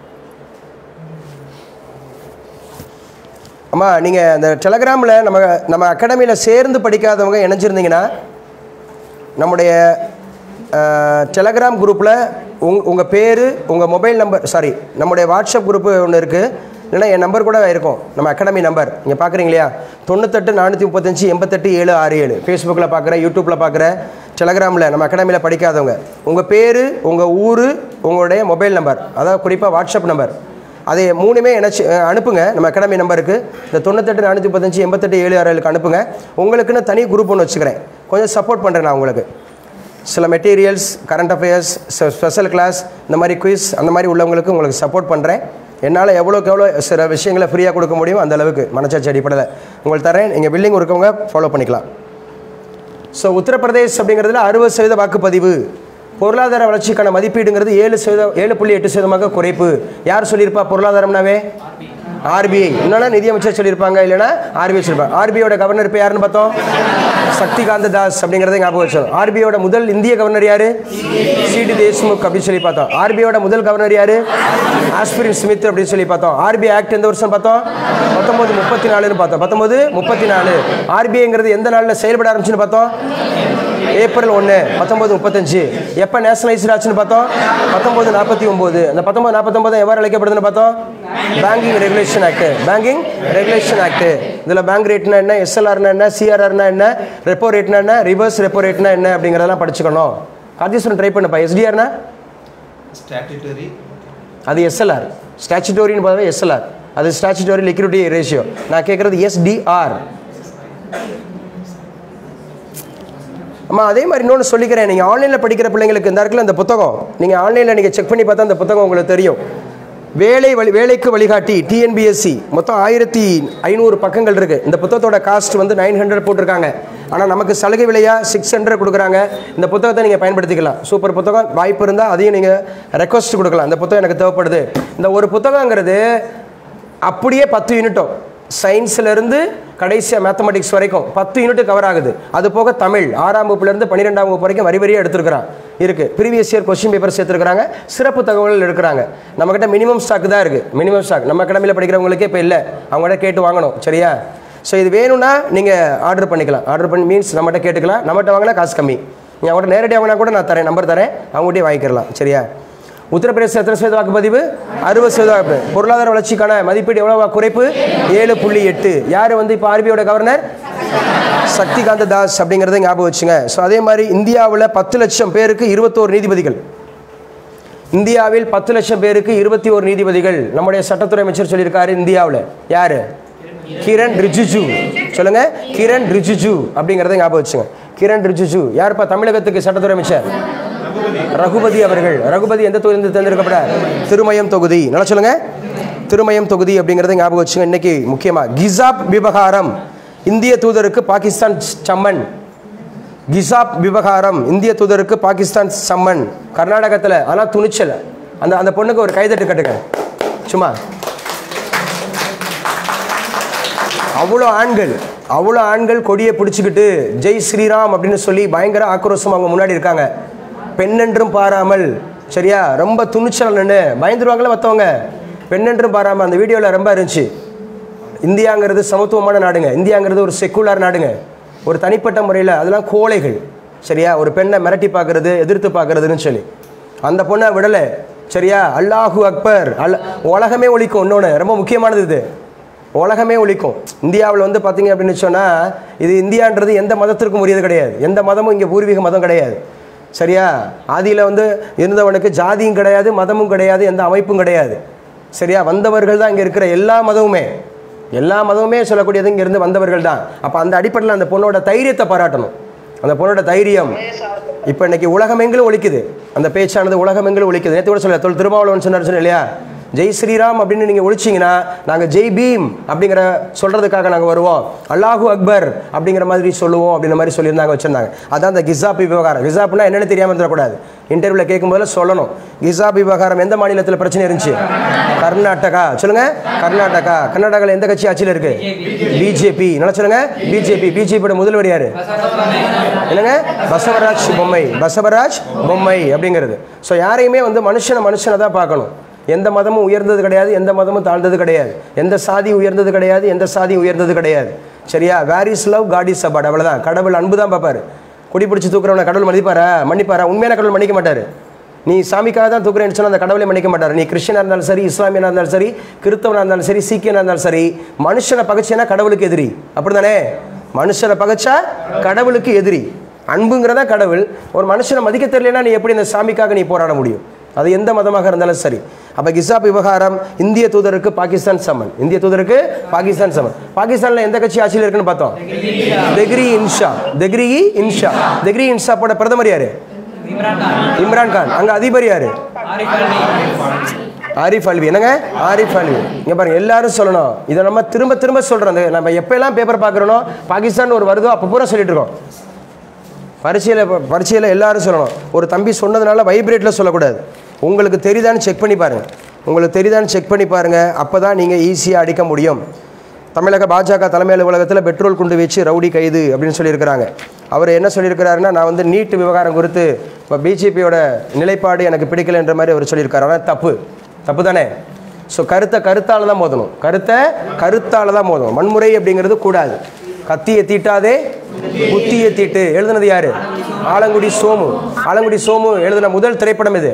அம்மா நீங்கள் அந்த டெலகிராமில் நம்ம நம்ம அகாடமியில் சேர்ந்து படிக்காதவங்க இணைஞ்சிருந்தீங்கன்னா நம்முடைய டெலகிராம் குரூப்பில் உங் உங்கள் பேர் உங்கள் மொபைல் நம்பர் சாரி நம்முடைய வாட்ஸ்அப் குரூப்பு ஒன்று இருக்குது இல்லைன்னா என் நம்பர் கூட இருக்கும் நம்ம அகாடமி நம்பர் நீங்கள் பார்க்குறீங்க இல்லையா தொண்ணூத்தெட்டு நானூற்றி முப்பத்தஞ்சு எண்பத்தெட்டு ஏழு ஆறு ஏழு ஃபேஸ்புக்கில் பார்க்குறேன் யூடியூப்பில் பார்க்குறேன் டெலகிராமில் நம்ம அகாடமியில் படிக்காதவங்க உங்கள் பேர் உங்கள் ஊர் உங்களுடைய மொபைல் நம்பர் அதாவது குறிப்பாக வாட்ஸ்அப் நம்பர் அதை மூணுமே இணைச்சி அஹ், அனுப்புங்க நம்ம அகாடமி நம்பருக்கு இந்த தொண்ணூத்தெட்டு நானூற்றி முப்பத்தஞ்சு எண்பத்தெட்டு ஏழு ஆறு ஏழுக்கு அனுப்புங்க உங்களுக்குன்னு தனி குரூப் ஒன்று வச்சுக்கிறேன் கொஞ்சம் சப்போர்ட் பண்ணுறேன் நான் உங்களுக்கு சில materials current affairs special class இந்த மாதிரி குயிஸ் அந்த மாதிரி உள்ளவங்களுக்கு உங்களுக்கு சப்போர்ட் பண்ணுறேன் என்னால் எவ்வளோக்கு எவ்வளோ சில விஷயங்களை ஃப்ரீயாக கொடுக்க முடியும் அந்த அளவுக்கு மனச்சாட்சி அடிப்படையில் உங்களுக்கு தரேன் நீங்கள் பில்லிங் இருக்கவங்க ஃபாலோ பண்ணிக்கலாம் ஸோ உத்தரப்பிரதேஷ் அப்படிங்கிறதுல அறுபது சதவீத வாக்குப்பதிவு பொருளாதார வளர்ச்சிக்கான மதிப்பீடுங்கிறது ஏழு சதவீதம் ஏழு புள்ளி எட்டு சதவீதமாக குறைப்பு யார் சொல்லியிருப்பா பொருளாதாரம்னாவே ஆர்பிஐ இன்னொன்னா நிதியமைச்சர் சொல்லியிருப்பாங்க இல்லைன்னா ஆர்பிஐ சொல்லியிருப்பாங்க ஆர்பிஐயோட கவர்னர் இப்போ யாருன்னு பார்த்தோம் சக்திகாந்த தாஸ் அப்படிங்கிறத ஞாபகம் வச்சோம் ஆர்பிஐயோட முதல் இந்திய கவர்னர் யாரு சிடி தேஷ்முக் அப்படின்னு சொல்லி பார்த்தோம் ஆர்பிஐயோட முதல் கவர்னர் யாரு ஆஸ்பிரின் ஸ்மித் அப்படின்னு சொல்லி பார்த்தோம் ஆர்பிஐ ஆக்ட் எந்த வருஷம் பார்த்தோம் பத்தொன்பது முப்பத்தி நாலுன்னு பார்த்தோம் பத்தொன்பது முப்பத்தி நாலு ஆர்பிஐங்கிறது எந்த நாளில் செயல்பட ஆரம்பிச்சுன்னு பார்த்தோம் ஏப்ரல் ஒன்று பத்தொம்பது முப்பத்தஞ்சு எப்போ நேஷனலைஸ்ட் ஆச்சுன்னு பார்த்தோம் பத்தொம்பது நாற்பத்தி ஒம்பது அந்த பத்தொம்பது நாற்பத்தொம்பது எவ்வாறு அழைக்கப்படுதுன்னு பார்த்தோம் banking regulation act banking regulation act இதில் பேங்க் ரேட்னா என்ன எஸ்எல்ஆர்னா என்ன சிஆர்ஆர்னா என்ன ரெப்போ ரேட்னா என்ன ரிவர்ஸ் ரெப்போ ரேட்னா என்ன அப்படிங்கிறதெல்லாம் படிச்சுக்கணும் கார்த்தீஸ்வரன் ட்ரை பண்ணுப்பா எஸ்டிஆர்னா statutory அது எஸ்எல்ஆர் ஸ்டாச்சுட்டோரின்னு பார்த்தா எஸ்எல்ஆர் அது ஸ்டாச்சுட்டோரி லிக்விடிட்டி ரேஷியோ நான் கேட்குறது எஸ்டிஆர் அம்மா அதே மாதிரி இன்னொன்று சொல்லிக்கிறேன் நீங்கள் ஆன்லைனில் படிக்கிற பிள்ளைங்களுக்கு இந்த இருக்குல்ல இந்த புத்தகம் நீங்கள் ஆன்லைனில் நீங்கள் செக் பண்ணி பார்த்தா அந்த புத்தகம் உங்களுக்கு தெரியும் வேலை வழி வேலைக்கு வழிகாட்டி டிஎன்பிஎஸ்சி மொத்தம் ஆயிரத்தி ஐநூறு பக்கங்கள் இருக்குது இந்த புத்தகத்தோட காஸ்ட் வந்து நைன் ஹண்ட்ரட் போட்டிருக்காங்க ஆனால் நமக்கு சலுகை விலையாக சிக்ஸ் ஹண்ட்ரட் கொடுக்குறாங்க இந்த புத்தகத்தை நீங்கள் பயன்படுத்திக்கலாம் சூப்பர் புத்தகம் வாய்ப்பு இருந்தால் அதையும் நீங்கள் ரெக்வஸ்ட் கொடுக்கலாம் இந்த புத்தகம் எனக்கு தேவைப்படுது இந்த ஒரு புத்தகங்கிறது அப்படியே பத்து யூனிட்டும் சயின்ஸ்லேருந்து கடைசியாக மேத்தமெட்டிக்ஸ் வரைக்கும் பத்து யூனிட் கவர் ஆகுது அது போக தமிழ் ஆறாம் வகுப்புலேருந்து பன்னிரெண்டாம் வகுப்பு வரைக்கும் வரி வரியாக எடுத்துருக்கிறான் இருக்குது ப்ரீவியஸ் இயர் கொஸ்டின் பேப்பர் சேர்த்துருக்காங்க சிறப்பு தகவல்கள் எடுக்கிறாங்க நம்மக்கிட்ட மினிமம் ஸ்டாக் தான் இருக்குது மினிமம் ஸ்டாக் நம்ம அகாடமியில் படிக்கிறவங்களுக்கே இப்போ இல்லை அவங்கள்ட்ட கேட்டு வாங்கணும் சரியா ஸோ இது வேணும்னா நீங்கள் ஆர்டர் பண்ணிக்கலாம் ஆர்டர் பண்ணி மீன்ஸ் நம்மகிட்ட கேட்டுக்கலாம் நம்மகிட்ட வாங்கினா காசு கம்மி நீங்கள் அவங்கள்ட்ட நேரடியாக வாங்கினா கூட நான் தரேன் நம்பர் தரேன் அவங்ககிட்டயே வாங்கிக்கிறலாம் சரியா உத்தரப்பிரதேச எத்தனை சதவீத வாக்குப்பதிவு அறுபது சதவீத வாக்குப்பதிவு பொருளாதார வளர்ச்சிக்கான மதிப்பீடு எவ்வளோ குறைப்பு ஏழு புள்ளி எட்டு யார் வந்து இப்போ ஆர்பிஐயோட கவர்னர் சக்திகாந்த தாஸ் அப்படிங்கிறத ஞாபகம் வச்சுங்க ஸோ அதே மாதிரி இந்தியாவில் பத்து லட்சம் பேருக்கு இருபத்தோரு நீதிபதிகள் இந்தியாவில் பத்து லட்சம் பேருக்கு இருபத்தி ஒரு நீதிபதிகள் நம்முடைய சட்டத்துறை அமைச்சர் சொல்லியிருக்காரு இந்தியாவில் யாரு கிரண் ரிஜிஜு சொல்லுங்க கிரண் ரிஜிஜு அப்படிங்கிறத ஞாபகம் வச்சுங்க கிரண் ரிஜிஜு யாருப்பா தமிழகத்துக்கு சட்டத்துறை அமைச்சர் ரகுபதி அவர்கள் ரகுபதி எந்த தொகுதியிலிருந்து தேர்ந்தெடுக்கப்பட்டார் திருமயம் தொகுதி நல்லா சொல்லுங்க திருமயம் தொகுதி அப்படிங்கிறத ஞாபகம் வச்சுங்க இன்னைக்கு முக்கியமா கிசாப் விவகாரம் இந்திய தூதருக்கு பாகிஸ்தான் சம்மன் கிசாப் விவகாரம் இந்திய தூதருக்கு பாகிஸ்தான் சம்மன் கர்நாடகத்தில் ஆனால் துணிச்சல் அந்த அந்த பொண்ணுக்கு ஒரு கைதட்டு கட்டுங்க சும்மா அவ்வளோ ஆண்கள் அவ்வளோ ஆண்கள் கொடியை பிடிச்சிக்கிட்டு ஜெய் ஸ்ரீராம் அப்படின்னு சொல்லி பயங்கர ஆக்ரோஷம் அவங்க முன்னாடி இருக்காங்க பெண்ணென்றும் பாராமல் சரியா ரொம்ப துணிச்சல் நின்று பயந்துருவாங்களே மற்றவங்க பெண்ணென்றும் பாராமல் அந்த வீடியோவில் ரொம்ப இருந்துச்சு இந்தியாங்கிறது சமத்துவமான நாடுங்க இந்தியாங்கிறது ஒரு செக்குலர் நாடுங்க ஒரு தனிப்பட்ட முறையில் அதெல்லாம் கோழைகள் சரியா ஒரு பெண்ணை மிரட்டி பார்க்கறது எதிர்த்து பார்க்கறதுன்னு சொல்லி அந்த பொண்ணை விடலை சரியா அல்லாஹு அக்பர் அல்ல உலகமே ஒழிக்கும் இன்னொன்று ரொம்ப முக்கியமானது இது உலகமே ஒழிக்கும் இந்தியாவில் வந்து பார்த்தீங்க அப்படின்னு சொன்னால் இது இந்தியான்றது எந்த மதத்திற்கும் உரியது கிடையாது எந்த மதமும் இங்கே பூர்வீக மதம் கிடையாது சரியா ஆதியில் வந்து இருந்தவனுக்கு ஜாதியும் கிடையாது மதமும் கிடையாது எந்த அமைப்பும் கிடையாது சரியா வந்தவர்கள் தான் இங்கே இருக்கிற எல்லா மதமுமே எல்லா மதமுமே சொல்லக்கூடியது இங்கேருந்து வந்தவர்கள் தான் அப்போ அந்த அடிப்படையில் அந்த பொண்ணோட தைரியத்தை பாராட்டணும் அந்த பொண்ணோட தைரியம் இப்போ இன்னைக்கு உலகமெங்கிலும் ஒழிக்குது அந்த பேச்சானது உலகமெங்கிலும் ஒழிக்குது நேற்று கூட சொல்ல தொல் திருமாவளவன் சொன்னார் சொன்னேன் இல்லையா ஜெய் ஸ்ரீராம் அப்படின்னு நீங்கள் ஒழிச்சிங்கன்னா நாங்கள் ஜெய் பீம் அப்படிங்கிற சொல்கிறதுக்காக நாங்கள் வருவோம் அல்லாஹு அக்பர் அப்படிங்கிற மாதிரி சொல்லுவோம் அப்படின்ற மாதிரி சொல்லியிருந்தாங்க வச்சுருந்தாங்க அதான் அந்த கிசாப் விவகாரம் கிசாப்னா என்னென்னு தெரியாமல் இருந்துடக்கூடாது இன்டர்வியூவில் கேட்கும்போது சொல்லணும் கிசாப் விவகாரம் எந்த மாநிலத்தில் பிரச்சனை இருந்துச்சு கர்நாடகா சொல்லுங்க கர்நாடகா கர்நாடகாவில் எந்த கட்சி ஆட்சியில் இருக்கு பிஜேபி என்ன சொல்லுங்க பிஜேபி பிஜேபியோட முதல்வர் யாரு என்னங்க பசவராஜ் பொம்மை பசவராஜ் பொம்மை அப்படிங்கிறது ஸோ யாரையுமே வந்து மனுஷனை மனுஷனை தான் பார்க்கணும் எந்த மதமும் உயர்ந்தது கிடையாது எந்த மதமும் தாழ்ந்தது கிடையாது எந்த சாதி உயர்ந்தது கிடையாது எந்த சாதி உயர்ந்தது கிடையாது சரியா where is love God is about அவ்வளோதான் கடவுள் அன்பு தான் பார்ப்பாரு குடி பிடிச்சி தூக்குறவனை கடவுள் மதிப்பாரா மன்னிப்பாரா உண்மையான கடவுள் மன்னிக்க மாட்டார் நீ சாமிக்காக தான் தூக்குறேன்னு சொன்னால் அந்த கடவுளை மன்னிக்க மாட்டார் நீ கிறிஸ்டியனாக இருந்தாலும் சரி இஸ்லாமியனாக இருந்தாலும் சரி கிறிஸ்தவனாக இருந்தாலும் சரி சீக்கியனாக இருந்தாலும் சரி மனுஷனை பகைச்சேன்னா கடவுளுக்கு எதிரி அப்படிதானே மனுஷனை பகைச்சா கடவுளுக்கு எதிரி அன்புங்கிறதா கடவுள் ஒரு மனுஷனை மதிக்க தெரியலனா நீ எப்படி இந்த சாமிக்காக நீ போராட முடியும் அது எந்த மதமாக இருந்தாலும் சரி அப்போ கிசாப் விவகாரம் இந்திய தூதருக்கு பாகிஸ்தான் சமன் இந்திய தூதருக்கு பாகிஸ்தான் சமன் பாகிஸ்தானில் எந்த கட்சி ஆட்சியில் இருக்குன்னு பார்த்தோம் தெக்ரி இன்ஷா தெக்ரி இன்ஷா தெக்ரி இன்ஷாப்போட பிரதமர் யாரு இம்ரான் கான் அங்க அதிபர் யாரு ஆரிஃப் அல்வி என்னங்க ஆரிஃப் அல்வி இங்க பாருங்க எல்லாரும் சொல்லணும் இதை நம்ம திரும்ப திரும்ப சொல்றோம் அந்த நம்ம எப்பெல்லாம் பேப்பர் பார்க்குறோனோ பாகிஸ்தான் ஒரு வருதோ அப்போ பூரா சொல்லிட்டு இருக்கோம் பரீட்சையில் பரீட்சையில் எல்லாரும் சொல்லணும் ஒரு தம்பி சொன்னதுனால வைப்ரேட்டில் சொல்லக்கூடாது உங்களுக்கு தெரியுதான்னு செக் பண்ணி பாருங்கள் உங்களுக்கு தெரியுதான்னு செக் பண்ணி பாருங்கள் அப்போ தான் நீங்கள் ஈஸியாக அடிக்க முடியும் தமிழக பாஜக தலைமை அலுவலகத்தில் பெட்ரோல் குண்டு வச்சு ரவுடி கைது அப்படின்னு சொல்லியிருக்கிறாங்க அவர் என்ன சொல்லியிருக்கிறாருன்னா நான் வந்து நீட் விவகாரம் குறித்து இப்போ பிஜேபியோட நிலைப்பாடு எனக்கு பிடிக்கல என்ற மாதிரி அவர் சொல்லியிருக்காரு ஆனால் தப்பு தப்பு தானே ஸோ கருத்தை கருத்தால் தான் மோதணும் கருத்தை கருத்தால் தான் மோதணும் வன்முறை அப்படிங்கிறது கூடாது கத்தியை தீட்டாதே புத்தியை தீட்டு எழுதுனது யாரு ஆலங்குடி சோமு ஆலங்குடி சோமு எழுதின முதல் திரைப்படம் இது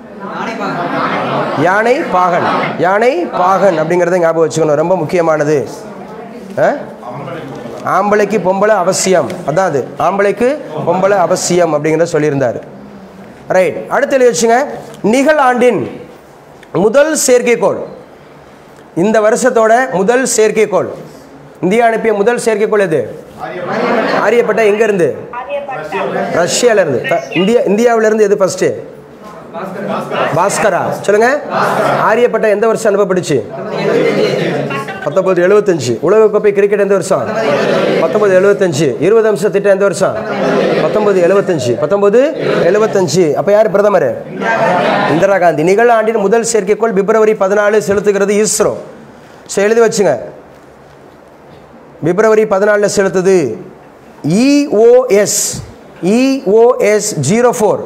யானை பாகன் யானை பாகன் அப்படிங்கிறத ஞாபகம் வச்சுக்கணும் ரொம்ப முக்கியமானது ஆ? ஆம்பளைக்கு பொம்பளை அவசியம் அதான் அது ஆம்பளைக்கு பொம்பளை அவசியம் அப்படிங்கிறத சொல்லியிருந்தார் ரைட் அடுத்து எழுதி வச்சுங்க நிகழாண்டின் முதல் செயற்கைக்கோள் இந்த வருஷத்தோட முதல் செயற்கைக்கோள் இந்தியா அனுப்பிய முதல் செயற்கைக்கோள் எது ஆரியப்பட்டா எங்க இருந்து ரஷ்யால இருந்து த- இந்தியா இந்தியாவில இருந்து எது ஃபர்ஸ்ட் பாஸ்கரா சொல்லுங்க ஆரியப்பட்டா எந்த வருஷம் அனுப்பப்பட்டுச்சு பத்தொன்பது எழுபத்தஞ்சு உலகக்கோப்பை கிரிக்கெட் எந்த வருஷம் பத்தொன்பது எழுபத்தஞ்சு இருபது அம்ச திட்டம் எந்த வருஷம் பத்தொன்பது எழுபத்தஞ்சு பத்தொன்பது எழுபத்தஞ்சு அப்போ யார் பிரதமர் இந்திரா காந்தி நிகழ் ஆண்டின் முதல் செயற்கைக்கோள் பிப்ரவரி பதினாலு செலுத்துகிறது இஸ்ரோ ஸோ எழுதி வச்சுங்க பிப்ரவரி பதினாலில் செலுத்துது EOS EOS zero four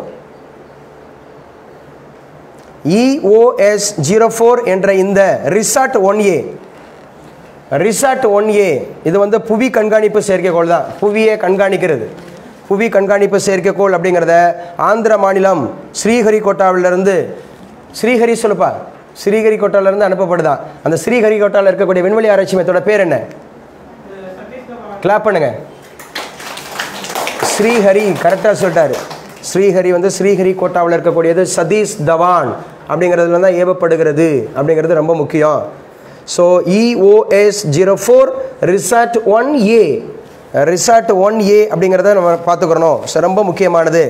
EOS zero four என்ற இந்த RISAT one A RISAT one A இது வந்து புவி கண்காணிப்பு செயற்கைக்கோள் தான் புவியை கண்காணிக்கிறது புவி கண்காணிப்பு செயற்கைக்கோள் அப்படிங்கிறத ஆந்திர மாநிலம் ஸ்ரீஹரிகோட்டாவிலிருந்து ஸ்ரீஹரி சொல்லுப்பா ஸ்ரீஹரிகோட்டாவிலிருந்து அனுப்பப்படுதா அந்த ஸ்ரீஹரிகோட்டாவில் இருக்கக்கூடிய விண்வெளி ஆராய்ச்சி மையத்தோட பேர் என்ன கிளாப் பண்ணுங்க ஸ்ரீஹரி கரெக்டாக சொல்லிட்டாரு ஸ்ரீஹரி வந்து ஸ்ரீஹரி கோட்டாவில் இருக்கக்கூடியது சதீஷ் தவான் அப்படிங்கிறதுல தான் ஏவப்படுகிறது அப்படிங்கிறது ரொம்ப முக்கியம் so EOS zero four RISAT one A RISAT one A அப்படிங்கிறத நம்ம பார்த்துக்கிறணும் ஸோ ரொம்ப முக்கியமானது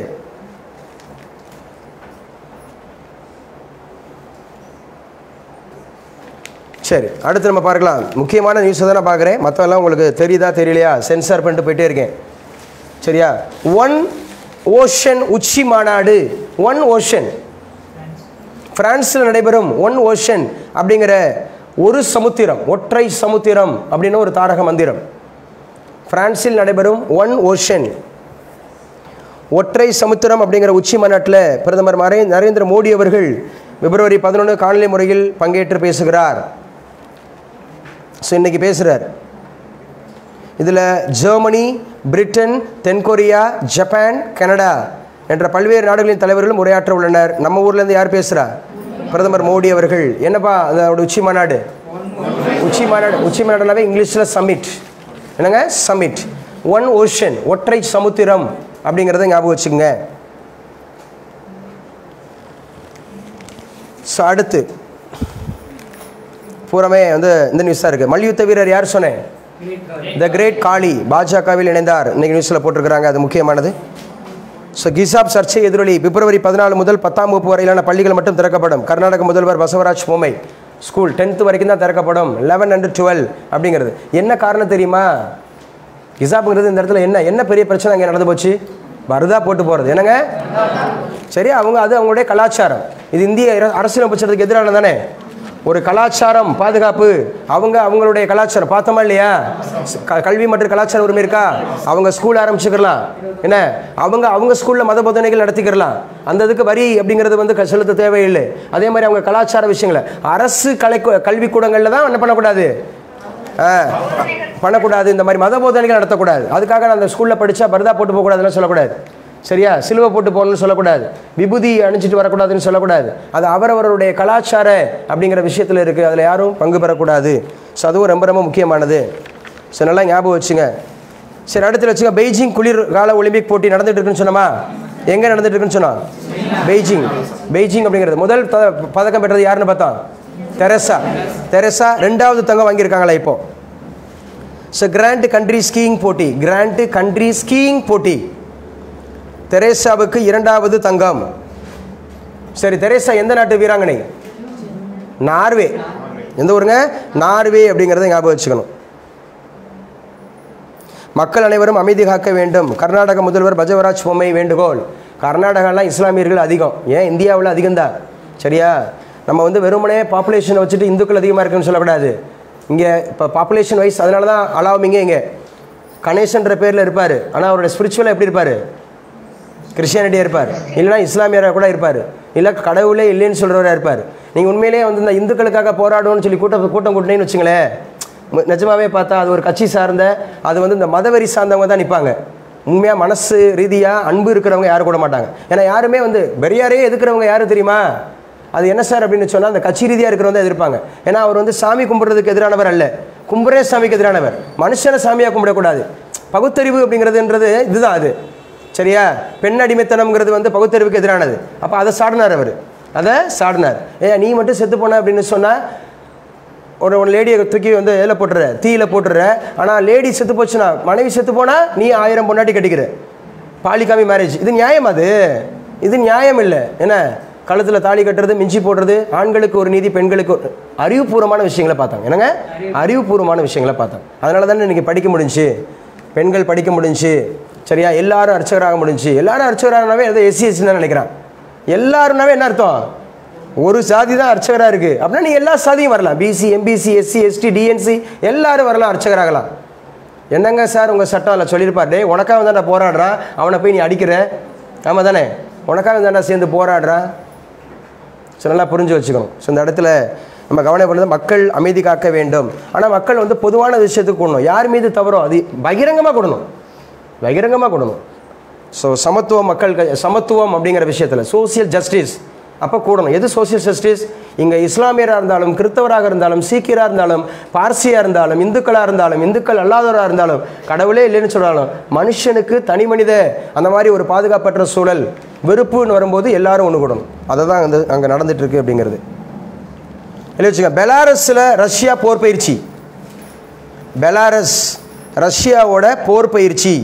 சரி அடுத்து நம்ம பார்க்கலாம் முக்கியமான நியூஸை தான் நான் பார்க்குறேன் மற்றவெல்லாம் உங்களுக்கு தெரியுதா தெரியலையா சென்சார் பண்ணிட்டு போயிட்டே இருக்கேன் சரியா ஒன் ஓஷன் உச்சி மாநாடு ஒன் ஓஷன் பிரான்ஸில் நடைபெறும் ஒன் ஓஷன் அப்படிங்கிற ஒரு சமுத்திரம் ஒற்றை சமுத்திரம் அப்படின்னு ஒரு தாரக மந்திரம் பிரான்சில் நடைபெறும் ஒன் ஓஷன் ஒற்றை சமுத்திரம் அப்படிங்கிற உச்சி மாநாட்டில் பிரதமர் மறை நரேந்திர மோடி அவர்கள் பிப்ரவரி பதினொன்று காணொலி முறையில் பங்கேற்று பேசுகிறார் ஸோ இன்னைக்கு பேசுகிறார் இதில் ஜெர்மனி பிரிட்டன் தென்கொரியா ஜப்பான் கனடா என்ற பல்வேறு நாடுகளின் தலைவர்களும் உரையாற்ற உள்ளனர் நம்ம ஊர்லேருந்து யார் பேசுகிறா பிரதமர் மோடி அவர்கள் என்னப்பா அதோட உச்சி மாநாடு உச்சி மாநாடு உச்சி மாநாடுனாவே இங்கிலீஷில் சமிட் என்னங்க சமிட் ஒன் ஓஷன் ஒற்றை சமுத்திரம் அப்படிங்கிறத ஞாபகம் வச்சுக்கோங்க ஸோ அடுத்து பூராமே வந்து இந்த நியூஸ் தான் இருக்குது மல்யுத்த வீரர் யார் சொன்னேன் த கிரேட் காளி பாஜகவில் இணைந்தார் இன்னைக்கு நியூஸில் போட்டிருக்கிறாங்க அது முக்கியமானது ஸோ கிசாப் சர்ச்சை எதிரொலி பிப்ரவரி பதினாலு முதல் பத்தாம் வகுப்பு வரையிலான பள்ளிகள் மட்டும் திறக்கப்படும் கர்நாடக முதல்வர் பசவராஜ் பொம்மை ஸ்கூல் டென்த்து வரைக்கும் தான் திறக்கப்படும் லெவன் அண்ட் டுவெல் அப்படிங்கிறது என்ன காரணம் தெரியுமா கிசாப்புங்கிறது இந்த இடத்துல என்ன என்ன பெரிய பிரச்சனை அங்கே நடந்து போச்சு வருதா போட்டு போகிறது என்னங்க சரி அவங்க அது அவங்களுடைய கலாச்சாரம் இது இந்திய இர- அரசியலமைப்பு சட்டத்துக்கு எதிரான தானே ஒரு கலாச்சாரம் பாதுகாப்பு அவங்க அவங்களுடைய கலாச்சாரம் பார்த்தோமா இல்லையா க- கல்வி மற்றும் கலாச்சார உரிமை இருக்கா அவங்க ஸ்கூல் ஆரம்பிச்சுக்கலாம் என்ன அவங்க அவங்க ஸ்கூலில் மத போதனைகள் நடத்திக்கிறலாம் அந்த இதுக்கு வரி அப்படிங்கிறது வந்து க- செலுத்த தேவையில்லை அதே மாதிரி அவங்க கலாச்சார விஷயங்களை அரசு கலை கல்விக்கூடங்களில் தான் என்ன பண்ணக்கூடாது ஆ, பண்ணக்கூடாது இந்த மாதிரி மத போதனைகள் நடத்தக்கூடாது அதுக்காக நான் அந்த ஸ்கூலில் படித்தா பரதா போட்டு போகக்கூடாதுன்னு சொல்லக்கூடாது சரியா சிலுவை போட்டு போகணும்னு சொல்லக்கூடாது விபூதி அணிஞ்சிட்டு வரக்கூடாதுன்னு சொல்லக்கூடாது அது அவரவருடைய கலாச்சார அப்படிங்கிற விஷயத்தில் இருக்குது அதில் யாரும் பங்கு பெறக்கூடாது ஸோ அதுவும் ரொம்ப ரொம்ப முக்கியமானது ஸோ நல்லா ஞாபகம் வச்சுங்க சரி அடுத்து வச்சுங்க பெய்ஜிங் குளிர் கால ஒலிம்பிக் போட்டி நடந்துட்டு இருக்குன்னு சொன்னோமா எங்கே நடந்துட்டு இருக்குன்னு சொன்னோம் பெய்ஜிங் பெய்ஜிங் அப்படிங்கிறது முதல் த- பதக்கம் பெற்றது யாருன்னு பார்த்தோம் தெரசா தெரசா ரெண்டாவது தங்கம் வாங்கியிருக்காங்களா இப்போ ஸோ கிராண்ட் கண்ட்ரி ஸ்கீயிங் போட்டி கிராண்ட் கண்ட்ரி ஸ்கீயிங் போட்டி தெரேசாவுக்கு இரண்டாவது தங்கம் சரி தெரேசா எந்த நாட்டு வீராங்கனை நார்வே எந்த ஊருங்க நார்வே அப்படிங்கிறத ஞாபகம் வச்சுக்கணும் மக்கள் அனைவரும் அமைதி காக்க வேண்டும் கர்நாடக முதல்வர் பஜவராஜ் பொம்மை வேண்டுகோள் கர்நாடகாலாம் இஸ்லாமியர்கள் அதிகம் ஏன் இந்தியாவில் அதிகம்தான் சரியா நம்ம வந்து வெறுமனே பாப்புலேஷனை வச்சுட்டு இந்துக்கள் அதிகமாக இருக்குன்னு சொல்லக்கூடாது இங்கே இப்போ பாப்புலேஷன் வைஸ் அதனால தான் அலாவுமிங்க இங்கே கணேசன்ற பேரில் இருப்பார் ஆனால் அவரோட ஸ்பிரிச்சுவலாக எப்படி இருப்பார் கிறிஸ்டியானிட்டியாக இருப்பார் இல்லைனா இஸ்லாமியராக கூட இருப்பார் இல்லை கடவுளே இல்லைன்னு சொல்கிறவராக இருப்பார் நீங்கள் உண்மையிலேயே வந்து இந்த இந்துக்களுக்காக போராடுவோம்னு சொல்லி கூட்டம் கூட்டம் கூட்டினேன்னு வச்சுங்களேன் ம- நிஜமாவே பார்த்தா அது ஒரு கட்சி சார்ந்த அது வந்து இந்த மதவெறி சார்ந்தவங்க தான் நிற்பாங்க உண்மையாக மனசு ரீதியாக அன்பு இருக்கிறவங்க யாரும் கூட மாட்டாங்க ஏன்னா யாருமே வந்து பெரியாரே எதுக்குறவங்க யாரு தெரியுமா அது என்ன சார் அப்படின்னு சொன்னால் அந்த கட்சி ரீதியாக இருக்கிறவங்க தான் எதிர்ப்பாங்க ஏன்னா அவர் வந்து சாமி கும்பிட்றதுக்கு எதிரானவர் அல்ல கும்புரே சாமிக்கு எதிரானவர் மனுஷனை சாமியாக கும்பிடக்கூடாது பகுத்தறிவு அப்படிங்கிறதுன்றது இதுதான் அது சரியா பெண் அடிமைத்தனம்ங்கிறது வந்து பகுத்தறிவுக்கு எதிரானது அப்போ அதை சாடினார் அவர் அதை சாடினார் ஏன் நீ மட்டும் செத்து போன அப்படின்னு சொன்னால் ஒரு ஒரு லேடியை தூக்கி வந்து இதில் போட்டுற தீயில போட்டுற ஆனால் லேடி செத்து போச்சுன்னா மனைவி செத்து போனால் நீ ஆயிரம் பொண்டாட்டி கட்டிக்கிற பாலிகாமி மேரேஜ் இது நியாயம் அது இது நியாயம் இல்லை என்ன கழுத்தில் தாலி கட்டுறது மிஞ்சி போடுறது ஆண்களுக்கு ஒரு நீதி பெண்களுக்கு ஒரு அறிவுபூர்வமான விஷயங்களை பார்த்தாங்க என்னங்க அறிவுபூர்வமான விஷயங்களை பார்த்தாங்க அதனால தானே இன்னைக்கு படிக்க முடிஞ்சுச்சு பெண்கள் படிக்க முடிஞ்சுச்சு சரியா எல்லாரும் அர்ச்சகராக முடிஞ்சுச்சு எல்லாரும் அர்ச்சகராகனாவே ஏதோ எஸ்சி எஸ்சி தான் நினைக்கிறான் எல்லாருனாவே என்ன அர்த்தம் ஒரு சாதி தான் அர்ச்சகராக இருக்குது அப்படின்னா நீ எல்லா சாதியும் வரலாம் BC MBC SC ST DNC எல்லாரும் வரலாம் அர்ச்சகராகலாம் என்னங்க சார் உங்கள் சட்டம் இல்லை சொல்லியிருப்பார் டேய் உனக்காக தான்டா போராடுறான் அவனை போய் நீ அடிக்கிற ஆமாம் தானே உனக்காக தான்டா சேர்ந்து போராடுறான் ஸோ நல்லா புரிஞ்சு வச்சுக்கணும் ஸோ இந்த இடத்துல நம்ம கவனப்படுறது மக்கள் அமைதி காக்க வேண்டும் ஆனால் மக்கள் வந்து பொதுவான விஷயத்துக்கு கொடுணும் யார் மீது தவறோ அது பகிரங்கமாக கொடுணும் பகிரங்கமாக கொடுணும் ஸோ சமத்துவம் மக்கள் க- சமத்துவம் அப்படிங்கிற விஷயத்தில் சோசியல் ஜஸ்டிஸ் அப்போ கூடணும் எது சோசியல் ஜஸ்டிஸ் இங்கே இஸ்லாமியராக இருந்தாலும் கிறிஸ்தவராக இருந்தாலும் சீக்கியராக இருந்தாலும் பார்சியாக இருந்தாலும் இந்துக்களாக இருந்தாலும் இந்துக்கள் அல்லாதவராக இருந்தாலும் கடவுளே இல்லைன்னு சொன்னாலும் மனுஷனுக்கு தனி மனித அந்த மாதிரி ஒரு பாதுகாப்பற்ற சூழல் வெறுப்புன்னு வரும்போது எல்லாரும் ஒன்று கூடணும் அதை தான் வந்து அங்கே நடந்துட்டு இருக்கு அப்படிங்கிறது இல்லை வச்சுங்க பெலாரஸில் ரஷ்யா போர் பயிற்சி பெலாரஸ் ரஷ்யாவோட போர் பயிற்சி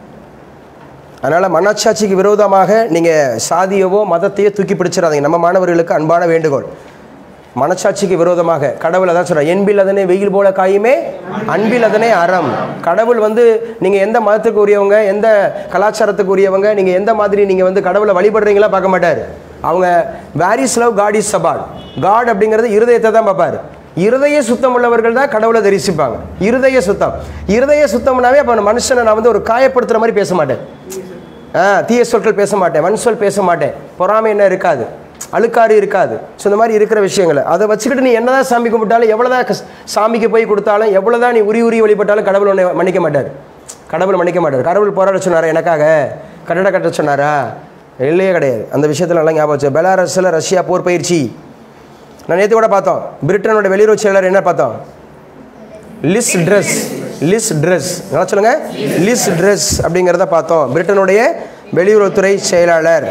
அதனால் மனச்சாட்சிக்கு விரோதமாக நீங்கள் சாதியவோ மதத்தையோ தூக்கி பிடிச்சிடாதீங்க நம்ம மாணவர்களுக்கு அன்பான வேண்டுகோள் மனச்சாட்சிக்கு விரோதமாக கடவுள் அதான் சொல்கிறார் என்பில் அதனே வெயில் போல காயுமே அன்பில் அதனே அறம் கடவுள் வந்து நீங்கள் எந்த மதத்துக்கு உரியவங்க எந்த கலாச்சாரத்துக்கு உரியவங்க நீங்கள் எந்த மாதிரி நீங்கள் வந்து கடவுளை வழிபடுறீங்களா பார்க்க மாட்டார் அவங்க வேரிஸ் லவ் காட் இஸ் சபாட் காட் அப்படிங்கிறது இருதயத்தை தான் பார்ப்பார் இருதய சுத்தம் உள்ளவர்கள் தான் கடவுளை தரிசிப்பாங்க இருதய சுத்தம் இருதய சுத்தம்னாவே அப்போ மனுஷனை நான் வந்து ஒரு காயப்படுத்துகிற மாதிரி பேச மாட்டேன் ஆ தீய சொற்கள் பேச மாட்டேன் வன் சொல் பேச மாட்டேன் பொறாமை என்ன இருக்காது அழுக்காறு இருக்காது ஸோ இந்த மாதிரி இருக்கிற விஷயங்களை அதை வச்சுக்கிட்டு நீ என்னதான் சாமி கும்பிட்டாலும் எவ்வளோதான் கஸ்- சாமிக்கு போய் கொடுத்தாலும் எவ்வளோதான் நீ உரி உரி வழிபட்டாலும் கடவுள் உன்னை மன்னிக்க மாட்டார் கடவுள் மன்னிக்க மாட்டார் கடவுள் போராட சொன்னாரா எனக்காக கட்டட கட்ட சொன்னாரா இல்லையே கிடையாது அந்த விஷயத்தில் நல்லா ஞாபகம் வச்சு பெலாரஸில் ரஷ்யா போர் பயிற்சி நான் நேற்று கூட பார்த்தோம் பிரிட்டனோட வெளியுறவு செயலர் என்ன பார்த்தோம் லிஸ் ட்ரெஸ் லிஸ் ட்ரெஸ் என்ன சொல்லுங்க லிஸ் ட்ரெஸ் அப்படிங்கிறத பார்த்தோம் பிரிட்டனுடைய வெளியுறவுத்துறை செயலாளர்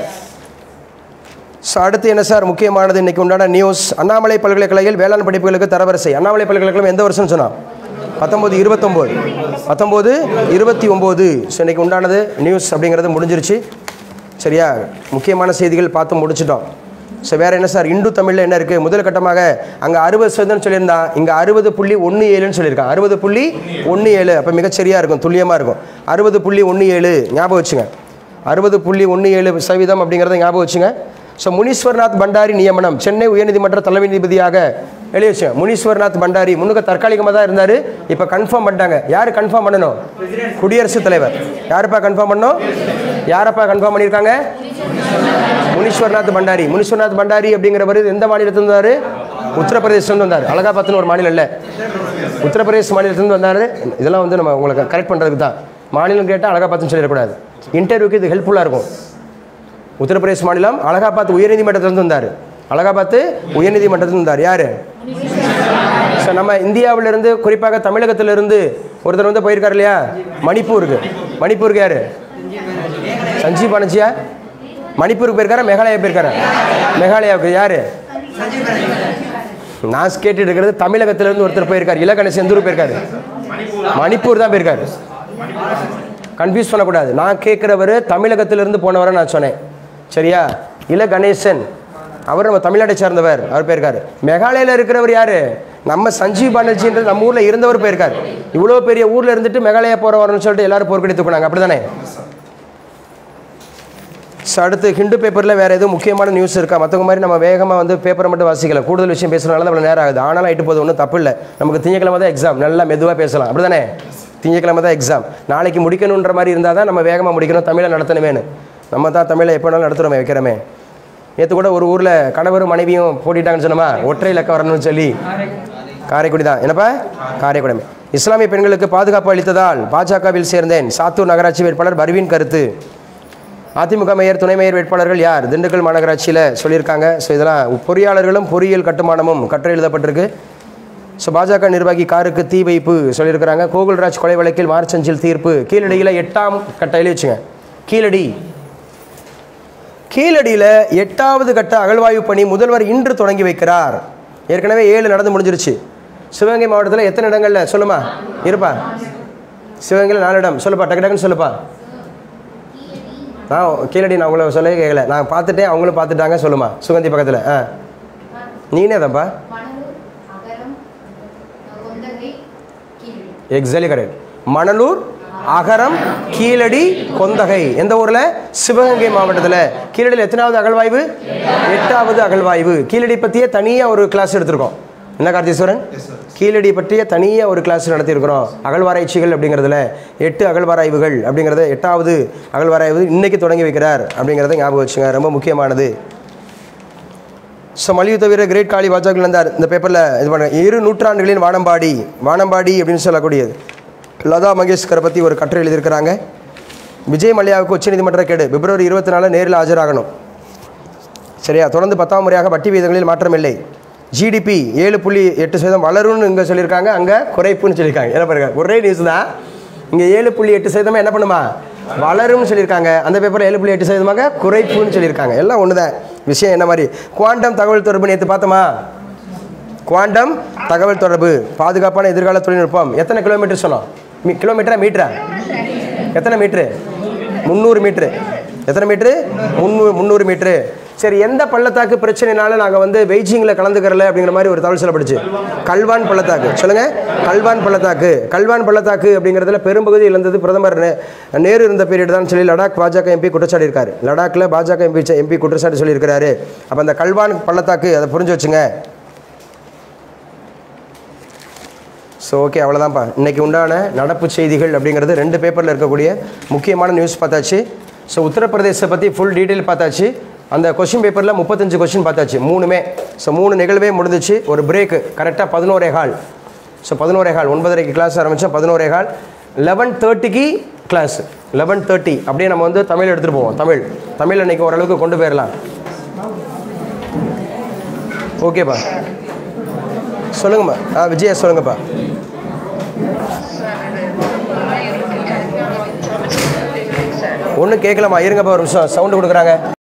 ஸோ அடுத்து என்ன சார் முக்கியமானது இன்னைக்கு உண்டான நியூஸ் அண்ணாமலை பல்கலைக்கழகில் வேளாண் படிப்புகளுக்கு தரவரிசை அண்ணாமலை பல்கலைக்கழகம் எந்த வருஷம் சொன்னான் பத்தொம்போது இருபத்தொம்போது பத்தொம்போது இருபத்தி ஒம்பது ஸோ இன்றைக்கி உண்டானது நியூஸ் அப்படிங்கிறது முடிஞ்சிருச்சு சரியா முக்கியமான செய்திகள் பார்த்து முடிச்சிட்டோம் ஸோ வேறு என்ன சார் இந்து தமிழில் என்ன இருக்குது முதல் கட்டமாக அங்கே அறுபது சதவீதம் சொல்லியிருந்தான் இங்கே அறுபது புள்ளி ஒன்று ஏழுன்னு சொல்லியிருக்கான் அறுபது புள்ளி ஒன்று ஏழு அப்போ மிகச்சரியாக இருக்கும் துல்லியமாக இருக்கும் அறுபது புள்ளி ஒன்று ஏழு ஞாபகம் வச்சுங்க அறுபது புள்ளி ஒன்று ஏழு சதவீதம் அப்படிங்கிறத ஞாபகம் வச்சுங்க ஸோ முனீஸ்வர்நாத் பண்டாரி நியமனம் சென்னை உயர்நீதிமன்ற தலைமை நீதிபதியாக எழுதி வச்சுங்க முனீஸ்வர்நாத் பண்டாரி முன்னுக்கு தற்காலிகமாக தான் இருந்தார் இப்போ கன்ஃபார்ம் பண்ணிட்டாங்க யார் கன்ஃபார்ம் பண்ணணும் குடியரசுத் தலைவர் யாருப்பா கன்ஃபார்ம் பண்ணணும் யாரப்பா கன்ஃபார்ம் பண்ணியிருக்காங்க முனீஸ்வர்நாத் பண்டாரி முனீஸ்வர்நாத் பண்டாரி அப்படிங்கிறவர் எந்த மாநிலத்தில் வந்தார் உத்தரப்பிரதேசத்துலேருந்து வந்தார் அலகாபாத்னு ஒரு மாநிலம் இல்லை உத்தரப்பிரதேச மாநிலத்திலேருந்து வந்தார் இதெல்லாம் வந்து நம்ம உங்களுக்கு கரெக்ட் பண்ணுறதுக்கு தான் மாநிலம் கேட்டால் அலகாபாத்னு சொல்லிடக்கூடாது இன்டர்வியூக்கு இது ஹெல்ப்ஃபுல்லாக இருக்கும் உத்தரப்பிரதேச மாநிலம் அலகாபாத் உயர்நீதிமன்றத்திலிருந்து வந்தார் அலகாபாத் உயர்நீதிமன்றத்திலிருந்து வந்தார் யார் ஸோ நம்ம இந்தியாவிலிருந்து குறிப்பாக தமிழகத்திலிருந்து ஒருத்தர் வந்து போயிருக்காரு இல்லையா மணிப்பூருக்கு மணிப்பூருக்கு யார் சஞ்சீவ் பானர்ஜியா மணிப்பூருக்கு போயிருக்காரா மேகாலயா போயிருக்காரா மேகாலயாவுக்கு யார் நான் கேட்டுட்டு இருக்கிறது தமிழகத்திலிருந்து ஒருத்தர் போயிருக்காரு இலகணேசன் எந்த ஊர் போயிருக்காரு மணிப்பூர் தான் போயிருக்காரு கன்ஃபியூஸ் பண்ணக்கூடாது நான் கேட்குறவர் தமிழகத்திலிருந்து போனவரை நான் சொன்னேன் சரியா இல கணேசன் அவர் நம்ம தமிழ்நாட்டை சார்ந்தவர் அவர் போயிருக்காரு மேகாலயில் இருக்கிறவர் யார் நம்ம சஞ்சீவ் பானர்ஜின்றது நம்ம ஊரில் இருந்தவர் போயிருக்காரு இவ்வளோ பெரிய ஊரில் இருந்துட்டு மேகாலயா போகிறவர்னு சொல்லிட்டு எல்லாரும் போர்க்கடி தூக்குனாங்க அப்படி தானே ஸோ அடுத்து ஹிண்டு பேப்பரில் வேறு எதுவும் முக்கியமான நியூஸ் இருக்கா மற்றவங்க மாதிரி நம்ம வேகமாக வந்து பேப்பரை மட்டும் வாசிக்கல கூடுதல் விஷயம் பேசுறதுனால தான் அவ்வளோ நேரம் ஆகுது ஆனாலும் ஆகிட்டு போது ஒன்றும் தப்பு இல்லை நமக்கு திங்கக்கிழமை தான் எக்ஸாம் நல்லா மெதுவாக பேசலாம் அப்படி தானே திங்கக்கிழமை தான் எக்ஸாம் நாளைக்கு முடிக்கணுன்ற மாதிரி இருந்தால் தான் நம்ம வேகமாக முடிக்கணும் தமிழை நடத்தணுமேனு நம்ம தான் தமிழை எப்போ வேணாலும் நடத்துகிறோமே வைக்கிறோமே நேற்று கூட ஒரு ஊரில் கணவரும் மனைவியும் போட்டிட்டாங்கன்னு சொன்னோமா ஒற்றை இலக்க வரணும்னு சொல்லி காரைக்குடி தான் என்னப்பா காரைக்குடி இஸ்லாமிய பெண்களுக்கு பாதுகாப்பு அளித்ததால் பாஜகவில் சேர்ந்தேன் சாத்தூர் நகராட்சி வேட்பாளர் பர்வீன் கருத்து அதிமுக மேயர் துணை மேயர் வேட்பாளர்கள் யார் திண்டுக்கல் மாநகராட்சியில் சொல்லியிருக்காங்க ஸோ இதெல்லாம் பொறியாளர்களும் பொறியியல் கட்டுமானமும் கட்டுரை எழுதப்பட்டிருக்கு ஸோ பாஜக நிர்வாகி காருக்கு தீ வைப்பு சொல்லியிருக்கிறாங்க கோகுல்ராஜ் கொலை வழக்கில் மார்ச் அஞ்சில் தீர்ப்பு கீழடியில் எட்டாம் கட்ட எழுதிச்சுங்க கீழடி கீழடியில் எட்டாவது கட்ட அகழ்வாய்வு பணி முதல்வர் இன்று தொடங்கி வைக்கிறார் ஏற்கனவே ஏழு நடந்து முடிஞ்சிருச்சு சிவகங்கை மாவட்டத்தில் எத்தனை இடங்கள்ல சொல்லுமா இருப்பா சிவகங்கையில் நாலு இடம் சொல்லுப்பா டக்கு டக்குன்னு சொல்லுப்பா நான் கீழடி நான் உங்களை சொல்லவே கேட்கல நான் பார்த்துட்டேன் அவங்களும் பார்த்துட்டாங்க சொல்லுமா சுகந்தி பக்கத்தில் ஆ நீனே தான்ப்பா மணலூர் அகரம் கொந்தகை கீழடி எக்ஸாக்ட்லி கரெக்ட் மணலூர் அகரம் கீழடி கொந்தகை எந்த ஊரில் சிவகங்கை மாவட்டத்தில் கீழடியில் எத்தனாவது அகழ்வாய்வு எட்டாவது அகழ்வாய்வு கீழடி பற்றியே தனியாக ஒரு கிளாஸ் எடுத்திருக்கோம் என்ன கார்த்தீஸ்வரன் கீழடி பற்றிய தனியாக ஒரு கிளாஸ் நடத்தியிருக்கிறோம் அகழ்வாராய்ச்சிகள் அப்படிங்கிறதுல எட்டு அகழ்வாராய்வுகள் அப்படிங்கிறத எட்டாவது அகழ்வாராய்வு இன்னைக்கு தொடங்கி வைக்கிறார் அப்படிங்கிறத ஞாபகம் வச்சுங்க ரொம்ப முக்கியமானது ஸோ மலிவு தவிர கிரேட் காளி பாஜக இருந்தார் இந்த பேப்பரில் இது பண்ண இரு நூற்றாண்டுகளின் வானம்பாடி வானம்பாடி அப்படின்னு சொல்லக்கூடியது லதா மங்கேஷ்கரை பற்றி ஒரு கட்டுரை எழுதியிருக்கிறாங்க விஜய் மல்லையாவுக்கு உச்சநீதிமன்ற கேடு பிப்ரவரி இருபத்தி நாலு நேரில் ஆஜராகணும் சரியா தொடர்ந்து பத்தாம் முறையாக வட்டி விகிதங்களில் மாற்றம் இல்லை ஜிடிபி ஏழு புள்ளி எட்டு சதவீதம் வளரும்னு இங்கே சொல்லியிருக்காங்க அங்கே குறைப்புன்னு சொல்லியிருக்காங்க என்ன பாருங்க ஒரே நியூஸ் தான் இங்கே ஏழு புள்ளி எட்டு சதவீதமாக என்ன பண்ணுமா வளரும்னு சொல்லியிருக்காங்க அந்த பேப்பரில் ஏழு புள்ளி எட்டு சதவீதமாக குறைப்புன்னு சொல்லியிருக்காங்க எல்லாம் ஒன்று தான் விஷயம் என்ன மாதிரி குவாண்டம் தகவல் தொடர்பு நேற்று பார்த்தோமா குவாண்டம் தகவல் தொடர்பு பாதுகாப்பான எதிர்கால தொழில்நுட்பம் எத்தனை கிலோமீட்டர் சொன்னோம் மீ கிலோமீட்டரா மீட்டரா எத்தனை மீட்ரு முந்நூறு மீட்ரு எத்தனை மீட்ரு முந்நூறு முந்நூறு மீட்ரு சரி எந்த பள்ளத்தாக்கு பிரச்சனைனால நாங்கள் வந்து பெய்ஜிங்கில் கலந்துக்கிறல அப்படிங்கிற மாதிரி ஒரு தகவல் சொல்லப்படுச்சு கல்வான் பள்ளத்தாக்கு சொல்லுங்கள் கல்வான் பள்ளத்தாக்கு கல்வான் பள்ளத்தாக்கு அப்படிங்கிறதுல பெரும்பகுதி இழந்தது பிரதமர் நே- நேரு இருந்த பீரியட் தான் சொல்லி லடாக் பாஜக எம்பி குற்றச்சாட்டு இருக்காரு லடாக்ல பாஜக எம்பி எம்பி குற்றச்சாட்டு சொல்லியிருக்கிறாரு அப்போ அந்த கல்வான் பள்ளத்தாக்கு அதை புரிஞ்சு வச்சுங்க ஸோ ஓகே அவ்வளோதான்ப்பா இன்றைக்கி உண்டான நடப்பு செய்திகள் அப்படிங்கிறது ரெண்டு பேப்பரில் இருக்கக்கூடிய முக்கியமான நியூஸ் பார்த்தாச்சு ஸோ உத்தரப்பிரதேசத்தை பற்றி ஃபுல் டீட்டெயில் பார்த்தாச்சு அந்த கொஷின் பேப்பரில் முப்பத்தஞ்சு கொஷின் பார்த்தாச்சு மூணுமே ஸோ மூணு நிகழ்வே முடிஞ்சிச்சு ஒரு பிரேக்கு கரெக்டாக பதினோரே கால் ஸோ பதினோரே கால் ஒன்பதரைக்கு கிளாஸ் ஆரம்பித்தோம் பதினோரே கால் லெவன் தேர்ட்டிக்கு கிளாஸ் லெவன் தேர்ட்டி அப்படியே நம்ம வந்து தமிழ் எடுத்துகிட்டு போவோம் தமிழ் தமிழ் இன்னைக்கு ஓரளவுக்கு கொண்டு போயிடலாம் ஓகேப்பா சொல்லுங்கம்மா ஆ விஜயா சொல்லுங்கப்பா ஒன்றும் கேட்கலாமா இருங்கப்பா ஒரு நிமிஷம் சவுண்டு கொடுக்குறாங்க